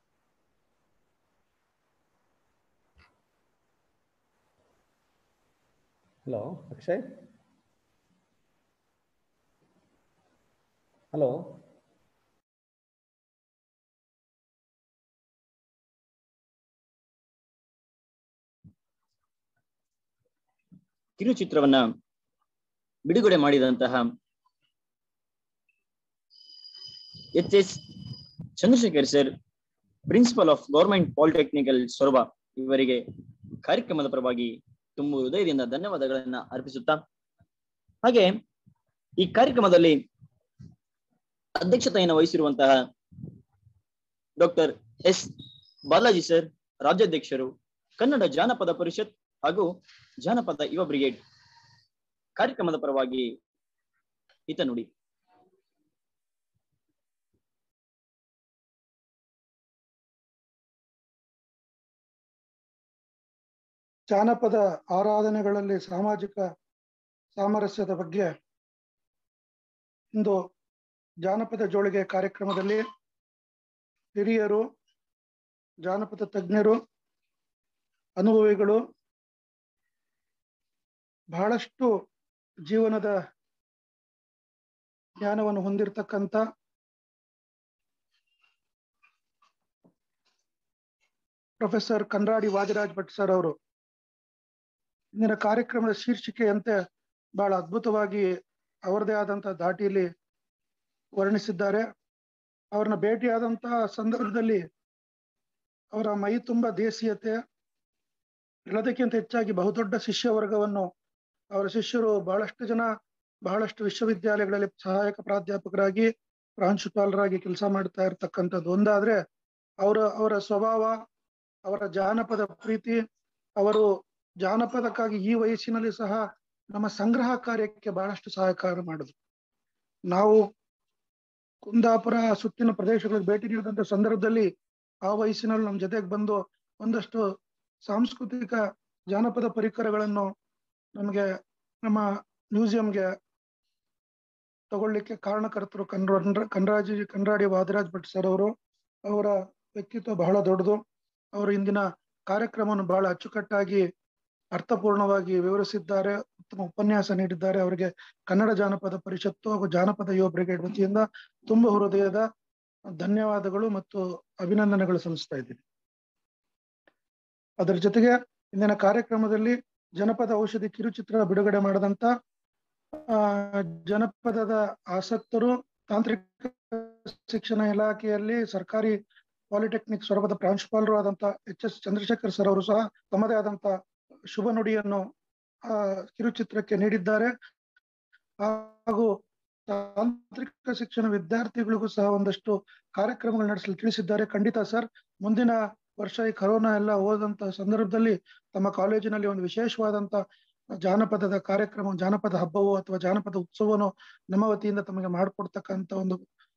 hello Akshay hello
ಕಿರುಚಿತ್ರವನ್ನ ಬಿಡುಗಡೆ ಮಾಡಿದಂತಹ H S Chandrashekhar sir principal of government polytechnical Soraba ಇವರಿಗೆ ಕಾರ್ಯಕ್ರಮದ ಪರವಾಗಿ ತುಂಬ ಹೃದಯದಿಂದ ಧನ್ಯವಾದಗಳನ್ನ ಅರ್ಪಿಸುತ್ತಾ ಹಾಗೆ ಈ ಕಾರ್ಯಕ್ರಮದಲ್ಲಿ ಅಧ್ಯಕ್ಷತೆಯನ್ನು ವಹಿಸಿರುವಂತಹ ಡಾಕ್ಟರ್ ಎಸ್ ಬಾಲಾಜಿ ಸರ್ ರಾಜ್ಯಾಧ್ಯಕ್ಷರು ಕನ್ನಡ ಜಾನಪದ ಪರಿಷತ್ ಹಾಗೂ ಜಾನಪದ ಯುವ ಬ್ರಿಗೇಡ್ ಕಾರ್ಯಕ್ರಮದ ಪರವಾಗಿ ಹಿತ ನುಡಿ
ಜಾನಪದ ಆರಾಧನೆಗಳಲ್ಲಿ ಸಾಮಾಜಿಕ ಸಾಮರಸ್ಯದ ಬಗ್ಗೆ ಇಂದು ಜಾನಪದ ಜೋಳಿಗೆ ಕಾರ್ಯಕ್ರಮದಲ್ಲಿ ಹಿರಿಯರು ಜಾನಪದ ತಜ್ಞರು ಅನುಭವಿಗಳು ಬಹಳಷ್ಟು ಜೀವನದ ಜ್ಞಾನವನ್ನು ಹೊಂದಿರತಕ್ಕಂಥ ಪ್ರೊಫೆಸರ್ ಕನ್ರಾಡಿ ವಾದಿರಾಜ್ ಭಟ್ ಸರ್ ಅವರು ಇಂದಿನ ಕಾರ್ಯಕ್ರಮದ ಶೀರ್ಷಿಕೆಯಂತೆ ಬಹಳ ಅದ್ಭುತವಾಗಿ ಅವರದೇ ಆದಂತಹ ದಾಟಿಯಲ್ಲಿ ವರ್ಣಿಸಿದ್ದಾರೆ ಅವ್ರನ್ನ ಭೇಟಿಯಾದಂತಹ ಸಂದರ್ಭದಲ್ಲಿ ಅವರ ಮೈ ತುಂಬ ದೇಸೀಯತೆ ಎಲ್ಲದಕ್ಕಿಂತ ಹೆಚ್ಚಾಗಿ ಬಹುದೊಡ್ಡ ಶಿಷ್ಯ ವರ್ಗವನ್ನು ಅವರ ಶಿಷ್ಯರು ಬಹಳಷ್ಟು ಜನ ಬಹಳಷ್ಟು ವಿಶ್ವವಿದ್ಯಾಲಯಗಳಲ್ಲಿ ಸಹಾಯಕ ಪ್ರಾಧ್ಯಾಪಕರಾಗಿ ಪ್ರಾಂಶುಪಾಲರಾಗಿ ಕೆಲಸ ಮಾಡ್ತಾ ಇರ್ತಕ್ಕಂಥದ್ದು ಒಂದಾದ್ರೆ ಅವರ ಅವರ ಸ್ವಭಾವ ಅವರ ಜಾನಪದ ಪ್ರೀತಿ ಅವರು ಜಾನಪದಕ್ಕಾಗಿ ಈ ವಯಸ್ಸಿನಲ್ಲಿ ಸಹ ನಮ್ಮ ಸಂಗ್ರಹ ಕಾರ್ಯಕ್ಕೆ ಬಹಳಷ್ಟು ಸಹಕಾರ ಮಾಡಿದ್ರು ನಾವು ಕುಂದಾಪುರ ಸುತ್ತಿನ ಪ್ರದೇಶಗಳಿಗೆ ಭೇಟಿ ನೀಡಿದಂತ ಸಂದರ್ಭದಲ್ಲಿ ಆ ವಯಸ್ಸಿನಲ್ಲಿ ನಮ್ಮ ಜೊತೆಗೆ ಬಂದು ಒಂದಷ್ಟು ಸಾಂಸ್ಕೃತಿಕ ಜಾನಪದ ಪರಿಕರಗಳನ್ನು ನಮಗೆ ನಮ್ಮ ಮ್ಯೂಸಿಯಂಗೆ ತಗೊಳ್ಳಿಕ್ಕೆ ಕಾರಣಕರ್ತರು ಕನ್ರ ಕನ್ರಾಜಿ ಕನ್ರಾಡಿ ವಾದರಾಜ್ ಭಟ್ ಸರ್ ಅವರು ಅವರ ವ್ಯಕ್ತಿತ್ವ ಬಹಳ ದೊಡ್ಡದು ಅವರು ಇಂದಿನ ಕಾರ್ಯಕ್ರಮವನ್ನು ಬಹಳ ಅಚ್ಚುಕಟ್ಟಾಗಿ ಅರ್ಥಪೂರ್ಣವಾಗಿ ವಿವರಿಸಿದ್ದಾರೆ ಉತ್ತಮ ಉಪನ್ಯಾಸ ನೀಡಿದ್ದಾರೆ ಅವರಿಗೆ ಕನ್ನಡ ಜಾನಪದ ಪರಿಷತ್ತು ಹಾಗೂ ಜಾನಪದ ಯುವ ಬ್ರಿಗೇಡ್ ವತಿಯಿಂದ ತುಂಬ ಹೃದಯದ ಧನ್ಯವಾದಗಳು ಮತ್ತು ಅಭಿನಂದನೆಗಳು ಸಲ್ಲಿಸ್ತಾ ಇದ್ದೀನಿ ಅದರ ಜೊತೆಗೆ ಇಂದಿನ ಕಾರ್ಯಕ್ರಮದಲ್ಲಿ ಜನಪದ ಔಷಧಿ ಕಿರುಚಿತ್ರ ಬಿಡುಗಡೆ ಮಾಡಿದಂತ ಆ ಜನಪದದ ಆಸಕ್ತರು ತಾಂತ್ರಿಕ ಶಿಕ್ಷಣ ಇಲಾಖೆಯಲ್ಲಿ ಸರ್ಕಾರಿ ಪಾಲಿಟೆಕ್ನಿಕ್ ಸೊರಬದ ಪ್ರಾಂಶುಪಾಲರು ಆದಂತ ಎಚ್ ಎಸ್ ಚಂದ್ರಶೇಖರ್ ಸರ್ ಅವರು ಸಹ ತಮ್ಮದೇ ಆದಂತ ಶುಭ ನುಡಿಯನ್ನು ಆ ಕಿರುಚಿತ್ರಕ್ಕೆ ನೀಡಿದ್ದಾರೆ ಹಾಗೂ ತಾಂತ್ರಿಕ ಶಿಕ್ಷಣ ವಿದ್ಯಾರ್ಥಿಗಳಿಗೂ ಸಹ ಒಂದಷ್ಟು ಕಾರ್ಯಕ್ರಮಗಳು ನಡೆಸಲು ತಿಳಿಸಿದ್ದಾರೆ ಖಂಡಿತ ಸರ್ ಮುಂದಿನ ವರ್ಷ ಈ ಕರೋನಾ ಎಲ್ಲ ಹೋದಂತ ಸಂದರ್ಭದಲ್ಲಿ ತಮ್ಮ ಕಾಲೇಜಿನಲ್ಲಿ ಒಂದು ವಿಶೇಷವಾದಂತ ಜಾನಪದದ ಕಾರ್ಯಕ್ರಮ ಜಾನಪದ ಹಬ್ಬವೋ ಅಥವಾ ಜಾನಪದ ಉತ್ಸವನೋ ನಮ್ಮ ವತಿಯಿಂದ ತಮಗೆ ಮಾಡಿಕೊಡ್ತಕ್ಕಂತ ಒಂದು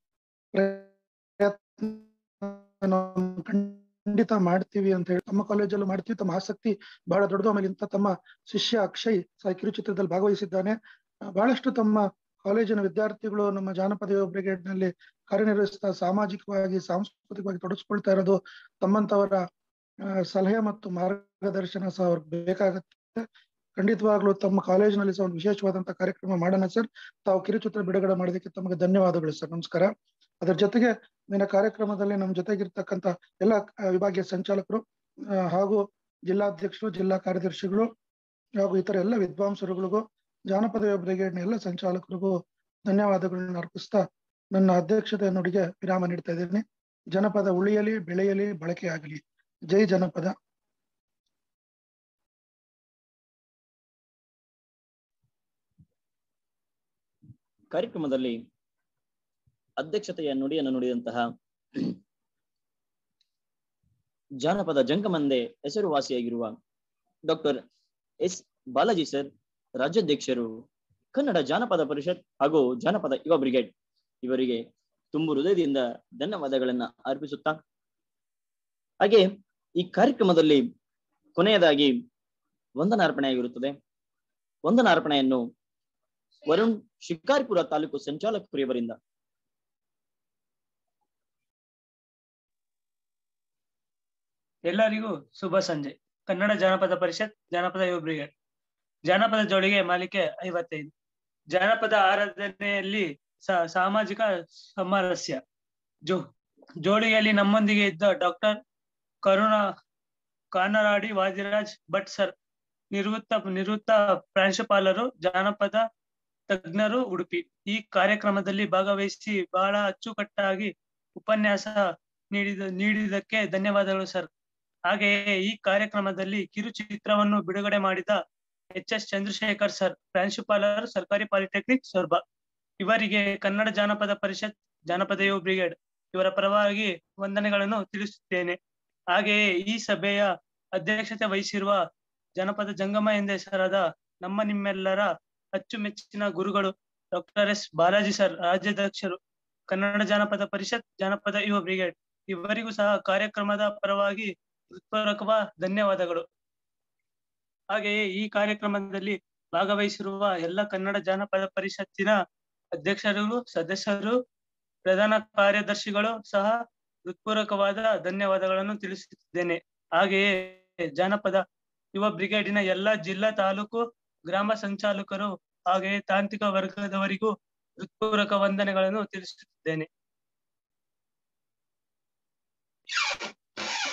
ಪ್ರಯತ್ನ ಖಂಡಿತ ಮಾಡ್ತೀವಿ ಅಂತ ಹೇಳಿ ತಮ್ಮ ಕಾಲೇಜಲ್ಲೂ ಮಾಡ್ತೀವಿ ತಮ್ಮ ಆಸಕ್ತಿ ಬಹಳ ದೊಡ್ಡದು ಆಮೇಲೆ ಇಂಥ ತಮ್ಮ ಶಿಷ್ಯ ಅಕ್ಷಯ್ ಸಹ ಕಿರುಚಿತ್ರದಲ್ಲಿ ಭಾಗವಹಿಸಿದ್ದಾನೆ ಬಹಳಷ್ಟು ತಮ್ಮ ಕಾಲೇಜಿನ ವಿದ್ಯಾರ್ಥಿಗಳು ನಮ್ಮ ಜಾನಪದ ಯುವ ಬ್ರಿಗೇಡ್ ನಲ್ಲಿ ಕಾರ್ಯನಿರ್ವಹಿಸ್ತಾ ಸಾಮಾಜಿಕವಾಗಿ ಸಾಂಸ್ಕೃತಿಕವಾಗಿ ತೊಡಗಿಸ್ಕೊಳ್ತಾ ಇರೋದು ತಮ್ಮಂತವರ ಸಲಹೆ ಮತ್ತು ಮಾರ್ಗದರ್ಶನ ಸಹ ಅವ್ರಿಗೆ ಬೇಕಾಗತ್ತೆ ಖಂಡಿತವಾಗ್ಲೂ ತಮ್ಮ ಕಾಲೇಜಿನಲ್ಲಿ ಸಹ ಒಂದು ವಿಶೇಷವಾದಂತಹ ಕಾರ್ಯಕ್ರಮ ಮಾಡೋಣ ಸರ್ ತಾವು ಕಿರುಚಿತ್ರ ಬಿಡುಗಡೆ ಮಾಡೋದಕ್ಕೆ ತಮಗೆ ಧನ್ಯವಾದಗಳು ಸರ್ ನಮಸ್ಕಾರ ಅದರ ಜೊತೆಗೆ ನಿನ್ನ ಕಾರ್ಯಕ್ರಮದಲ್ಲಿ ನಮ್ಮ ಜೊತೆಗಿರ್ತಕ್ಕಂಥ ಎಲ್ಲ ವಿಭಾಗೀಯ ಸಂಚಾಲಕರು ಹಾಗೂ ಜಿಲ್ಲಾಧ್ಯಕ್ಷರು ಜಿಲ್ಲಾ ಕಾರ್ಯದರ್ಶಿಗಳು ಹಾಗೂ ಇತರ ಎಲ್ಲ ವಿದ್ವಾಂಸರುಗಳಿಗೂ ಜಾನಪದ ಬ್ರಿಗೇಡ್ನ ಎಲ್ಲ ಸಂಚಾಲಕರಿಗೂ ಧನ್ಯವಾದಗಳನ್ನ ಅರ್ಪಿಸ್ತಾ ನನ್ನ ಅಧ್ಯಕ್ಷತೆ ನುಡಿಗೆ ವಿರಾಮ ನೀಡ್ತಾ ಇದ್ದೀನಿ ಜನಪದ ಉಳಿಯಲಿ ಬೆಳೆಯಲಿ ಬಳಕೆಯಾಗಲಿ ಜೈ ಜನಪದ
ಕಾರ್ಯಕ್ರಮದಲ್ಲಿ ಅಧ್ಯಕ್ಷತೆಯ ನುಡಿಯನ್ನು ನುಡಿದಂತಹ ಜಾನಪದ ಜಂಗಮಂದೆ ಹೆಸರುವಾಸಿಯಾಗಿರುವ ಡಾಕ್ಟರ್ ಎಸ್ ಬಾಲಾಜಿ ಸರ್ ರಾಜ್ಯಾಧ್ಯಕ್ಷರು ಕನ್ನಡ ಜಾನಪದ ಪರಿಷತ್ ಹಾಗೂ ಜಾನಪದ ಯುವ ಬ್ರಿಗೇಡ್ ಇವರಿಗೆ ತುಂಬು ಹೃದಯದಿಂದ ಧನ್ಯವಾದಗಳನ್ನ ಅರ್ಪಿಸುತ್ತಾ ಹಾಗೆ ಈ ಕಾರ್ಯಕ್ರಮದಲ್ಲಿ ಕೊನೆಯದಾಗಿ ವಂದನಾರ್ಪಣೆಯಾಗಿರುತ್ತದೆ ವಂದನಾರ್ಪಣೆಯನ್ನು ವರುಣ್ ಶಿಕಾರಿಪುರ ತಾಲೂಕು ಸಂಚಾಲಕರು ಇವರಿಂದ
ಎಲ್ಲರಿಗೂ ಶುಭ ಸಂಜೆ ಕನ್ನಡ ಜಾನಪದ ಪರಿಷತ್ ಜಾನಪದ ಯುವ ಬ್ರಿಗೇಡ್ ಜಾನಪದ ಜೋಳಿಗೆ ಮಾಲಿಕೆ ಐವತ್ತೈದು ಜಾನಪದ ಆರಾಧನೆಯಲ್ಲಿ ಸ- ಸಾಮಾಜಿಕ ಸಾಮರಸ್ಯ ಜೋ ಜೋಳಿಗೆಯಲ್ಲಿ ನಮ್ಮೊಂದಿಗೆ ಇದ್ದ ಡಾಕ್ಟರ್ ಕರುಣ ಕಾನರಾಡಿ ವಾದಿರಾಜ್ ಭಟ್ ಸರ್ ನಿವೃತ್ತ ನಿವೃತ್ತ ಪ್ರಾಂಶುಪಾಲರು ಜಾನಪದ ತಜ್ಞರು ಉಡುಪಿ ಈ ಕಾರ್ಯಕ್ರಮದಲ್ಲಿ ಭಾಗವಹಿಸಿ ಬಹಳ ಅಚ್ಚುಕಟ್ಟಾಗಿ ಉಪನ್ಯಾಸ ನೀಡಿದ ನೀಡಿದ್ದಕ್ಕೆ ಧನ್ಯವಾದಗಳು ಸರ್ ಹಾಗೆಯೇ ಈ ಕಾರ್ಯಕ್ರಮದಲ್ಲಿ ಕಿರುಚಿತ್ರವನ್ನು ಬಿಡುಗಡೆ ಮಾಡಿದ ಎಚ್ ಎಸ್ ಚಂದ್ರಶೇಖರ್ ಸರ್ ಪ್ರಾಂಶುಪಾಲರು ಸರ್ಕಾರಿ ಪಾಲಿಟೆಕ್ನಿಕ್ ಸೊರ್ಬ ಇವರಿಗೆ ಕನ್ನಡ ಜಾನಪದ ಪರಿಷತ್ ಜಾನಪದ ಯುವ ಬ್ರಿಗೇಡ್ ಇವರ ಪರವಾಗಿ ವಂದನೆಗಳನ್ನು ತಿಳಿಸುತ್ತೇನೆ ಹಾಗೆಯೇ ಈ ಸಭೆಯ ಅಧ್ಯಕ್ಷತೆ ವಹಿಸಿರುವ ಜನಪದ ಜಂಗಮ ಎಂದೇ ಹೆಸರಾದ ನಮ್ಮ ನಿಮ್ಮೆಲ್ಲರ ಅಚ್ಚುಮೆಚ್ಚಿನ ಗುರುಗಳು ಡಾಕ್ಟರ್ ಎಸ್ ಬಾಲಾಜಿ ಸರ್ ರಾಜ್ಯಾಧ್ಯಕ್ಷರು ಕನ್ನಡ ಜಾನಪದ ಪರಿಷತ್ ಜಾನಪದ ಯುವ ಬ್ರಿಗೇಡ್ ಇವರಿಗೂ ಸಹ ಕಾರ್ಯಕ್ರಮದ ಪರವಾಗಿ ಹೃತ್ಪೂರ್ವಕ ಧನ್ಯವಾದಗಳು ಹಾಗೆಯೇ ಈ ಕಾರ್ಯಕ್ರಮದಲ್ಲಿ ಭಾಗವಹಿಸಿರುವ ಎಲ್ಲ ಕನ್ನಡ ಜಾನಪದ ಪರಿಷತ್ತಿನ ಅಧ್ಯಕ್ಷರು ಸದಸ್ಯರು ಪ್ರಧಾನ ಕಾರ್ಯದರ್ಶಿಗಳು ಸಹ ಹೃತ್ಪೂರ್ವಕವಾದ ಧನ್ಯವಾದಗಳನ್ನು ತಿಳಿಸುತ್ತಿದ್ದೇನೆ ಹಾಗೆಯೇ ಜಾನಪದ ಯುವ ಬ್ರಿಗೇಡಿನ ಎಲ್ಲ ಜಿಲ್ಲಾ ತಾಲೂಕು ಗ್ರಾಮ ಸಂಚಾಲಕರು ಹಾಗೆಯೇ ತಾಂತ್ರಿಕ ವರ್ಗದವರಿಗೂ ಹೃತ್ಪೂರ್ವಕ ವಂದನೆಗಳನ್ನು ತಿಳಿಸುತ್ತಿದ್ದೇನೆ